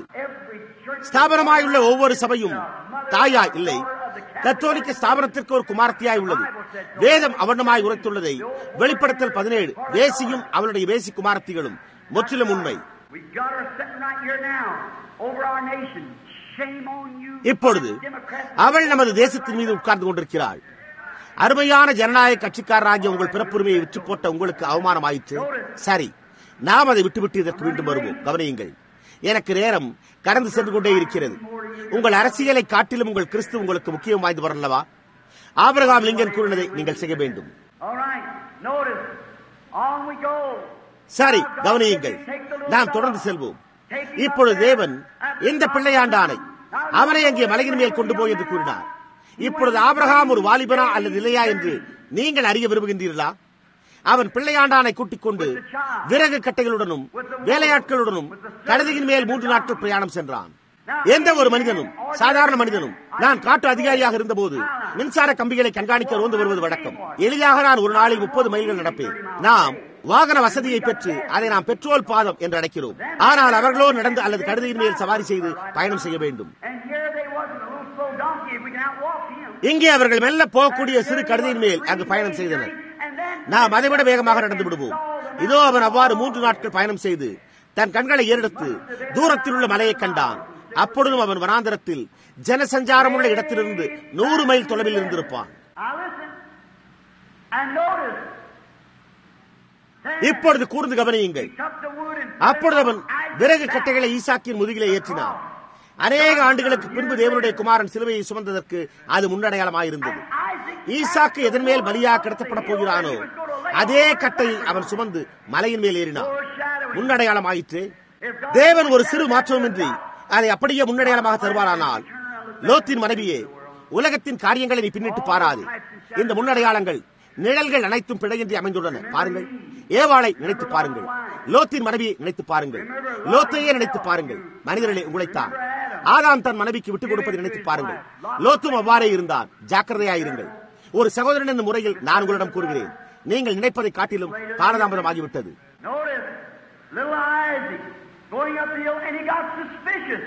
ஸ்தாபனமாய் உள்ள ஒவ்வொரு சபையும் தாயாய் இல்லை கத்தோலிக்க ஸ்தாபனத்திற்கு ஒரு குமாரத்தியாய் உள்ளது வேதம் அவர்ணமாய் உரைத்துள்ளதை வெளிப்படுத்தல் பதினேழு வேசியும் அவளுடைய வேசி குமாரத்திகளும் முற்றிலும் உண்மை We got her sitting right here now over our nation. Shame on you. இப்பொழுது அவள் நமது தேசத்தின் மீது உட்கார்ந்து கொண்டிருக்கிறாள் அருமையான ஜனநாயக கட்சிக்காரராகிய உங்கள் பிறப்புரிமையை விற்று போட்ட உங்களுக்கு அவமானமாயிற்று சரி நாம் அதை விட்டுவிட்டு இதற்கு மீண்டும் வருவோம் கவனியுங்கள் எனக்கு நேரம் கடந்து சென்று கொண்டே இருக்கிறது உங்கள் அரசியலை காட்டிலும் உங்கள் கிறிஸ்து உங்களுக்கு முக்கியம் வாய்ந்து வரல்லவா ஆபிரகாம் லிங்கன் கூறினதை நீங்கள் செய்ய வேண்டும் All right. Notice. On we go. சரி கவனியுங்கள் நாம் தொடர்ந்து செல்வோம் இப்பொழுது தேவன் இந்த பிள்ளையாண்டானை அவனை அங்கே மலையின் மேல் கொண்டு போய் என்று கூறினார் இப்பொழுது ஆபிரகாம் ஒரு வாலிபனா அல்லது இல்லையா என்று நீங்கள் அறிய விரும்புகின்றீர்களா அவன் பிள்ளையாண்டானை கூட்டிக் கொண்டு விறகு கட்டைகளுடனும் வேலையாட்களுடனும் கழுதையின் மேல் மூன்று நாட்கள் பிரயாணம் சென்றான் எந்த ஒரு மனிதனும் சாதாரண மனிதனும் நான் காட்டு அதிகாரியாக இருந்தபோது மின்சார கம்பிகளை கண்காணிக்க ரோந்து வருவது வழக்கம் எளிதாக நான் ஒரு நாளில் முப்பது மைல்கள் நடப்பேன் நாம் வாகன வசதியை பெற்று அதை நாம் பெட்ரோல் பாதம் என்று அழைக்கிறோம் ஆனால் அவர்களோ நடந்து அல்லது கழுதையின் மேல் சவாரி செய்து பயணம் செய்ய வேண்டும் And here they was with a little slow donkey, if we can outwalk him. இங்கே அவர்கள் மெல்ல போகக்கூடிய சிறு கழுதையின் மேல் அங்கு பயணம் செய்தனர் And then நாம் அதைவிட வேகமாக நடந்து விடுவோம் இதோ அவன் அவ்வாறு மூன்று நாட்கள் பயணம் செய்து தன் கண்களை ஏறெடுத்து தூரத்தில் உள்ள மலையை கண்டான் அப்பொழுதும் அவன் வனாந்தரத்தில் ஜனசஞ்சாரமுள்ள இடத்திலிருந்து நூறு மைல் தொலைவில் இருந்திருப்பான் Now listen and notice. Then இப்பொழுது கூர்ந்து கவனியுங்கள் he took the wood and அப்பொழுது அவன் விறகு கட்டைகளை ஈசாக்கின் முதுகிலே ஏற்றினான் அநேக ஆண்டுகளுக்கு பின்பு தேவனுடைய குமாரன் சிலுவையை சுமந்ததற்கு அது முன்னடையாளமாயிருந்தது Isaac ஈசாக்கு எதன் மேல் பலியாக கிடத்தப்பட போகிறானோ அதே கட்டை அவன் சுமந்து மலையின் மேல் ஏறினான் முன்னடையாளமாயிற்று தேவன் ஒரு சிறு மாற்றமின்றி அதை அப்படியே முன்னடையாளமாக தருவாரானால் லோத்தின் மனைவியே உலகத்தின் காரியங்களை நீ பின்னிட்டு பாராது இந்த முன்னடையாளங்கள் நிழல்கள் அனைத்தும் பிழையின்றி அமைந்துள்ளன பாருங்கள் ஏவாளை நினைத்து பாருங்கள் லோத்தின் மனைவியை நினைத்து பாருங்கள் லோத்தையே நினைத்து பாருங்கள் மனிதர்களே உங்களைத்தான் ஆதாம் தன் மனைவிக்கு விட்டுக் கொடுப்பதை நினைத்து பாருங்கள் லோத்தும் அவ்வாறே இருந்தான் ஜாக்கிரதையாயிருங்கள் ஒரு சகோதரன் என்ற முறையில் நான் உங்களிடம் கூறுகிறேன் நீங்கள் நினைப்பதை காட்டிலும் காலதாமதமாகிவிட்டது Notice little Isaac going up the hill and he got suspicious.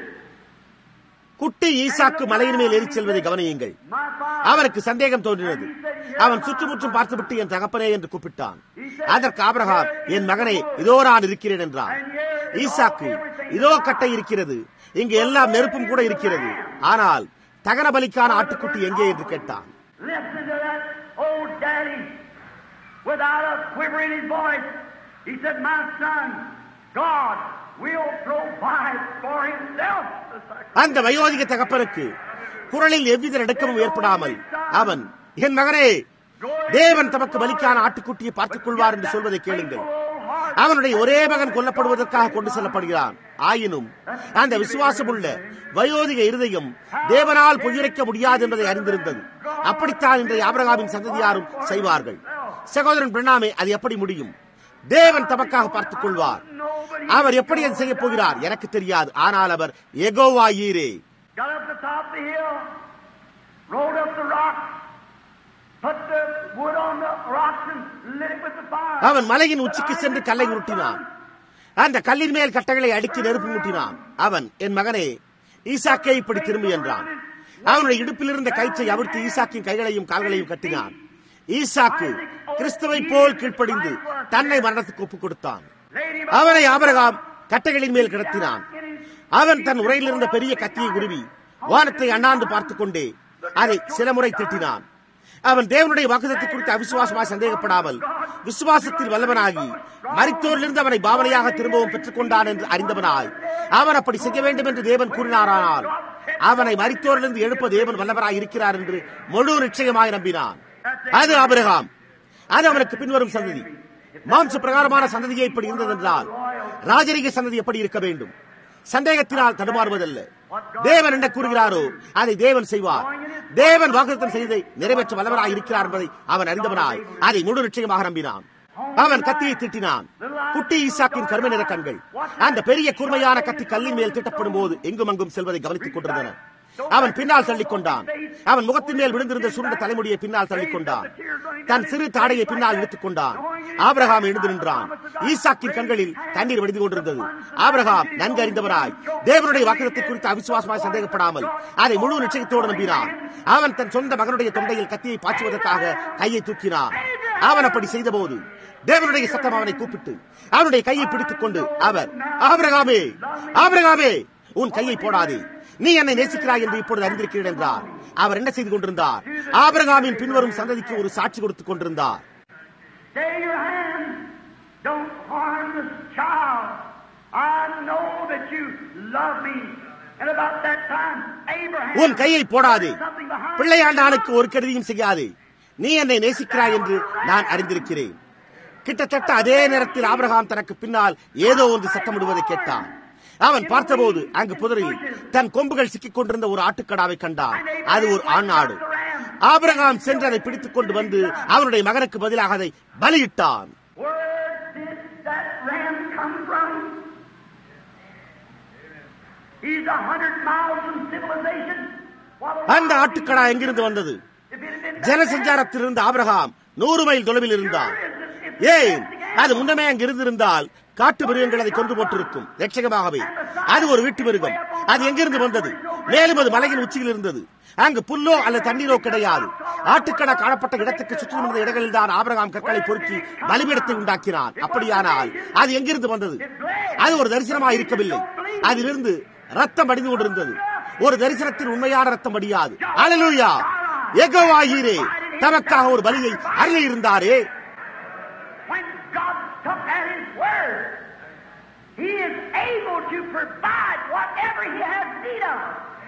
குட்டி ஈசாக்கு மலையின் மேல் ஏறிச் செல்வதை கவனியுங்கள் My father. அவனுக்கு சந்தேகம் தோன்றினது அவன் சுற்றுமுற்றும் பார்த்துவிட்டு என் தகப்பனே என்று கூப்பிட்டான் அதற்கு ஆபிரகாம் என் மகனே இதோ நான் இருக்கிறேன் என்றான் ஈசாக்கு இதோ கட்டை இருக்கிறது இங்கு எல்லாம் நெருப்பும் கூட இருக்கிறது ஆனால் தகன பலிக்கான ஆட்டுக்குட்டி எங்கே என்று கேட்டான் Listen to that old daddy without a quiver in his voice. He said, My son, God will provide for himself. the sacrifice." அந்த வயோதிக தகப்பனுக்கு குரலில் எவ்வித நடுக்கமும் ஏற்படாமல் அவன் என் மகனே தேவன் தமக்கு பலிக்கான ஆட்டுக்குட்டியை பார்த்துக் கொள்வார் என்று சொல்வதை கேளுங்கள் அவனுடைய ஒரே மகன் கொல்லப்படுவதற்காக கொண்டு செல்லப்படுகிறான் ஆயினும் அந்த விசுவாசமுள்ள வயோதிக இருதயம் தேவனால் பொய்யுரைக்க முடியாது என்பதை அறிந்திருந்தது அப்படித்தான் இன்றைய ஆபிரகாமின் சந்ததியாரும் செய்வார்கள் சகோதரன் பிரணாமே அது எப்படி முடியும் தேவன் தமக்காக பார்த்துக் கொள்வார் அவர் எப்படி அதை செய்ய போகிறார் எனக்கு தெரியாது ஆனால் அவர் எகோவாயீரே Got up the top of the hill, rolled up the rocks, put the wood on the rocks and lit it with the fire. அவன் மலையின் உச்சிக்கு சென்று கல்லை உருட்டினான் அந்த கல்லின் மேல் கட்டைகளை அடுக்கி நெருப்பு மூட்டினான் அவன் என் மகனே ஈசாக்கே இப்படி திரும்பி என்றான் அவனுடைய இடுப்பில் இருந்த கயிற்றை அவிழ்த்து ஈசாக்கின் கைகளையும் கால்களையும் கட்டினான் ஈசாக்கு கிறிஸ்துவை போல் கீழ்ப்படிந்து தன்னை மரணத்துக்கு ஒப்புக் கொடுத்தான் அவனை ஆபரகாம் கட்டைகளின் மேல் கிடத்தினான் அவன் தன் உரையில் இருந்த பெரிய கத்தியை உருவி வானத்தை அண்ணாந்து பார்த்துக் கொண்டே அதை சில முறை திட்டினான் அவன் தேவனுடைய வாக்குதத்தை குறித்து அவிசுவாசமாய் சந்தேகப்படாமல் விசுவாசத்தில் வல்லவனாகி மரித்தோரிலிருந்து அவனை பாவனையாக திரும்பவும் பெற்றுக் கொண்டான் என்று அறிந்தவனாய் அவன் அப்படி செய்ய வேண்டும் என்று தேவன் கூறினாரானால் அவனை மரித்தோரிலிருந்து எழுப்ப தேவன் வல்லவராய் இருக்கிறார் என்று முழு நிச்சயமாய் நம்பினான் அது ஆபிரகாம் அது அவனுக்கு பின்வரும் சந்ததி மாம்ச பிரகாரமான சந்ததியே இப்படி இருந்ததென்றால் ராஜரீக சந்ததி எப்படி இருக்க வேண்டும் சந்தேகத்தினால் தடுமாறுவதல்ல தேவன் என்ன கூறுகிறாரோ அதை தேவன் செய்வார் தேவன் வாக்குத்தம் செய்ததை நிறைவேற்ற வல்லவராய் இருக்கிறார் என்பதை அவன் அறிந்தவனாய் அதை முழு நிச்சயமாக நம்பினான் அவன் கத்தியை திட்டினான் குட்டி ஈசாக்கின் கருமை நிற கண்கள் அந்த பெரிய கூர்மையான கத்தி கல்லின் மேல் திட்டப்படும் போது எங்கும் அங்கும் செல்வதை கவனித்துக் கொண்டிருந்தன அவன் பின்னால் தள்ளிக் கொண்டான் அவன் முகத்தின் மேல் விழுந்திருந்த சுருண்ட தலைமுடியை பின்னால் தள்ளிக் கொண்டான் தன் சிறு தாடையை பின்னால் இழுத்துக் கொண்டான் ஆபிரகாம் எழுந்து நின்றான் ஈசாக்கின் கண்களில் தண்ணீர் வடிந்து கொண்டிருந்தது ஆபிரகாம் நன்கு அறிந்தவராய் தேவனுடைய வாக்குதத்தை குறித்து அவிசுவாசமாய் சந்தேகப்படாமல் அதை முழு நிச்சயத்தோடு நம்பினான் அவன் தன் சொந்த மகனுடைய தொண்டையில் கத்தியை பாய்ச்சுவதற்காக கையை தூக்கினான் அவன் அப்படி செய்தபோது தேவனுடைய சத்தம் அவனை கூப்பிட்டு அவனுடைய கையை பிடித்துக் கொண்டு அவர் ஆபிரகாமே ஆபிரகாமே உன் கையை போடாதே நீ என்னை நேசிக்கிறாய் என்று இப்பொழுது அறிந்திருக்கிறேன் என்றார் அவர் என்ன செய்து கொண்டிருந்தார் ஆபிரகாமின் பின்வரும் சந்ததிக்கு ஒரு சாட்சி கொடுத்துக் கொண்டிருந்தார் Stay your hand. Don't harm this child. I know that you love me. And about that time, Abraham. உன் கையை போடாதே something behind பிள்ளையாண்டானுக்கு ஒரு கருதியும் செய்யாதே நீ என்னை நேசிக்கிறாய் என்று நான் அறிந்திருக்கிறேன் கிட்டத்தட்ட அதே நேரத்தில் ஆபிரகாம் தனக்கு பின்னால் ஏதோ ஒன்று சத்தமிடுவதை கேட்டான் அவன் பார்த்தபோது அங்கு புதரில் தன் கொம்புகள் சிக்கிக் கொண்டிருந்த ஒரு ஆட்டுக்கடாவை கண்டான் அது ஒரு ஆண் ஆடு ஆபிரகாம் சென்று அதை பிடித்துக் கொண்டு வந்து அவனுடைய மகனுக்கு பதிலாக அதை பலியிட்டான் Where did that ram come from? He's a hundred miles from civilization. What a அந்த ஆட்டுக்கடா எங்கிருந்து வந்தது If it had been ஜனசஞ்சாரத்திலிருந்து ஆபிரகாம் நூறு மைல் தொலைவில் இருந்தார் ஏன் அது முன்னமே அங்கு இருந்திருந்தால் காட்டு மிருகங்கள் அதை கொண்டு போட்டிருக்கும் ரட்சகமாகவே அது ஒரு வீட்டு மிருகம் அது எங்கிருந்து வந்தது மேலும் அது மலையின் உச்சியில் இருந்தது அங்கு புல்லோ அல்லது தண்ணீரோ கிடையாது ஆட்டுக்கடா காணப்பட்ட இடத்துக்கு சுற்றிலும் இருந்த இடங்களில் தான் ஆபிரகாம் கற்களை பொறுக்கி பலிபீடத்தை உண்டாக்கினான் அப்படியானால் அது எங்கிருந்து வந்தது அது ஒரு தரிசனமாக இருக்கவில்லை அதிலிருந்து ரத்தம் அடிந்து கொண்டிருந்தது ஒரு தரிசனத்தின் உண்மையான ரத்தம் அடியாது அலலூயா எகவாயிரே தமக்காக ஒரு பலியை அருளி இருந்தாரே when God took at His word, He is able to provide whatever He has need of.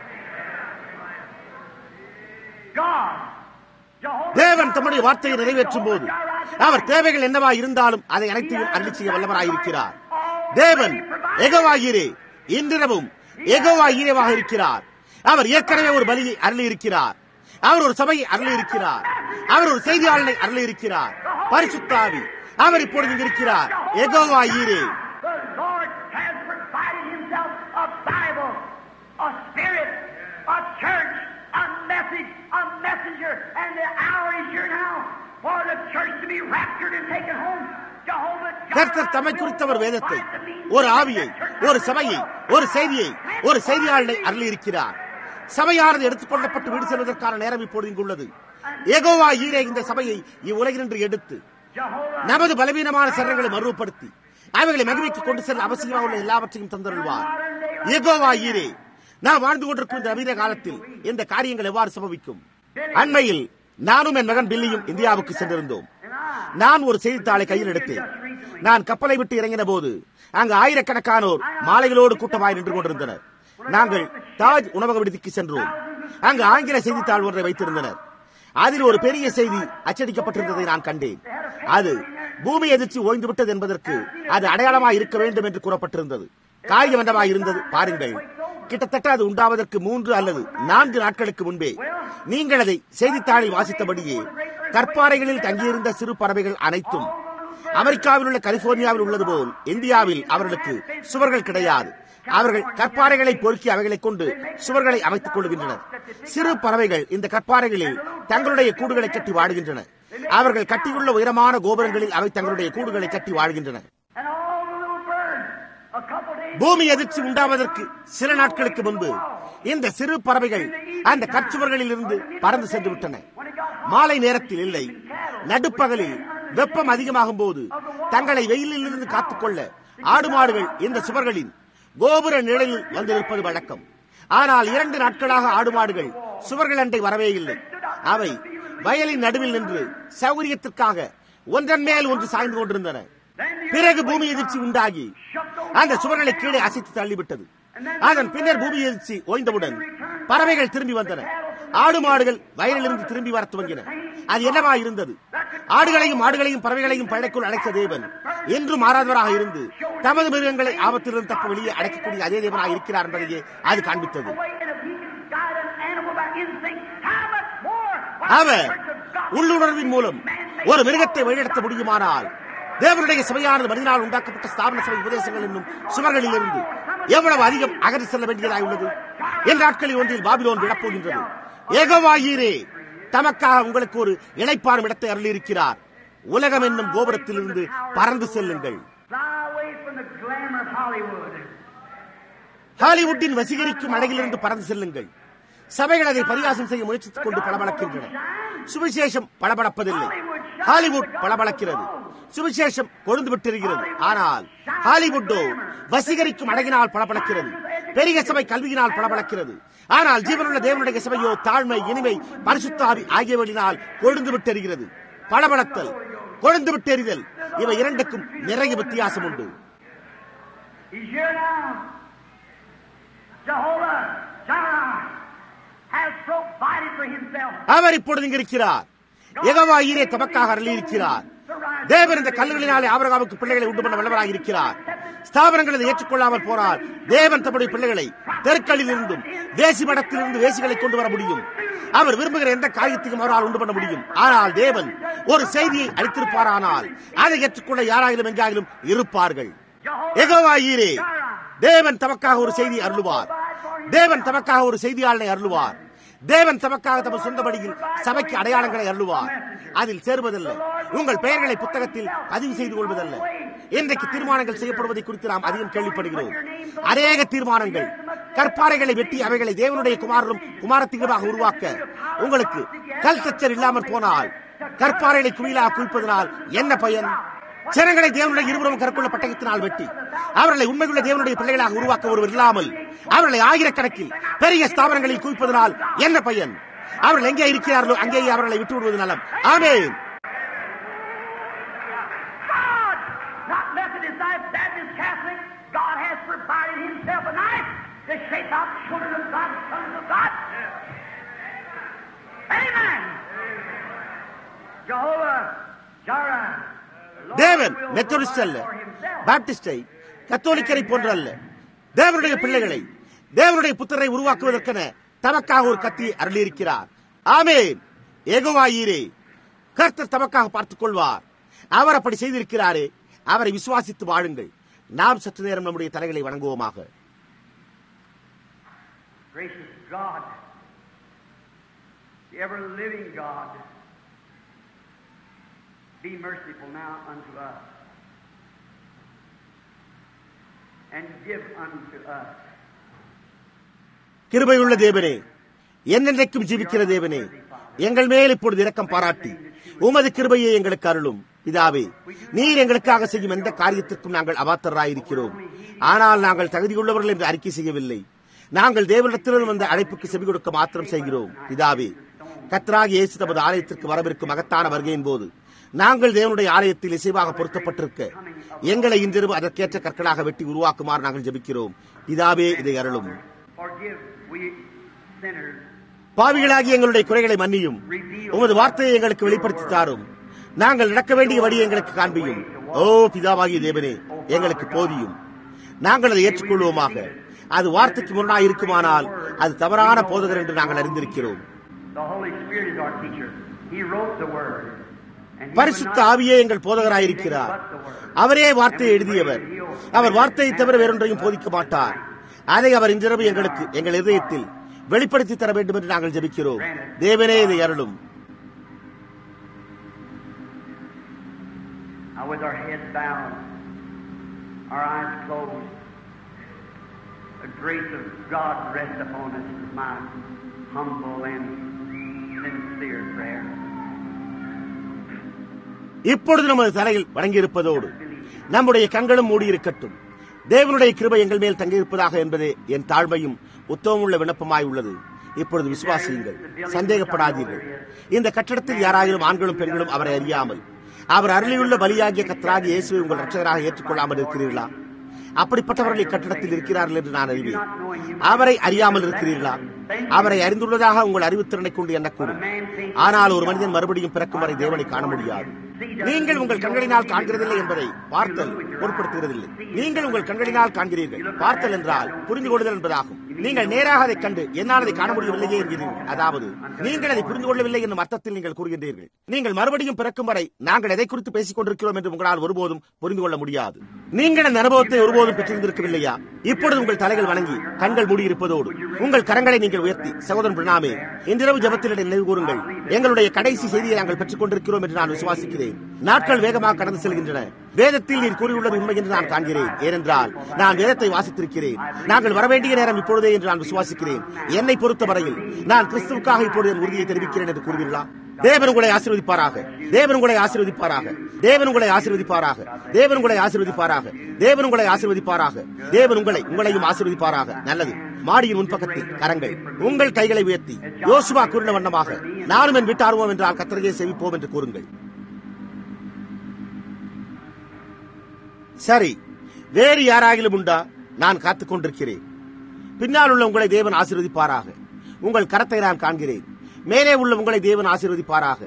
God, Jehovah, தேவன் தம்முடைய வார்த்தையை நிறைவேற்றும் போது அவர் தேவைகள் என்னவா இருந்தாலும் அதை அனைத்தையும் அருளி செய்ய வல்லவராயிருக்கிறார் தேவன் எகவாயிரே இன்றிரவும் எகவாயிரேவாக இருக்கிறார் அவர் ஏற்கனவே ஒரு பலியை அருளி இருக்கிறார் அவர் ஒரு சபையை அருளி இருக்கிறார் அவர் ஒரு செய்தியாளனை அருளி இருக்கிறார் பரிசுத்தாவி அவர் இப்பொழுது இங்கு இருக்கிறார் எகோவாயிரே The Lord has provided Himself a Bible, a Spirit, a church, a message, a messenger, and the hour is here now for the church to be raptured and taken home. Jehovah கர்த்தர் தம்மை குறித்த ஒரு வேதத்தை ஒரு ஆவியை ஒரு சபையை ஒரு செய்தியை ஒரு செய்தியாளனை அருளி இருக்கிறார் சபையானது எடுத்துக்கொள்ளப்பட்டு வீடு செல்வதற்கான நேரம் இப்பொழுது இங்குள்ளது ஏகோவா ஈரே இந்த சபையை இவ்வுலகினின்று எடுத்து Jehovah நமது பலவீனமான சரங்களை மறுவப்படுத்தி அவைகளை மகிழ்ச்சிக்கு கொண்டு செல்ல அவசியமாக உள்ள எல்லாவற்றையும் தந்தருள்வார் ஏகோவா ஈரே நாம் வாழ்ந்து கொண்டிருக்கும் இந்த நவீன காலத்தில் இந்த காரியங்கள் எவ்வாறு சம்பவிக்கும் அண்மையில் நானும் என் மகன் பில்லியும் இந்தியாவுக்கு சென்றிருந்தோம் நான் ஒரு செய்தித்தாளை கையில் எடுத்தேன் நான் கப்பலை விட்டு இறங்கின போது அங்கு ஆயிரக்கணக்கானோர் மாலைகளோடு கூட்டமாய் நின்று கொண்டிருந்தனர் நாங்கள் தாஜ் உணவக விடுதிக்கு சென்றோம் அங்கு ஆங்கில செய்தித்தாள் ஒன்றை வைத்திருந்தனர் அதில் ஒரு பெரிய செய்தி அச்சடிக்கப்பட்டிருந்ததை நான் கண்டேன் அது பூமி எதிர்ச்சி ஓய்ந்து விட்டது என்பதற்கு அது அடையாளமாக இருக்க வேண்டும் என்று கூறப்பட்டிருந்தது காரியம் என்னவாக இருந்தது பாருங்கள் கிட்டத்தட்ட அது உண்டாவதற்கு மூன்று அல்லது நான்கு நாட்களுக்கு முன்பே நீங்கள் அதை செய்தித்தாளில் வாசித்தபடியே கற்பாறைகளில் தங்கியிருந்த சிறு பறவைகள் அனைத்தும் அமெரிக்காவில் உள்ள கலிபோர்னியாவில் உள்ளது போல் இந்தியாவில் அவர்களுக்கு சுவர்கள் கிடையாது அவர்கள் கற்பாறைகளை பொறுக்கி அவைகளை கொண்டு சுவர்களை அமைத்துக் கொள்கின்றனர் சிறு பறவைகள் இந்த கற்பாறைகளில் தங்களுடைய கூடுகளை கட்டி வாழுகின்றன அவர்கள் கட்டியுள்ள உயரமான கோபுரங்களில் அவை தங்களுடைய கூடுகளை கட்டி வாழ்கின்றன and all the little birds, a couple days பூமி எதிர்ச்சி உண்டாவதற்கு சில நாட்களுக்கு முன்பு இந்த சிறு பறவைகள் அந்த கற்சுவர்களில் இருந்து பறந்து சென்று விட்டன மாலை நேரத்தில் இல்லை நடுப்பகலில் வெப்பம் அதிகமாகும் போது தங்களை வெயிலில் இருந்து காத்துக்கொள்ள ஆடு மாடுகள் இந்த சுவர்களின் கோபுர நிழலில் வந்து நிற்பது வழக்கம் ஆனால் இரண்டு நாட்களாக ஆடு மாடுகள் சுவர்கள் அண்டை வரவே இல்லை அவை வயலின் நடுவில் நின்று சௌகரியத்திற்காக ஒன்றன் மேல் ஒன்று சாய்ந்து கொண்டிருந்தன பிறகு பூமி எதிர்ச்சி உண்டாகி அந்த சுவர்களை கீழே அசைத்து தள்ளிவிட்டது அதன் பின்னர் பூமி எதிர்ச்சி ஓய்ந்தவுடன் பறவைகள் திரும்பி வந்தன ஆடு மாடுகள் வயலிலிருந்து திரும்பி வர துவங்கின அது என்னவா இருந்தது ஆடுகளையும் மாடுகளையும் பறவைகளையும் பழைக்குள் அடைத்த தேவன் என்றும் மாறாதவராக இருந்து தமது மிருகங்களை ஆபத்திலிருந்து தப்ப வெளியே அடைக்கக்கூடிய அதே தேவனாக இருக்கிறார் என்பதையே அது காண்பித்தது away, and if He can guide an animal by instinct, how much more? அவர் உள்ளுணர்வின் மூலம் ஒரு மிருகத்தை வழிநடத்த முடியுமானால் தேவனுடைய சபையானது மனிதனால் உண்டாக்கப்பட்ட ஸ்தாபன சபை உபதேசங்கள் என்னும் சுவர்களில் இருந்து எவ்வளவு அதிகம் அகற்றி செல்ல வேண்டியதாய் உள்ளது என் நாட்களில் ஒன்றில் பாபிலோன் விழப்போகின்றது ஏகவாயீரே தமக்காக உங்களுக்கு ஒரு இணைப்பாரும் இடத்தை அருளியிருக்கிறார் உலகம் என்னும் கோபுரத்திலிருந்து பறந்து செல்லுங்கள் Fly away from the glamour of Hollywood. ஹாலிவுட்டின் வசீகரிக்கும் அழகிலிருந்து பறந்து செல்லுங்கள் சபைகள் அதை பரிகாசம் செய்ய முயற்சித்துக் கொண்டு பளபளக்கின்றன சுவிசேஷம் பளபளப்பதில்லை ஹாலிவுட் பளபளக்கிறது சுவிசேஷம் கொழுந்து விட்டிருக்கிறது ஆனால் ஹாலிவுட்டோ வசீகரிக்கும் அழகினால் பளபளக்கிறது பெரிய சபை கல்வியினால் பளபளக்கிறது ஆனால் ஜீவனுள்ள தேவனுடைய சபையோ தாழ்மை இனிமை பரிசுத்தாவி ஆகியவற்றினால் கொழுந்து விட்டெறிகிறது பளபளத்தல் கொழுந்து விட்டெறிதல் இவை இரண்டுக்கும் நிறைய வித்தியாசம் உண்டு He's here now. Jehovah Jireh has provided for himself. அவர் இப்பொழுது இங்கு இருக்கிறார் எகவாயிரே தமக்காக அருளியிருக்கிறார் தேவன் இந்த கல்லுகளினாலே ஆபரகாமுக்கு பிள்ளைகளை உண்டு பண்ண வல்லவராக இருக்கிறார் ஸ்தாபனங்கள் இதை ஏற்றுக்கொள்ளாமல் போனால் தேவன் தம்முடைய பிள்ளைகளை தெருக்களில் இருந்தும் வேசி மடத்திலிருந்து வேசிகளை கொண்டு வர முடியும் அவர் விரும்புகிற எந்த காரியத்தையும் அவரால் உண்டு பண்ண முடியும் ஆனால் தேவன் ஒரு செய்தியை அளித்திருப்பாரானால் அதை ஏற்றுக்கொள்ள யாராயிலும் எங்காயிலும் இருப்பார்கள் எகோவா ஈரே தேவன் தமக்காக ஒரு செய்தி அருளுவார் தேவன் தமக்காக ஒரு செய்தியாளனை அருளுவார் தேவன் தமக்காக தமது சொந்தபடியில் சபைக்கு அடையாளங்களை அருளுவார் அதில் சேருவதல்ல உங்கள் பெயர்களை புத்தகத்தில் பதிவு செய்து கொள்வதல்ல இன்றைக்கு தீர்மானங்கள் செய்யப்படுவதை குறித்து நாம் அதிகம் கேள்விப்படுகிறோம் அநேக தீர்மானங்கள் கற்பாறைகளை வெட்டி அவைகளை தேவனுடைய குமாரரும் குமாரத்திகமாக உருவாக்க உங்களுக்கு கல் தச்சர் இல்லாமல் போனால் கற்பாறைகளை குவியலாக குவிப்பதனால் என்ன பயன் ஜனங்களை தேவனுடைய இருபுறம் கற்கொள்ள பட்டயத்தினால் வெட்டி அவர்களை உண்மையுள்ள தேவனுடைய பிள்ளைகளாக உருவாக்க ஒருவர் இல்லாமல் அவர்களை ஆயிரக்கணக்கில் பெரிய ஸ்தாபனங்களில் குவிப்பதனால் என்ன பயன் அவர்கள் எங்கே இருக்கிறார்களோ அங்கேயே அவர்களை விட்டு விடுவது நலம் amen God, not Methodist, not Baptist, Catholic, God has provided Himself a knife to shape out children of God, sons of God. Amen. Jehovah, Jireh. Lord தேவன் will மெத்தடிஸ்ட் அல்ல provide for Himself. பாப்டிஸ்டை கத்தோலிக்கரை போன்ற அல்ல தேவனுடைய பிள்ளைகளை தேவனுடைய புத்தரை உருவாக்குவதற்கென தமக்காக ஒரு கத்தியை அருளியிருக்கிறார் ஆமேன் ஏகவாயீரே கர்த்தர் தமக்காக பார்த்துக் கொள்வார் அவர் அப்படி செய்திருக்கிறாரே அவரை விசுவாசித்து வாழுங்கள் நாம் சற்று நேரம் நம்முடைய தலைகளை வணங்குவோமாக Gracious God, the ever living God, be merciful now unto us and give unto us கிருபையுள்ள தேவனே என்னென்றைக்கும் ஜீவிக்கிற தேவனே எங்கள் மேல் இப்பொழுது இரக்கம் பாராட்டி உமது கிருபையை எங்களுக்கு அருளும் பிதாவே நீர் எங்களுக்காக செய்யும் எந்த காரியத்திற்கும் நாங்கள் அபாத்தராயிருக்கிறோம் ஆனால் நாங்கள் தகுதியுள்ளவர்கள் என்று அறிக்கை செய்யவில்லை நாங்கள் தேவனிடத்திலிருந்து வந்த அழைப்புக்கு செவி கொடுக்க மாத்திரம் செய்கிறோம் பிதாவே கத்ராக இயேசு தமது ஆலயத்திற்கு வரவிருக்கும் மகத்தான வருகையின் போது நாங்கள் தேவனுடைய ஆலயத்தில் இசைவாக பொருத்தப்பட்டிருக்க எங்களை இன்றிரவு அதற்கேற்ற கற்களாக வெட்டி உருவாக்குமாறு நாங்கள் ஜெபிக்கிறோம் பிதாவே இதை அருளும் forgive we sinners பாவிகளாகி எங்களுடைய குறைகளை மன்னியும் உமது வார்த்தையை எங்களுக்கு வெளிப்படுத்தி தாரும் நாங்கள் நடக்க வேண்டிய வழி எங்களுக்கு காண்பியும் ஓ பிதாவாகிய தேவனே எங்களுக்கு போதியும் நாங்கள் அதை ஏற்றுக்கொள்வோமாக அது வார்த்தைக்கு முன்னாய் இருக்குமானால் அது தவறான போதகர் என்று நாங்கள் அறிந்திருக்கிறோம் the Holy Spirit is our teacher he wrote the word and he பரிசுத்த would not ஆவியே எங்கள் போதகராயிருக்கிறார் அவரே வார்த்தையை எழுதியவர் அவர் வார்த்தையை தவிர வேறொன்றையும் போதிக்க மாட்டார் அதை அவர் இன்றிரவு எங்களுக்கு எங்கள் இதயத்தில் வெளிப்படுத்தி தர வேண்டும் என்று நாங்கள் ஜெபிக்கிறோம் தேவனே இதை அருளும் Now, with our heads bowed, our eyes closed, the grace of God rest upon us is my humble and sincere prayer. இப்பொழுது நமது தலையில் வணங்கியிருப்பதோடு நம்முடைய கண்களும் மூடியிருக்கட்டும் தேவனுடைய கிருபை எங்கள் மேல் தங்கியிருப்பதாக என்பதே என் தாழ்மையும் உத்தவமுள்ள விண்ணப்பமாய் உள்ளது இப்பொழுது விசுவாசியுங்கள் சந்தேகப்படாதீர்கள் இந்த கட்டடத்தில் யாராயிலும் ஆண்களும் பெண்களும் அவரை அறியாமல் அவர் அருளியுள்ள பலியாகிய கத்தராகிய இயேசுவை உங்கள் ரட்சகராக ஏற்றுக்கொள்ளாமல் இருக்கிறீர்களா அப்படிப்பட்டவர்கள் இக்கட்டடத்தில் இருக்கிறார்கள் என்று நான் அறிவேன் அவரை அறியாமல் இருக்கிறீர்களா அவரை அறிந்துள்ளதாக உங்கள் அறிவுத்திறனை கொண்டு எண்ணக்கூடும் ஆனால் ஒரு மனிதன் மறுபடியும் பிறக்கும் வரை தேவனை காண முடியாது நீங்கள் உங்கள் கண்களினால் காண்கிறதில்லை என்பதை பார்த்தல் பொருட்படுத்துகிறதில்லை நீங்கள் உங்கள் கண்களினால் காண்கிறீர்கள் பார்த்தல் என்றால் புரிந்து கொள்ளுதல் என்பதாகும் நீங்கள் நேராக அதைக் கண்டு என்னால் அதை காண முடியவில்லையே என்கிறீர்கள் அதாவது நீங்கள் அதை புரிந்து கொள்ளவில்லை என்னும் அர்த்தத்தில் நீங்கள் கூறுகின்றீர்கள் நீங்கள் மறுபடியும் பிறக்கும் வரை நாங்கள் எதை குறித்து பேசிக் கொண்டிருக்கிறோம் என்று உங்களால் ஒருபோதும் புரிந்து கொள்ள முடியாது நீங்கள் அந்த அனுபவத்தை ஒருபோதும் பெற்றிருந்திருக்கவில்லையா இப்பொழுது உங்கள் தலைகள் வணங்கி கண்கள் மூடியிருப்பதோடு உங்கள் கரங்களை நீங்கள் உயர்த்தி சகோதரன் பிரணாமே இன்றிரவு ஜபத்தில் நினைவு கூறுங்கள் எங்களுடைய கடைசி செய்தியை நாங்கள் பெற்றுக் கொண்டிருக்கிறோம் என்று நான் விசுவாசிக்கிறேன் நாட்கள் வேகமாக கடந்து செல்கின்றன வேதத்தில் நீர் கூறியுள்ளது உண்மை என்று நான் காண்கிறேன் ஏனென்றால் நான் வேதத்தை வாசித்திருக்கிறேன் நாங்கள் வரவேண்டிய நேரம் இப்பொழுதே என்று நான் விசுவாசிக்கிறேன் என்னை பொறுத்தவரையில் நான் கிறிஸ்துவுக்காக இப்பொழுது என் உறுதியை தெரிவிக்கிறேன் என்று கூறுவீர்களா தேவன் உங்களை ஆசீர்வதிப்பாராக தேவன் உங்களை ஆசீர்வதிப்பாராக தேவன் உங்களை ஆசீர்வதிப்பாராக தேவன் உங்களை ஆசீர்வதிப்பாராக தேவன் உங்களை ஆசீர்வதிப்பாராக தேவன் உங்களை உங்களையும் ஆசீர்வதிப்பாராக நல்லது மாடியின் முன்பக்கத்தில் கரங்கள் உங்கள் கைகளை உயர்த்தி யோசுவா கூறின வண்ணமாக நானும் என் வீட்டாருவோம் என்றால் கத்தரையே செவிப்போம் என்று கூறுங்கள் சரி வேறு யாராகிலும் உண்டா நான் காத்துக் கொண்டிருக்கிறேன் பின்னால் உள்ள உங்களை தேவன் ஆசீர்வதிப்பாராக உங்கள் கரத்தை நான் காண்கிறேன் மேலே உள்ள உங்களை தேவன் ஆசீர்வதிப்பாராக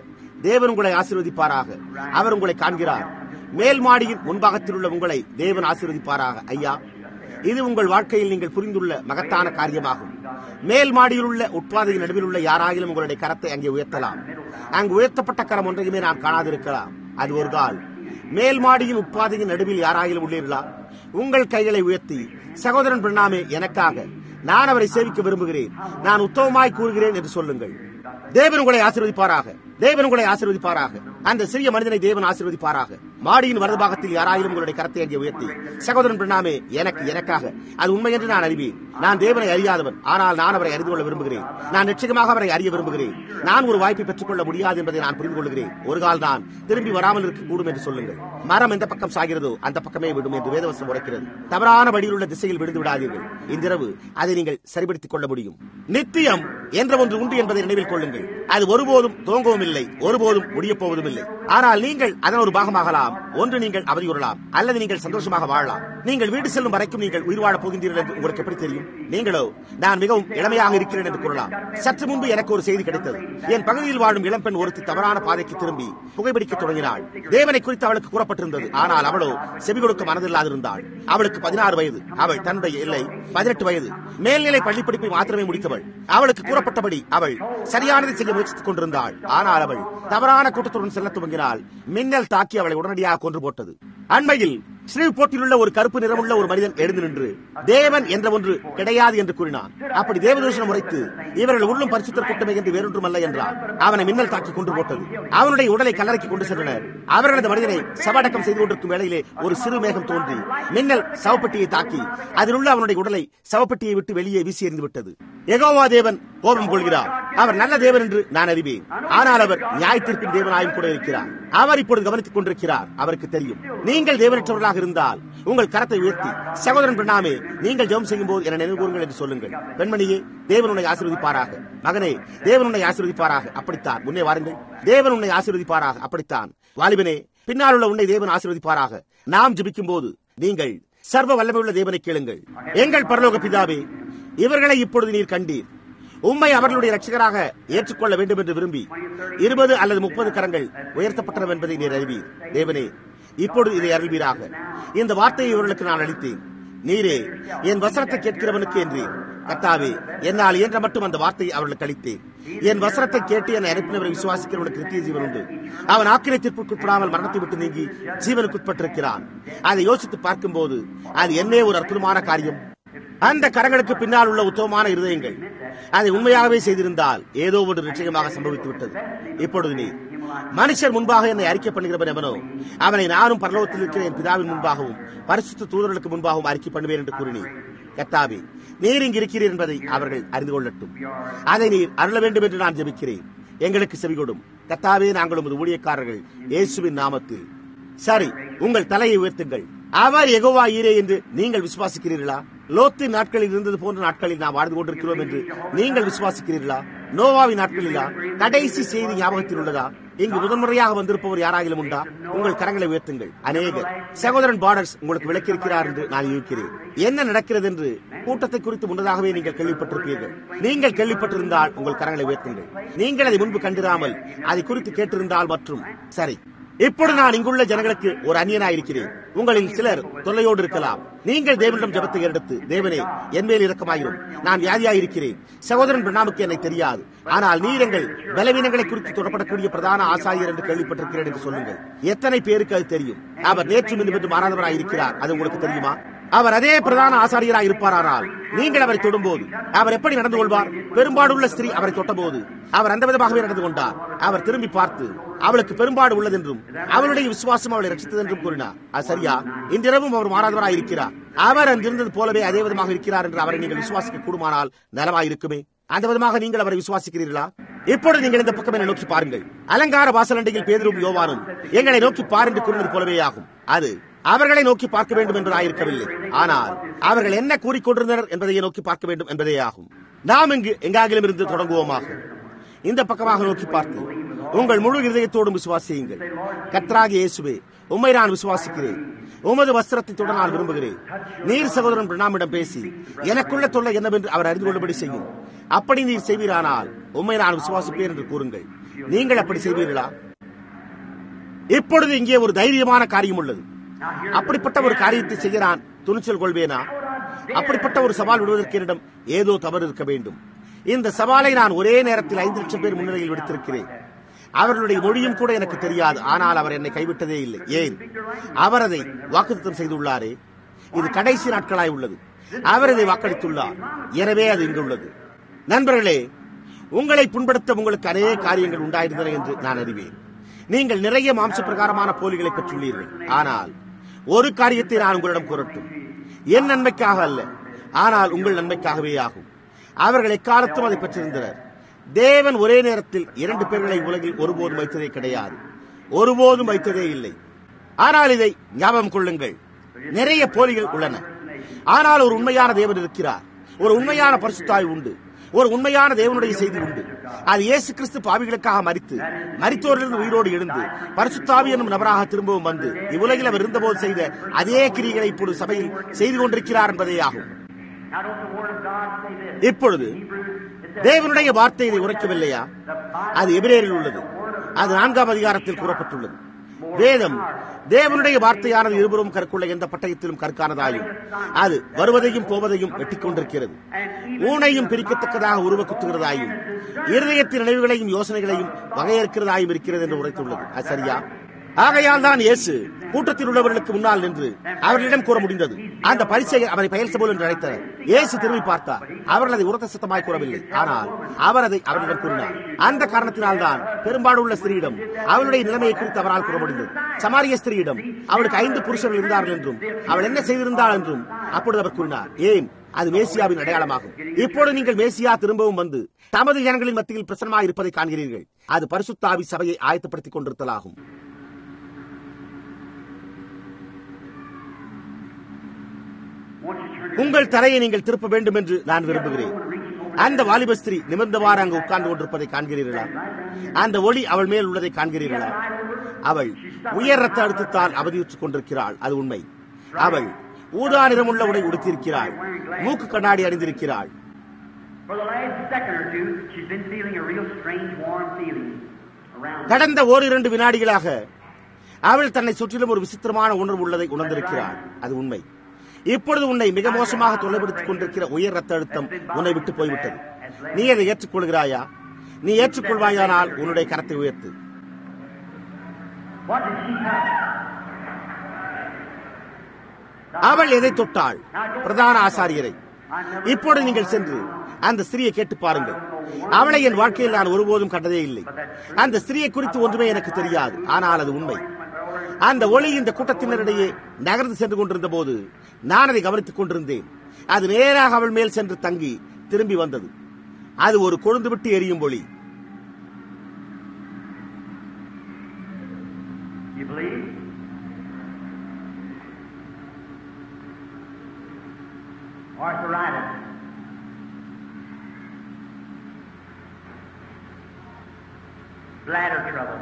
தேவன் உங்களை ஆசீர்வதிப்பாராக அவர் உங்களை காண்கிறார் மேல் மாடியின் முன்பாகத்தில் உள்ள உங்களை தேவன் ஆசீர்வதிப்பாராக ஐயா இது உங்கள் வாழ்க்கையில் நீங்கள் புரிந்துள்ள மகத்தான காரியமாகும் மேல் மாடியில் உள்ள உட்பாதையின் நடுவில் உள்ள யாராயிலும் உங்களுடைய கரத்தை அங்கே உயர்த்தலாம் அங்கு உயர்த்தப்பட்ட கரம் ஒன்றையுமே நாம் காணாதிருக்கலாம் அது ஒரு கால் மேல் மாடியின் உட்பாதையின் நடுவில் யாராயிலும் உள்ளீர்களா உங்கள் கைகளை உயர்த்தி சகோதரன் பிரணாமே எனக்காக நான் அவரை சேவிக்க விரும்புகிறேன் நான் உத்தமமாய் கூறுகிறேன் என்று சொல்லுங்கள் தேவன் உங்களை ஆசீர்வதிப்பாராக தேவன் உங்களை ஆசீர்வதிப்பாராக அந்த சிறிய மனிதனை தேவன் ஆசீர்வதிப்பாராக மாடியின் வலது பாகத்தில் யாராயிலும் உங்களுடைய கரத்தை அங்கே உயர்த்தி சகோதரன் பிரணாமே எனக்கு எனக்காக அது உண்மை என்று நான் அறிவேன் நான் தேவனை அறியாதவன் ஆனால் நான் அவரை அறிந்து கொள்ள விரும்புகிறேன் நான் நிச்சயமாக அவரை அறிய விரும்புகிறேன் நான் ஒரு வாய்ப்பை பெற்றுக் கொள்ள முடியாது என்பதை நான் புரிந்து கொள்கிறேன் ஒரு கால் நான் திரும்பி வராமல் இருக்கக்கூடும் என்று சொல்லுங்கள் மரம் எந்த பக்கம் சாகிறதோ அந்த பக்கமே விடும் என்று வேதவசம் உரைக்கிறது தவறான வழியில் உள்ள திசையில் விழுந்து விடாதீர்கள் இன்றிரவு அதை நீங்கள் சரிபடுத்திக் கொள்ள முடியும் நித்தியம் என்ற ஒன்று உண்டு என்பதை நினைவில் கொள்ளுங்கள் அது ஒருபோதும் துவங்கவும் இல்லை ஒருபோதும் முடிய போவதும் இல்லை ஆனால் நீங்கள் அதன் ஒரு பாகமாகலாம் ஒன்று நீங்கள் அவதியுறலாம் அல்லது நீங்கள் சந்தோஷமாக வாழலாம் நீங்கள் வீடு செல்லும் வரைக்கும் நீங்கள் உயிர் வாழப் போகின்றீர்கள் என்று உங்களுக்கு எப்படி தெரியும் நீங்களோ நான் மிகவும் இளமையாக இருக்கிறேன் என்று கூறலாம் சற்று முன்பு எனக்கு ஒரு செய்தி கிடைத்தது என் பகுதியில் வாழும் இளம்பெண் ஒருத்தி தவறான பாதைக்கு திரும்பி புகைப்பிடிக்க தொடங்கினாள் தேவனை குறித்து அவளுக்கு கூறப்பட்டிருந்தது ஆனால் அவளோ செவி கொடுக்க மனதில்லாதிருந்தாள் அவளுக்கு பதினாறு வயது அவள் தன்னுடைய இல்லை பதினெட்டு வயது மேல்நிலை பள்ளி படிப்பை மாத்திரமே முடித்தவள் அவளுக்கு கூறப்பட்டபடி அவள் சரியானதை செய்ய முயற்சித்துக் கொண்டிருந்தாள் ஆனால் அவள் தவறான கூட்டத்துடன் செல்ல துவங்கினால் மின்னல் தாக்கி அவளை உடனடியாக கொன்று போட்டது அண்மையில் ஸ்ரீபோர்ட்டில் உள்ள ஒரு கருப்பு நிறமுள்ள ஒரு மனிதன் எழுந்து நின்று தேவன் என்ற ஒன்று கிடையாது என்று கூறினான் அப்படி தேவதூஷணம் உரைத்து இவர்கள் உள்ளும் பரிசுத்தர் கூட்டமே என்று வேறொன்றுமல்ல என்றான் அவனை மின்னல் தாக்கி கொண்டு போட்டது அவனுடைய உடலை கல்லறைக்கு கொண்டு சென்றனர் அவர்களது மனிதனை சவடக்கம் செய்து கொண்டிருக்கும் வேளையிலே ஒரு சிறு மேகம் தோன்றி மின்னல் சவப்பெட்டியை தாக்கி அதில் உள்ள அவனுடைய உடலை சவப்பெட்டியை விட்டு வெளியே வீசி எறிந்து விட்டது எகோவா தேவன் கோபம் கொள்கிறார் அவர் நல்ல தேவன் என்று நான் அறிவேன் ஆனால் அவர் நியாய தீர்ப்பின் தேவனாயும் கூட இருக்கிறார் அவர் இப்பொழுது கவனித்துக் கொண்டிருக்கிறார் அவருக்கு தெரியும் நீங்கள் தேவனற்றவர்களாக இருந்தால் உங்கள் கரத்தை உயர்த்தி சகோதரன் பிரணாமே நீங்கள் ஜெபம் செய்யும் போது என நினைவு கூறுங்கள் என்று சொல்லுங்கள் பெண்மணியே தேவன் உன்னை ஆசீர்வதிப்பாராக மகனே தேவன் உன்னை ஆசீர்வதிப்பாராக அப்படித்தான் முன்னே வாருங்கள் தேவன் உன்னை ஆசீர்வதிப்பாராக அப்படித்தான் வாலிபனே பின்னால் உள்ள உன்னை தேவன் ஆசீர்வதிப்பாராக நாம் ஜெபிக்கும் போது நீங்கள் சர்வ வல்லமையுள்ள தேவனை கேளுங்கள் எங்கள் பரலோக பிதாவே இவர்களை இப்பொழுது நீர் கண்டீர் உம்மை அவர்களுடைய ரட்சகராக ஏற்றுக்கொள்ள வேண்டும் என்று விரும்பி இருபது அல்லது முப்பது கரங்கள் உயர்த்தப்பட்டன என்பதை நீர் அறிவீர் தேவனே இப்பொழுது இதை அறிவீராக இந்த வார்த்தையை இவர்களுக்கு நான் அளித்தேன் நீரே என் வசனத்தை கேட்கிறவனுக்கு என்றீர் கத்தாவே என்னால் இயன்ற மட்டும் அந்த வார்த்தையை அவர்களுக்கு அளித்தேன் என் வசனத்தை கேட்டு என்னை அனுப்பினவரை விசுவாசிக்கிறவனுக்கு நித்திய ஜீவன் உண்டு அவன் ஆக்கிரத்திற்குட்படாமல் மரணத்தை விட்டு நீங்கி ஜீவனுக்குட்பட்டிருக்கிறான் அதை யோசித்து பார்க்கும்போது அது என்னே ஒரு அற்புதமான காரியம் அந்த கரங்களுக்கு பின்னால் உள்ள உத்தமமான இருதயங்கள் அதை உண்மையாகவே செய்திருந்தால் ஏதோ ஒன்று நிச்சயமாக சம்பவித்து விட்டது இப்பொழுது நீ மனுஷர் முன்பாக என்னை அறிக்கை பண்ணுகிறவன் எவனோ அவனை நானும் பரலோகத்தில் இருக்கிற என் பிதாவின் முன்பாகவும் பரிசுத்த தூதர்களுக்கு முன்பாகவும் அறிக்கை பண்ணுவேன் என்று கூறினீர் கத்தாவே நீர் இங்கு இருக்கிறீர் என்பதை அவர்கள் அறிந்து கொள்ளட்டும் அதை நீர் அருள வேண்டும் என்று நான் ஜெபிக்கிறேன் எங்களுக்கு செவிகொடும் கத்தாவே நாங்கள் உமது ஊழியக்காரர்கள் இயேசுவின் நாமத்தில் சரி உங்கள் தலையை உயர்த்துங்கள் அவர் எகோவா ஈரே என்று நீங்கள் விசுவாசிக்கிறீர்களா லோத்து நாட்களில் இருந்தது போன்ற நாட்களில் நாம் வாழ்ந்து கொண்டிருக்கிறோம் என்று நீங்கள் விசுவாசிக்கிறீர்களா நோவாவின் நாட்களிலா கடைசி செய்தி ஞாபகத்தில் உள்ளதா இங்கு முதன்முறையாக வந்திருப்பவர் யாராகிலும் உண்டா உங்கள் கரங்களை உயர்த்துங்கள் அநேகர் சகோதரன் பார்டர்ஸ் உங்களுக்கு விளக்கியிருக்கிறார் என்று நான் இருக்கிறேன் என்ன நடக்கிறது என்று கூட்டத்தை குறித்து முன்னதாகவே நீங்கள் கேள்விப்பட்டிருப்பீர்கள் நீங்கள் கேள்விப்பட்டிருந்தால் உங்கள் கரங்களை உயர்த்துங்கள் நீங்கள் அதை முன்பு கண்டிராமல் அதை குறித்து கேட்டிருந்தால் மற்றும் சரி இப்பொழுது நான் இங்குள்ள ஜனங்களுக்கு ஒரு அந்நியனாயிருக்கிறேன் உங்களில் சிலர் தொல்லையோடு இருக்கலாம் நீங்கள் தேவனிடம் ஜபத்தை எடுத்து தேவனே என் மேல் இரக்கமாயிரும் நான் வியாதியாயிருக்கிறேன் சகோதரன் பிரணாமுக்கு என்னை தெரியாது ஆனால் நீர் எங்கள் பலவீனங்களை குறித்து தொடப்படக்கூடிய பிரதான ஆசாரியர் என்று கேள்விப்பட்டிருக்கிறேன் என்று சொல்லுங்கள் எத்தனை பேருக்கு அது தெரியும் அவர் நேற்று இன்று மாறாதவராய் இருக்கிறார் அது உங்களுக்கு தெரியுமா அவர் அதே பிரதான ஆசாரியராய் இருப்பாரானால் நீங்கள் அவரை தொடும்போது அவர் எப்படி நடந்து கொள்வார் பெரும்பாடுள்ள ஸ்திரீ அவரை தொட்டபோது அவர் அந்த விதமாகவே நடந்து கொண்டார் அவர் திரும்பி பார்த்து அவளுக்கு பெரும்பாடு உள்ளதென்றும் அவளுடைய விசுவாசம் அவளை ரசித்தது என்றும் கூறினார் அது சரியா இன்றிரவும் அவர் மாறாதவராய் இருக்கிறார் அவர் அங்கிருந்தது போலவே அதே விதமாக இருக்கிறார் என்று அவரை நீங்கள் விசுவாசிக்க கூடுமானால் நலமாயிருக்குமே அந்த விதமாக நீங்கள் அவரை விசுவாசிக்கிறீர்களா இப்பொழுது நீங்கள் இந்த பக்கம் என்னை நோக்கி பாருங்கள் அலங்கார வாசலண்டையில் பேதரும் யோவானும் எங்களை நோக்கி பார் என்று கூறினது போலவே ஆகும் அது அவர்களை நோக்கி பார்க்க வேண்டும் என்பதாயிருக்கவில்லை ஆனால் அவர்கள் என்ன கூறிக்கொண்டிருந்தனர் என்பதையே நோக்கி பார்க்க வேண்டும் என்பதே ஆகும் நாம் இங்கு எங்காகிலும் இருந்து தொடங்குவோமாக இந்த பக்கமாக நோக்கி பார்த்து உங்கள் முழு இதயத்தோடும் விசுவாசியுங்கள் கத்ராகி இயேசுவே உம்மை நான் விசுவாசிக்கிறேன் உமது வஸ்திரத்தை தொட நான் விரும்புகிறேன் நீர் சகோதரன் பிரணாமிடம் பேசி எனக்குள்ள தொல்லை என்னவென்று அவர் அறிந்து கொள்ளும்படி செய்யும் அப்படி நீர் செய்வீரானால் உம்மை நான் விசுவாசிப்பேன் என்று கூறுங்கள் நீங்கள் அப்படி செய்வீர்களா இப்பொழுது இங்கே ஒரு தைரியமான காரியம் உள்ளது அப்படிப்பட்ட ஒரு காரியத்தை செய்ய நான் துணிச்சல் கொள்வேனா அப்படிப்பட்ட ஒரு சவால் விடுவதற்கு என்னிடம் ஏதோ தவறு இருக்க வேண்டும் இந்த சவாலை நான் ஒரே நேரத்தில் ஐந்து லட்சம் பேர் முன்னிலையில் விடுத்திருக்கிறேன் அவர்களுடைய மொழியும் கூட எனக்கு தெரியாது ஆனால் அவர் என்னை கைவிட்டதே இல்லை ஏன் அவர் அதை வாக்குத்தம் செய்துள்ளாரே இது கடைசி நாட்களாய் உள்ளது அவர் இதை வாக்களித்துள்ளார் எனவே அது இங்கு உள்ளது நண்பர்களே உங்களை புண்படுத்த உங்களுக்கு அநேக காரியங்கள் உண்டாயிருந்தன என்று நான் அறிவேன் நீங்கள் நிறைய மாம்ச பிரகாரமான போலிகளை பெற்றுள்ளீர்கள் ஆனால் ஒரு காரியத்தை நான் உங்களிடம் கூறட்டும் என் நன்மைக்காக அல்ல ஆனால் உங்கள் நன்மைக்காகவே ஆகும் அவர்கள் எக்காலத்தும் அதை பெற்றிருந்தனர் தேவன் ஒரே நேரத்தில் இரண்டு பேர்களை உலகில் ஒருபோதும் வைத்ததே கிடையாது ஒருபோதும் வைத்ததே இல்லை ஆனால் இதை ஞாபகம் கொள்ளுங்கள் நிறைய போலிகள் உள்ளன ஆனால் ஒரு உண்மையான தேவன் இருக்கிறார் ஒரு உண்மையான பரிசுத்தாய் உண்டு ஒரு உண்மையான தேவனுடைய செய்தி உண்டு அது இயேசு கிறிஸ்து பாவிகளுக்காக மறித்து மரித்தோரிலிருந்து உயிரோடு எழுந்து பரிசுத்தாவி என்னும் நபராக திரும்பவும் வந்து இவ்வுலகில் அவர் இருந்தபோது செய்த அதே கிரிகளை இப்பொழுது சபையில் செய்து கொண்டிருக்கிறார் என்பதே ஆகும் இப்பொழுது தேவனுடைய வார்த்தை இதை உரைக்கவில்லையா அது எபிரேரில் உள்ளது அது நான்காம் அதிகாரத்தில் கூறப்பட்டுள்ளது வேதம் தேவனுடைய வார்த்தையானது இருபுறம் கற்குள்ள எந்த பட்டயத்திலும் கற்கானதாயும் அது வருவதையும் போவதையும் வெட்டிக் கொண்டிருக்கிறது ஊனையும் பிரிக்கத்தக்கதாக உருவ குத்துகிறதாயும் இருதயத்தின் நினைவுகளையும் யோசனைகளையும் வகையறுக்கிறதாயும் இருக்கிறது என்று உரைத்துள்ளது அது சரியா ஆகையால் தான் இயேசு கூட்டத்தில் உள்ளவர்களுக்கு முன்னால் நின்று அவர்களிடம் கூற முடிந்தது அந்த பரிசெயர் அவரை பயல் சபோல் என்று அழைத்தனர் இயேசு திரும்பி பார்த்தார் அவர்கள் அதை உரத்த சத்தமாய் கூறவில்லை ஆனால் அவர் அதை அவரிடம் கூறினார் அந்த காரணத்தினால் தான் பெரும்பாலுள்ள ஸ்திரீயிடம் அவளுடைய நிலைமையை குறித்து அவரால் கூற முடிந்தது சமாரிய ஸ்திரீயிடம் அவளுக்கு ஐந்து புருஷர்கள் இருந்தார்கள் என்றும் அவள் என்ன செய்திருந்தாள் என்றும் அப்பொழுது அவர் கூறினார் ஏன் அது மேசியாவின் அடையாளமாகும் இப்பொழுது நீங்கள் மேசியா திரும்பவும் வந்து தமது ஜனங்களின் மத்தியில் பிரசனமாக இருப்பதை காண்கிறீர்கள் அது பரிசுத்தாவி சபையை ஆயத்தப்படுத்திக் கொண்டிருத்தலாகும் உங்கள் தலையை நீங்கள் திருப்ப வேண்டும் என்று நான் விரும்புகிறேன் அந்த வாலிப ஸ்திரீ நிமிர்ந்தவாறு அங்கு உட்கார்ந்து கொண்டிருப்பதை காண்கிறீர்களா அந்த ஒளி அவள் மேல் உள்ளதை காண்கிறீர்களா அவள் உயர் ரத்த அழுத்தத்தால் அவதியுற்றுக் கொண்டிருக்கிறாள் அது உண்மை அவள் ஊதா நிறமுள்ள உடை உடுத்திருக்கிறாள் மூக்கு கண்ணாடி அணிந்திருக்கிறாள் கடந்த ஓரிரண்டு வினாடிகளாக அவள் தன்னை சுற்றிலும் ஒரு விசித்திரமான உணர்வு உள்ளதை உணர்ந்திருக்கிறாள் அது உண்மை இப்பொழுது உன்னை மிக மோசமாக தொலைப்படுத்திக் கொண்டிருக்கிற உயர் ரத்த அழுத்தம் உன்னை விட்டு போய்விட்டது நீ அதை ஏற்றுக்கொள்கிறாயா நீ ஏற்றுக்கொள்வாயானால் உன்னுடைய கரத்தை உயர்த்து அவள் எதை தொட்டாள் பிரதான ஆசாரியரை இப்பொழுது நீங்கள் சென்று அந்த ஸ்திரியை கேட்டு பாருங்கள் அவளை என் வாழ்க்கையில் நான் ஒருபோதும் கண்டதே இல்லை அந்த ஸ்திரியை குறித்து ஒன்றுமே எனக்கு தெரியாது ஆனால் அது உண்மை அந்த ஒளி இந்த கூட்டத்தினரிடையே நகர்ந்து சென்று கொண்டிருந்த போது நான் அதை கவனித்துக் கொண்டிருந்தேன் அது நேராக அவள் மேல் சென்று தங்கி திரும்பி வந்தது அது ஒரு கொழுந்து விட்டு எரியும் ஒளி You believe? Arthritis. Bladder trouble.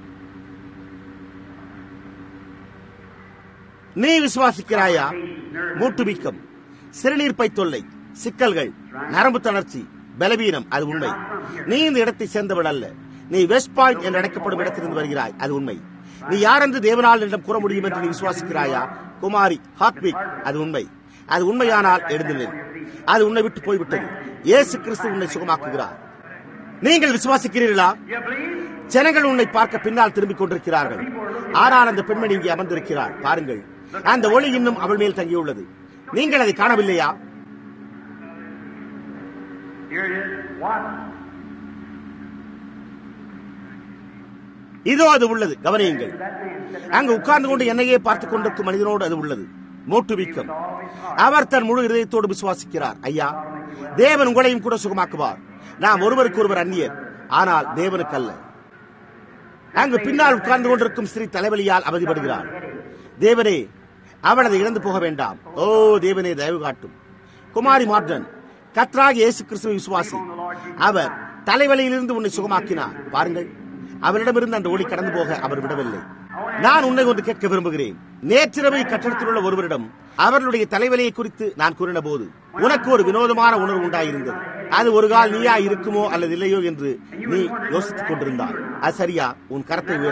நீ விசுவாசிக்கிறாயா மூட்டு வீக்கம் சிறுநீர்ப்பை தொல்லை சிக்கல்கள் நரம்பு தளர்ச்சி பலவீனம் அது உண்மை நீ இந்த இடத்தை சேர்ந்தவள் அல்ல நீ வெஸ்ட் பாயிண்ட் என்று அழைக்கப்படும் இடத்திலிருந்து வருகிறாய் அது உண்மை நீ யார் என்று தேவனால் என்னிடம் கூற முடியும் என்று நீ விசுவாசிக்கிறாயா குமாரி ஹாத்விக் அது உண்மை அது உண்மையானால் எழுந்து நில் அது உன்னை விட்டு போய்விட்டது இயேசு கிறிஸ்து உன்னை சுகமாக்குகிறார் நீங்கள் விசுவாசிக்கிறீர்களா You believe? ஜனங்கள் உன்னை பார்க்க பின்னால் திரும்பிக் கொண்டிருக்கிறார்கள் ஆனால் அந்த பெண்மணி இங்கே அமர்ந்திருக்கிறாள் பாருங்கள் அந்த ஒளி இன்னும் அவள் மேல் தங்கியுள்ளது நீங்கள் அதை காணவில்லையா Here it is. What? இதோ அது உள்ளது கவனியுங்கள் That man sitting அங்கு உட்கார்ந்து கொண்டு என்னையே பார்த்துக் கொண்டிருக்கும் மனிதனோடு அது உள்ளது மூட்டு வீக்கம் அவர் தன் முழு இதயத்தோடு விசுவாசிக்கிறார் ஐயா தேவன் உங்களையும் கூட சுகமாக்குவார் நாம் ஒருவருக்கு ஒருவர் அந்நியர் ஆனால் தேவனுக்கு அல்ல அங்கு பின்னால் உட்கார்ந்து கொண்டிருக்கும் ஸ்ரீ தலைவலியால் அவதிப்படுகிறார் தேவனே அவள் அதை இழந்து போக வேண்டாம் ஓ தேவனே தயவு காட்டும் குமாரி மார்டன் கத்ராக இயேசு கிறிஸ்துவ விசுவாசி அவர் தலைவலியிலிருந்து உன்னை சுகமாக்கினார் பாருங்கள் அவரிடமிருந்து அந்த ஒளி கடந்து போக அவர் விடவில்லை நான் உன்னை ஒன்று கேட்க விரும்புகிறேன் நேற்றிரவு கட்டடத்தில் உள்ள ஒருவரிடம் அவர்களுடைய தலைவலியை குறித்து நான் கூறின போது உனக்கு ஒரு வினோதமான உணர்வு உண்டாயிருந்தது அது ஒரு கால் நீயா இருக்குமோ அல்லது இல்லையோ என்று நீ யோசித்துக் கொண்டிருந்தாய் அது சரியா உன் கரத்தை உயர்த்து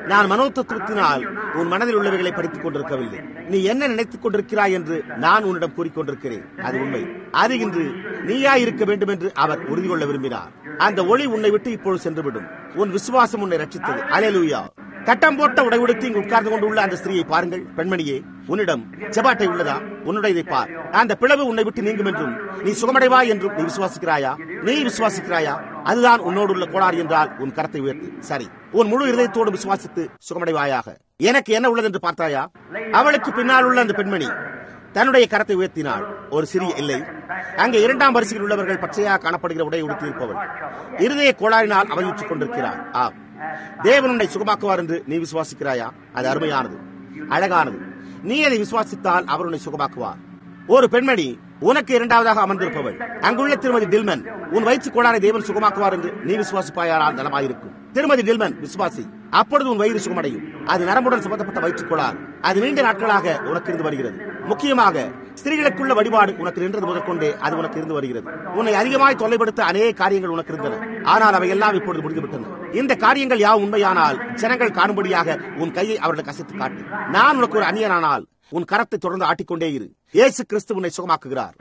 நான் மனோதத்துவத்தினால் உன் மனதில் உள்ளவைகளை படித்துக் கொண்டிருக்கவில்லை நீ என்ன நினைத்துக் கொண்டிருக்கிறாய் என்று நான் உன்னிடம் கூறிக்கொண்டிருக்கிறேன் அது உண்மை அது இன்று நீயா இருக்க வேண்டும் என்று அவர் உறுதி கொள்ள விரும்பினார் அந்த ஒளி உன்னை விட்டு இப்பொழுது சென்றுவிடும் உன் விசுவாசம் உன்னை ரட்சித்தது அலையலூயா கட்டம் போட்ட உடை உடுத்தி இங்கு உட்கார்ந்து கொண்டுள்ள அந்த ஸ்திரியை பாருங்கள் பெண்மணியே உன்னிடம் செபாட்டை உள்ளதா உன்னுடையதை பார் அந்த பிளவு உன்னை விட்டு நீங்கும் என்றும் நீ சுகமடைவா என்றும் நீ விசுவாசிக்கிறாயா நீ விசுவாசிக்கிறாயா அதுதான் உன்னோடு உள்ள கோளாறு என்றால் உன் கரத்தை உயர்த்து சரி உன் முழு இருதயத்தோடு விசுவாசித்து சுகமடைவாயாக எனக்கு என்ன உள்ளது என்று பார்த்தாயா அவளுக்கு பின்னால் உள்ள அந்த பெண்மணி தன்னுடைய கரத்தை உயர்த்தினாள் ஒரு சிறிய இல்லை அங்கே இரண்டாம் வரிசையில் உள்ளவர்கள் பச்சையாக காணப்படுகிற உடை உடுத்தியிருப்பவள் இருதய கோளாறினால் அவதியுற்றுக் கொண்டிருக்கிறார் ஆம் தேவன் உன்னை சுகமாக்குவார் என்று நீ விசுவாசிக்கிறாயா அது அருமையானது அழகானது நீ அதை விசுவாசித்தால் அவர் உன்னை சுகமாக்குவார் ஒரு பெண்மணி உனக்கு இரண்டாவதாக அமர்ந்திருப்பவள் அங்குள்ள திருமதி டில்மன் உன் வயிற்று கோளாறை தேவன் சுகமாக்குவார் என்று நீ விசுவாசிப்பாயானால் நலமாயிருக்கும் திருமதி டில்மன் விசுவாசி அப்பொழுது உன் வயிறு சுகமடையும் அது நரம்புடன் சம்பந்தப்பட்ட வயிற்றுக் கோளாறு அது நீண்ட நாட்களாக உனக்கு இருந்து வருகிறது முக்கியமாக ஸ்திரீகளுக்குள்ள வழிபாடு உனக்கு நின்றது முதற்கொண்டே அது உனக்கு இருந்து வருகிறது உன்னை அதிகமாய் தொல்லைப்படுத்த அநேக காரியங்கள் உனக்கு இருந்தன ஆனால் அவை எல்லாம் இப்பொழுது முடிந்துவிட்டன இந்த காரியங்கள் யாவும் உண்மையானால் ஜனங்கள் காணும்படியாக உன் கையை அவர்களுக்கு அசைத்து காட்டு நான் உனக்கு ஒரு அந்நியனானால் உன் கரத்தை தொடர்ந்து ஆட்டிக்கொண்டே இரு இயேசு கிறிஸ்து உன்னை சுகமாக்குகிறார்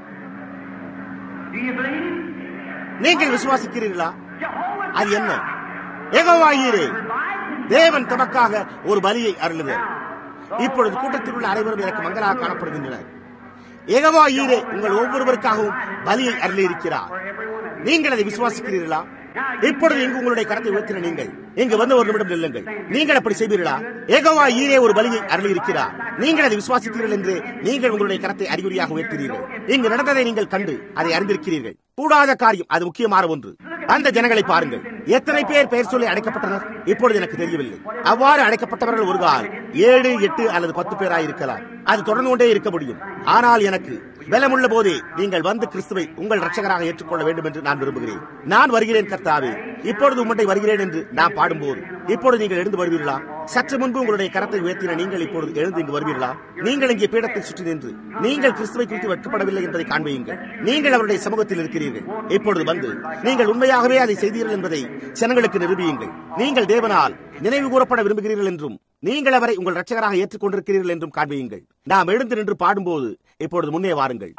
Do you believe? நீங்கள் விசுவாசிக்கிறீர்களா அது என்ன ஏகோவாயிரே தேவன் தமக்காக ஒரு பலியை அருளுகிறார் இப்பொழுது கூட்டத்தில் உள்ள அனைவரும் எனக்கு மங்களாக காணப்படுகின்றனர் ஏகவா ஈரே உங்கள் ஒவ்வொருவருக்காகவும் பலியை அருளி இருக்கிறார் நீங்கள் அதை விசுவாசிக்கிறீர்களா இப்பொழுது இங்கு உங்களுடைய கரத்தை உயர்த்தின நீங்கள் இங்கு வந்து ஒரு நிமிடம் நில்லுங்கள் நீங்கள் அப்படி செய்வீர்களா ஏகோவா ஈரே ஒரு பலியை அருளி இருக்கிறார் நீங்கள் அதை விசுவாசித்தீர்கள் என்று நீங்கள் உங்களுடைய கரத்தை அறிகுறியாக உயர்த்தினீர்கள் இங்கு நடந்ததை நீங்கள் கண்டு அதை அறிந்திருக்கிறீர்கள் கூடாத காரியம் அது முக்கியமான ஒன்று அந்த ஜனங்களை பாருங்கள் எத்தனை பேர் பெயர் சொல்லி அழைக்கப்பட்டனர் இப்பொழுது எனக்கு தெரியவில்லை அவ்வாறு அழைக்கப்பட்டவர்கள் ஒரு கால் ஏழு எட்டு அல்லது பத்து பேராய் இருக்கலாம் அது தொடர்ந்து கொண்டே இருக்க முடியும் ஆனால் எனக்கு பலமுள்ள போதே நீங்கள் வந்து கிறிஸ்துவை உங்கள் ரட்சகராக ஏற்றுக்கொள்ள வேண்டும் என்று நான் விரும்புகிறேன் நான் வருகிறேன் கர்த்தாவே இப்பொழுது உம்மட்டை வருகிறேன் என்று நான் பாடும்போது இப்பொழுது நீங்கள் எழுந்து வருவீர்களா சற்று முன்பு உங்களுடைய கரத்தை உயர்த்தின நீங்கள் இப்பொழுது எழுந்து இங்கு வருவீர்களா நீங்கள் இங்கே பீடத்தை சுற்றி நின்று நீங்கள் கிறிஸ்துவை குறித்து வெட்கப்படவில்லை என்பதை காண்பீங்கள் நீங்கள் அவருடைய சமூகத்தில் இருக்கிறீர்கள் இப்பொழுது வந்து நீங்கள் உண்மையாகவே அதை செய்தீர்கள் என்பதை ஜனங்களுக்கு நிரூபியுங்கள் நீங்கள் தேவனால் நினைவு கூறப்பட விரும்புகிறீர்கள் என்றும் நீங்கள் அவரை உங்கள் ரட்சகராக ஏற்றுக்கொண்டிருக்கிறீர்கள் என்றும் காண்பியுங்கள் நாம் எழுந்து நின்று பாடும்போது இப்பொழுது முன்னே வாருங்கள்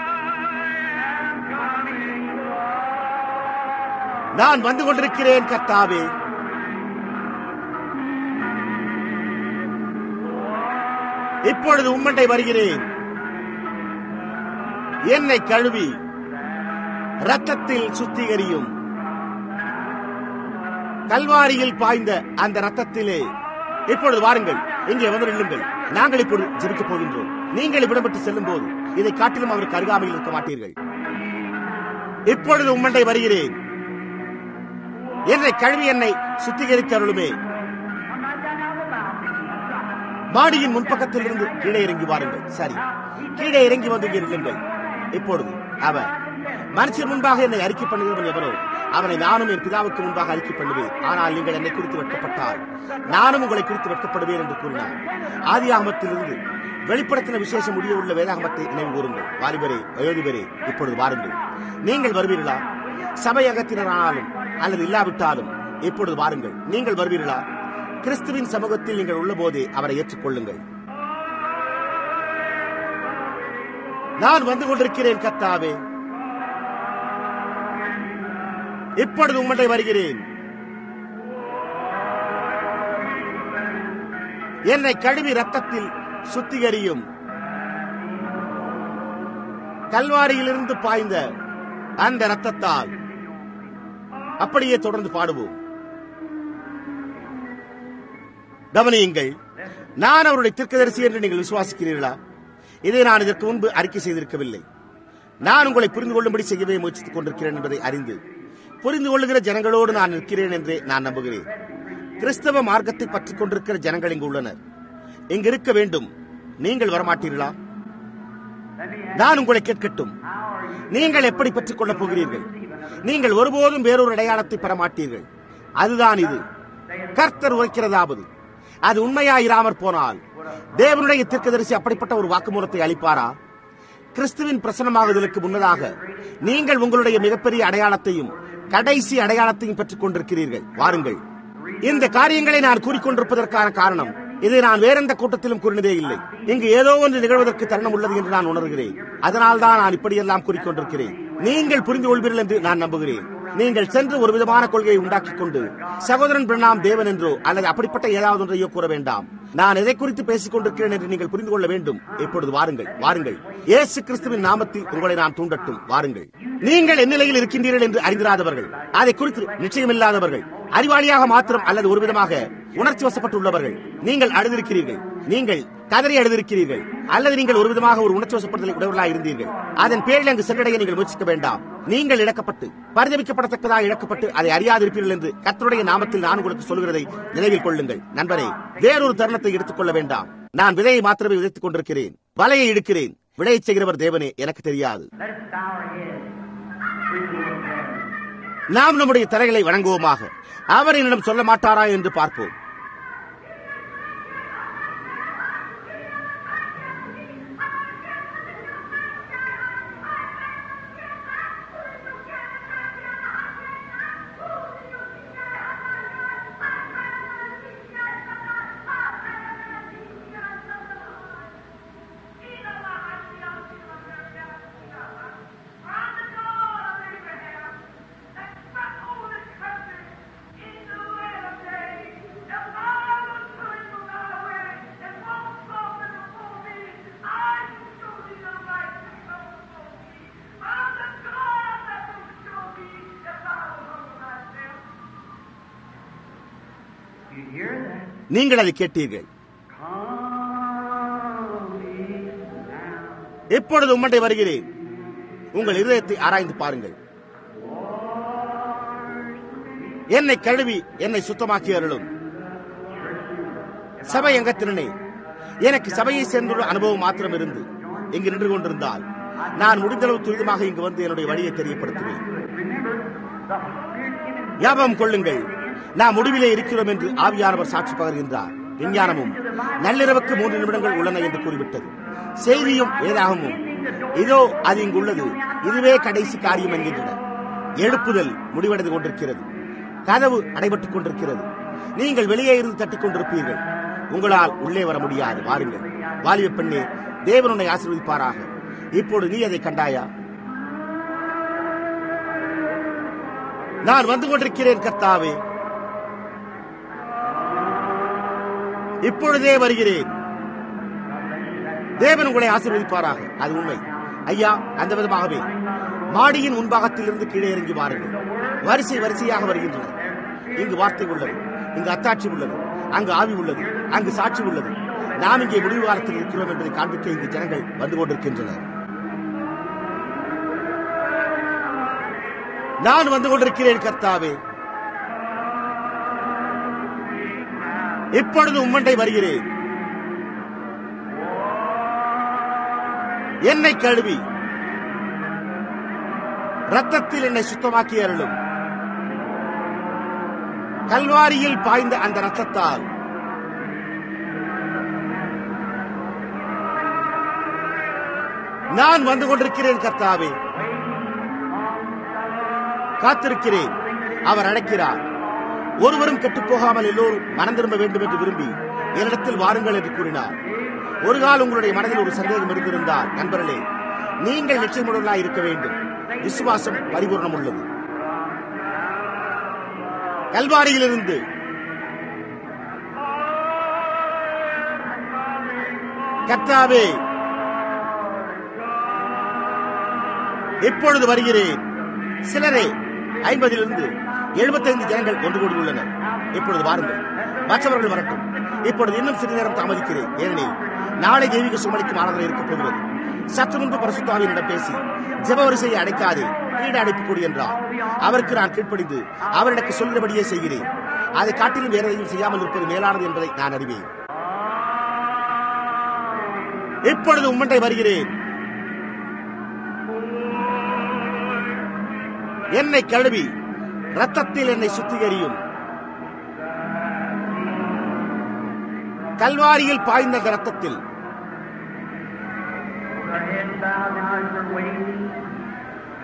நான் வந்து கொண்டிருக்கிறேன் கர்த்தாவே இப்பொழுது உம்மண்டை வருகிறேன் என்னை கழுவி ரத்தத்தில் சுத்திகரியும் கல்வாரியில் பாய்ந்த அந்த ரத்தத்திலே இப்பொழுது வாருங்கள் இங்கே வந்து நில்லுங்கள் நாங்கள் இப்பொழுது ஜெபிக்கப் போகின்றோம் நீங்கள் விடப்பட்டு செல்லும் போது இதை காட்டிலும் அவருக்கு அருகாமையில் இருக்க மாட்டீர்கள் இப்பொழுது உம்மண்டை வருகிறேன் என்னை கழுவி என்னை சுத்திகரித்து அருளுமே மாடியின் முன்பக்கத்தில் இருந்து கீழே இறங்கி வாருங்கள் சரி கீழே இறங்கி வந்து இங்கே நில்லுங்கள் இப்பொழுது அவர் மனுஷன் முன்பாக என்னை அறிக்கை பண்ணுகிறவன் எவனோ அவனை நானும் என் பிதாவுக்கு முன்பாக அறிக்கை பண்ணுவேன் ஆனால் நீங்கள் என்னை குறித்து வெட்கப்பட்டால் நானும் உங்களை குறித்து வெட்கப்படுவேன் என்று கூறினார் ஆதியாகமத்திலிருந்து வெளிப்படுத்தின விசேஷம் முடிய உள்ள வேதாகமத்தை நினைவு கூறுங்கள் வாலிபரே வயோதிபரே இப்பொழுது வாருங்கள் நீங்கள் வருவீர்களா சபை அகத்தினரானாலும் அல்லது இல்லாவிட்டாலும் இப்பொழுது வாருங்கள் நீங்கள் வருவீர்களா கிறிஸ்துவின் சமூகத்தில் நீங்கள் உள்ள போதே அவரை ஏற்றுக்கொள்ளுங்கள் நான் வந்து கொண்டிருக்கிறேன் கத்தாவே இப்பொழுது உம்மட்டை வருகிறேன் என்னை கழுவி ரத்தத்தில் சுத்திகரியும் கல்வாரியிலிருந்து பாய்ந்த அந்த ரத்தத்தால் அப்படியே தொடர்ந்து பாடுவோம் கவனியுங்கள் நான் அவருடைய தீர்க்கதரிசி என்று நீங்கள் விசுவாசிக்கிறீர்களா இதை நான் இதற்கு முன்பு அறிக்கை செய்திருக்கவில்லை நான் உங்களை புரிந்து கொள்ளும்படி செய்யவே முயற்சித்துக் கொண்டிருக்கிறேன் என்பதை அறிந்து புரிந்து கொள்ளுகிற ஜனங்களோடு நான் நிற்கிறேன் என்றே நான் நம்புகிறேன் கிறிஸ்தவ மார்க்கத்தை பற்றிக் கொண்டிருக்கிற ஜனங்கள் இங்கு உள்ளனர் இங்கு இருக்க வேண்டும் நீங்கள் வரமாட்டீர்களா நான் உங்களை கேட்கட்டும் நீங்கள் எப்படி பெற்றுக் கொள்ளப் போகிறீர்கள் நீங்கள் ஒருபோதும் வேறொரு அடையாளத்தை பெற மாட்டீர்கள் அதுதான் இது கர்த்தர் உரைக்கிறதாவது அது உண்மையாயிராமற் போனால் தேவனுடைய தீர்க்கதரிசி அப்படிப்பட்ட ஒரு வாக்குமூலத்தை அளிப்பாரா கிறிஸ்துவின் பிரசனமாகுதலுக்கு முன்னதாக நீங்கள் உங்களுடைய மிகப்பெரிய அடையாளத்தையும் கடைசி அடையாளத்தையும் பெற்றுக் கொண்டிருக்கிறீர்கள் வாருங்கள் இந்த காரியங்களை நான் கூறிக்கொண்டிருப்பதற்கான காரணம் இதை நான் வேறெந்த கூட்டத்திலும் கூறினதே இல்லை இங்கு ஏதோ ஒன்று நிகழ்வதற்கு தருணம் உள்ளது என்று நான் உணர்கிறேன் அதனால் தான் நான் இப்படியெல்லாம் கூறிக்கொண்டிருக்கிறேன் நீங்கள் புரிந்து கொள்வீர்கள் என்று நான் நம்புகிறேன் நீங்கள் சென்று ஒரு விதமான கொள்கையை உண்டாக்கிக் கொண்டு சகோதரன் பிரணாம் தேவன் என்றோ அல்லது அப்படிப்பட்ட ஏதாவது ஒன்றையோ கூற வேண்டாம் நான் எதை குறித்து பேசிக் கொண்டிருக்கிறேன் என்று நீங்கள் புரிந்து கொள்ள வேண்டும் இப்பொழுது வாருங்கள் வாருங்கள் இயேசு கிறிஸ்துவின் நாமத்தில் உங்களை நான் தூண்டட்டும் வாருங்கள் நீங்கள் எந்நிலையில் இருக்கின்றீர்கள் என்று அறிந்திராதவர்கள் அதை குறித்து நிச்சயமில்லாதவர்கள் அறிவாளியாக மாத்திரம் அல்லது ஒரு விதமாக உணர்ச்சி வசப்பட்டுள்ளவர்கள் நீங்கள் அழுதிருக்கிறீர்கள் நீங்கள் கதறி அழுதிருக்கிறீர்கள் அல்லது நீங்கள் ஒரு விதமாக ஒரு உணர்ச்சி வசப்படுதலை உடையவர்களாக இருந்தீர்கள் அதன் பேரில் அங்கு சென்றடைய நீங்கள் முயற்சிக்க வேண்டாம் நீங்கள் இழக்கப்பட்டு பரிதவிக்கப்படத்தக்கதாக இழக்கப்பட்டு அதை அறியாதிருப்பீர்கள் என்று கர்த்தருடைய நாமத்தில் நான் உங்களுக்கு சொல்கிறதை நினைவில் கொள்ளுங்கள் நண்பரே வேறொரு தருணத்தை எடுத்துக்கொள்ள வேண்டாம் நான் விதையை மாத்திரமே விதைத்துக் கொண்டிருக்கிறேன் வலையை இழுக்கிறேன் விடையை செய்கிறவர் தேவனே எனக்கு தெரியாது Let us bow our heads. We can look there. நாம் நம்முடைய தலைகளை வணங்குவோமாக அவர் என்னிடம் சொல்ல மாட்டாரா என்று பார்ப்போம் You hear that? நீங்கள் அதை கேட்டீர்கள் Coming now. இப்பொழுது உம்மண்டை வருகிறேன் உங்கள் இருதயத்தை ஆராய்ந்து பாருங்கள் என்னை கழுவி என்னை சுத்தமாக்கி அருளும் சபை எங்கத்தினே எனக்கு சபையை சேர்ந்துள்ள அனுபவம் மாத்திரம் இருந்து இங்கு நின்று கொண்டிருந்தால் நான் முடிந்தளவு துரிதமாக இங்கு வந்து என்னுடைய வழியை தெரியப்படுத்துவேன் Remember, the Spirit given ஞாபகம் கொள்ளுங்கள் நாம் முடிவிலே இருக்கிறோம் என்று ஆவியானவர் சாட்சி பகர்கின்றார் விஞ்ஞானமும் நள்ளிரவுக்கு மூன்று நிமிடங்கள் உள்ளன என்று கூறிவிட்டது செய்தியும் வேதாகமும் இதோ அது இங்கு உள்ளது இதுவே கடைசி காரியம் என்கின்றன எழுப்புதல் முடிவடைந்து கொண்டிருக்கிறது கதவு அடைபட்டுக் கொண்டிருக்கிறது நீங்கள் வெளியே இருந்து தட்டிக் கொண்டிருப்பீர்கள் உங்களால் உள்ளே வர முடியாது வாருங்கள் வாலிப பெண்ணே தேவன் உன்னை ஆசீர்வதிப்பாராக இப்போது நீ அதை கண்டாயா நான் வந்து கொண்டிருக்கிறேன் கர்த்தாவே இப்பொழுதே வருகிறேன் தேவன் உங்களை ஆசீர்வதிப்பாராக அது உண்மை ஐயா அந்த விதமாகவே மாடியின் முன்பாகத்தில் இருந்து கீழே இறங்கி வாருங்கள் வரிசை வரிசையாக வருகின்றன இங்கு வார்த்தை உள்ளது இங்கு அத்தாட்சி உள்ளது அங்கு ஆவி உள்ளது அங்கு சாட்சி உள்ளது நாம் இங்கே முடிவு காலத்தில் இருக்கிறோம் என்பதை காண்பிக்க இங்கு ஜனங்கள் வந்து கொண்டிருக்கின்றனர் நான் வந்து கொண்டிருக்கிறேன் கர்த்தாவே இப்பொழுது உம்மண்டை வருகிறேன் என்னை கழுவி ரத்தத்தில் என்னை சுத்தமாக்கி அருளும் கல்வாரியில் பாய்ந்த அந்த ரத்தத்தால் நான் வந்து கொண்டிருக்கிறேன் கர்த்தாவே காத்திருக்கிறேன் அவர் அழைக்கிறார் ஒருவரும் கெட்டுப் போகாமல் எல்லோரும் மனம் திரும்ப வேண்டும் என்று விரும்பி என்னிடத்தில் வாருங்கள் என்று கூறினார் ஒரு கால் உங்களுடைய மனதில் ஒரு சந்தேகம் இருந்திருந்தால் நண்பர்களே நீங்கள் நிச்சயமுடனாய் இருக்க வேண்டும் விசுவாசம் பரிபூர்ணம் உள்ளது கல்வாரியிலிருந்து கர்த்தாவே இப்பொழுது வருகிறேன் சிலரே ஐம்பதிலிருந்து எழுபத்தைந்து ஜனங்கள் ஒன்று கூடியுள்ளனர் இப்பொழுது வாருங்கள் மற்றவர்கள் வரட்டும் இப்பொழுது இன்னும் சிறிது நேரம் தாமதிக்கிறேன் ஏனெனில் நாளை தெய்வீக சுமளிக்கும் ஆனந்தம் இருக்கப் போகிறது சற்று முன்பு பரிசுத்தாவியனிடம் பேசி ஜெப வரிசையை அடைக்காதே வீடு அடைப்பு கூடி என்றார் அவருக்கு நான் கீழ்ப்படிந்து அவர் எனக்கு சொல்லியபடியே செய்கிறேன் அதை காட்டிலும் வேற எதையும் செய்யாமல் இருப்பது மேலானது என்பதை நான் அறிவேன் இப்பொழுது உம்மண்டை வருகிறேன் என்னை கழுவி ரத்தத்தில் என்னை சுத்திகரியும் கல்வாரியில் பாய்ந்த அந்த ரத்தத்தில் Our heads bowed now as we're waiting.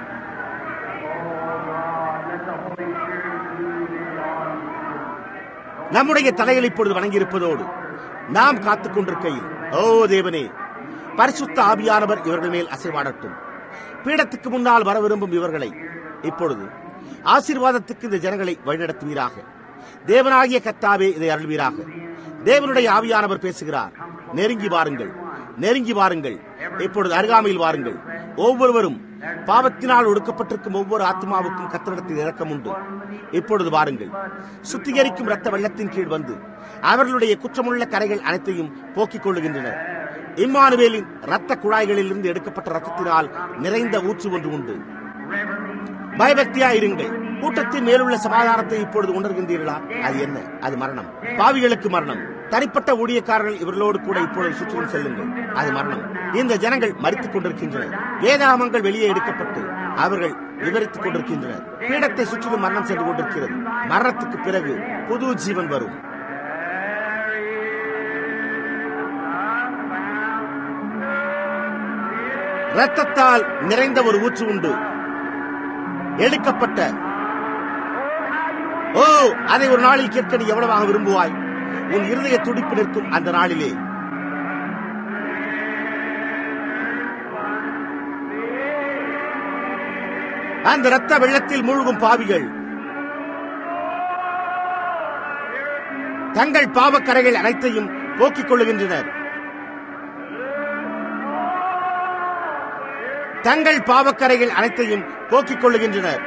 Oh, God, let the Holy Spirit move in on you. நம்முடைய தலையில் இப்பொழுது வணங்கியிருப்பதோடு நாம் காத்துக் கொண்டிருக்கையில் ஓ தேவனே பரிசுத்த ஆவியானவர் இவர்கள் மேல் அசைவாடட்டும் பீடத்துக்கு முன்னால் வர விரும்பும் இவர்களை இப்பொழுது ஆசீர்வாதத்துக்கு இந்த ஜனங்களை வழிநடத்துவீராக தேவனாகிய கத்தாவே இதை அருள்வீராக தேவனுடைய ஆவியானவர் பேசுகிறார் நெருங்கி வாருங்கள் நெருங்கி வாருங்கள் இப்பொழுது அருகாமையில் வாருங்கள் ஒவ்வொருவரும் பாவத்தினால் ஒடுக்கப்பட்டிருக்கும் ஒவ்வொரு ஆத்மாவுக்கும் கத்தரிடத்தில் இரக்கம் உண்டு இப்பொழுது வாருங்கள் சுத்திகரிக்கும் ரத்த வெள்ளத்தின் கீழ் வந்து அவர்களுடைய குற்றமுள்ள கரைகள் அனைத்தையும் போக்கிக் கொள்ளுகின்றனர் இம்மானுவேலின் ரத்த குழாய்களில் இருந்து எடுக்கப்பட்ட ரத்தத்தினால் நிறைந்த ஊற்று ஒன்று உண்டு பயபக்தியாயிருங்கள் கூட்டத்தின் மேலுள்ள சமாதானத்தை இப்பொழுது உணர்கின்றீர்களா அது என்ன அது மரணம் பாவிகளுக்கு மரணம் தனிப்பட்ட ஊழியக்காரர்கள் இவர்களோடு கூட இப்பொழுது சுற்றிலும் செல்லுங்கள் அது மரணம் இந்த ஜனங்கள் மறித்துக் கொண்டிருக்கின்றனர் வேதாமங்கள் வெளியே எடுக்கப்பட்டு அவர்கள் விவரித்துக் கொண்டிருக்கின்றனர் பீடத்தை சுற்றிலும் மரணம் சென்று கொண்டிருக்கிறது மரணத்துக்கு பிறகு புது ஜீவன் வரும் ரத்தத்தால் நிறைந்த ஒரு ஊற்று உண்டு எடுக்கப்பட்ட ஓ அதை ஒரு நாளில் கேட்க நீ எவ்வளவாக விரும்புவாய் உன் இருதய துடிப்பு நிற்கும் அந்த நாளிலே அந்த ரத்த வெள்ளத்தில் மூழ்கும் பாவிகள் தங்கள் பாவக்கரைகள் அனைத்தையும் போக்கிக் கொள்ளுகின்றனர் தங்கள் பாவக்கரைகள் அனைத்தையும் போக்கிக் கொள்ளுகின்றனர்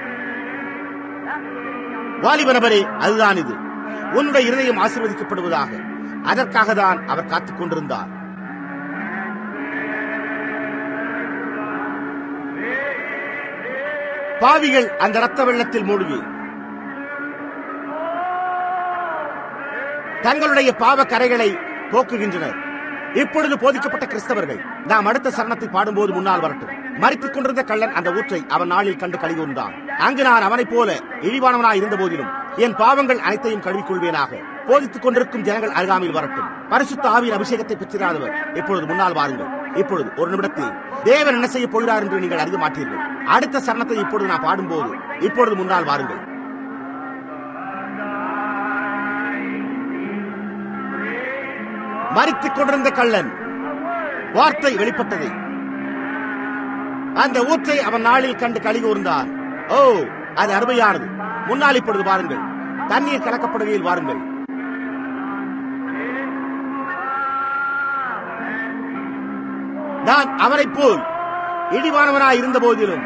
வாலிபனவரே அதுதான் இது உன்னுடைய இருதயம் ஆசீர்வதிக்கப்படுவதாக அதற்காக தான் அவர் காத்துக் கொண்டிருந்தார் பாவிகள் அந்த ரத்த வெள்ளத்தில் மூழ்கி தங்களுடைய பாவ கரைகளை போக்குகின்றனர் இப்பொழுது போதிக்கப்பட்ட கிறிஸ்தவர்கள் நாம் அடுத்த சரணத்தை பாடும்போது முன்னால் வரட்டும் மறித்துக் கொண்டிருந்த கள்ளன் அந்த ஊற்றை அவன் நாளில் கண்டு கழிவுண்டான் அங்கு நான் அவனைப் போல இழிவானவனாய் இருந்த போதிலும் என் பாவங்கள் அனைத்தையும் கழுவிக்கொள்வேனாக போதித்துக் கொண்டிருக்கும் ஜனங்கள் அருகாமையில் வரட்டும் பரிசுத்த ஆவியின் அபிஷேகத்தை பெற்றிராதவர் இப்பொழுது முன்னால் வாருங்கள் இப்பொழுது ஒரு நிமிடத்தில் தேவன் என்ன செய்ய போகிறார் என்று நீங்கள் அறிய மாட்டீர்கள் அடுத்த சரணத்தை இப்பொழுது நான் பாடும்போது இப்பொழுது முன்னால் வாருங்கள் மறித்துக் கொண்டிருந்த கள்ளன் வார்த்தை வெளிப்பட்டது அந்த ஊற்றை அவன் நாளில் கண்டு கழி கூர்ந்தான் ஓ அது அருமையானது முன்னால் இப்பொழுது பாருங்கள் தண்ணீர் கலக்கப்படுகையில் வாருங்கள் நான் அவனைப் போல் இடிவானவனாய் இருந்த போதிலும்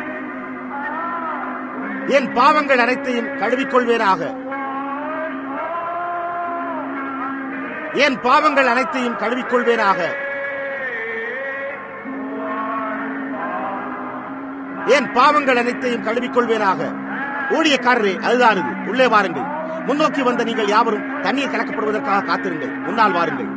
என் பாவங்கள் அனைத்தையும் கழுவிக்கொள்வேனாக என் பாவங்கள் அனைத்தையும் கழுவிக்கொள்வேனாக என் பாவங்கள் அனைத்தையும் கழுவிக்கொள்வேனாக ஊழியக்காரரே அதுதான் இது உள்ளே வாருங்கள் முன்னோக்கி வந்த நீங்கள் யாவரும் தண்ணீர் கலக்கப்படுவதற்காக காத்திருங்கள் முன்னால் வாருங்கள்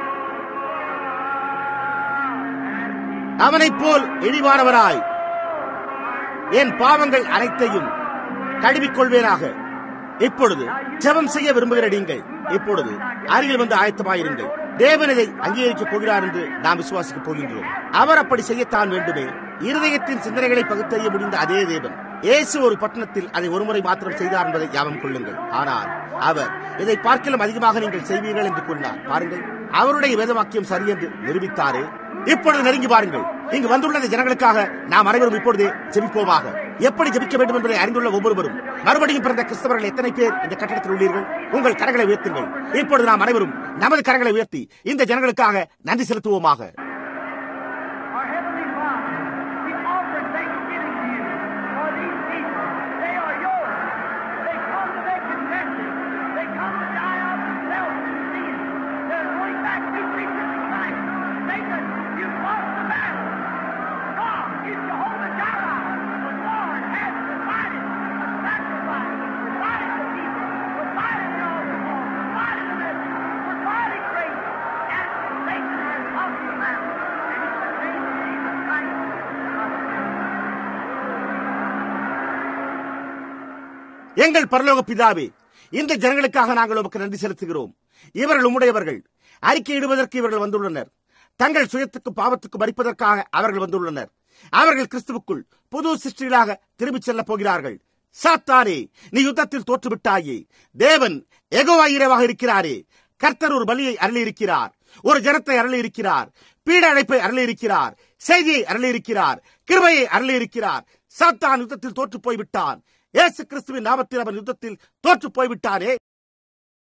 அவனைப் போல் இழிவானவராய் என் பாவங்கள் அனைத்தையும் கழுவிக்கொள்வேனாக இப்பொழுது ஜெபம் செய்ய விரும்புகிற நீங்கள் இப்பொழுது அருகில் வந்து ஆயத்தமாயிருங்கள் தேவன் இதை அங்கீகரிக்கப் போகிறார் என்று நாம் விசுவாசிக்கப் போகின்றோம் அவர் அப்படி செய்யத்தான் வேண்டுமே இருதயத்தின் சிந்தனைகளை பகுத்தறிய முடிந்த அதே தேவன் இயேசு ஒரு பட்டணத்தில் அதை ஒருமுறை மாத்திரம் செய்தார் என்பதை ஞாபகம் கொள்ளுங்கள் ஆனால் அவர் இதை பார்க்கலும் அதிகமாக நீங்கள் செய்வீர்கள் என்று கூறினார் பாருங்கள் அவருடைய வேதவாக்கியம் சரி என்று நிரூபித்தாரே இப்பொழுது நெருங்கி பாருங்கள் இங்கு வந்துள்ள இந்த ஜனங்களுக்காக நாம் அனைவரும் இப்பொழுதே ஜெபிப்போமாக எப்படி ஜெபிக்க வேண்டும் என்பதை அறிந்துள்ள ஒவ்வொருவரும் மறுபடியும் பிறந்த கிறிஸ்தவர்கள் எத்தனை பேர் இந்த கட்டடத்தில் உள்ளீர்கள் உங்கள் கரங்களை உயர்த்துங்கள் இப்பொழுது நாம் அனைவரும் நமது கரங்களை உயர்த்தி இந்த ஜனங்களுக்காக நன்றி செலுத்துவோமாக Our Heavenly Father, we offer thanksgiving to you for these people. They are yours. They come to make confession. They come to die out themselves in sin. They're going back to preaching to Christ. Satan, you've lost the battle. God is Jehovah Jireh. The Lord has provided a sacrifice, provided the people, provided the altar call, provided the message, provided grace. And Satan has lost the battle. And he's betrayed Jesus Christ. எங்கள் பரலோக பிதாவே இந்த ஜனங்களுக்காக நாங்கள் உமக்கு நன்றி செலுத்துகிறோம் இவர்கள் உம்முடையவர்கள் அறிக்கையிடுவதற்கு இவர்கள் வந்துள்ளனர் தங்கள் சுயத்துக்கு பாவத்துக்கு மறிப்பதற்காக அவர்கள் வந்துள்ளனர் அவர்கள் கிறிஸ்துவுக்குள் புது சிருஷ்டிகளாக திரும்பிச் செல்லப் போகிறார்கள் சாத்தானே நீ யுத்தத்தில் தோற்றுவிட்டாயே தேவன் எகோவாயிரவாக இருக்கிறாரே கர்த்தர் ஒரு பலியை அருளியிருக்கிறார் ஒரு ஜனத்தை அருளியிருக்கிறார் பீட அழைப்பை அருளியிருக்கிறார் செய்தியை அருளியிருக்கிறார் கிருபையை அருளியிருக்கிறார் சாத்தான் யுத்தத்தில் தோற்று போய்விட்டான் இயேசு கிறிஸ்துவின் நாமத்தில் அவன் யுத்தத்தில் தோற்று போய்விட்டானே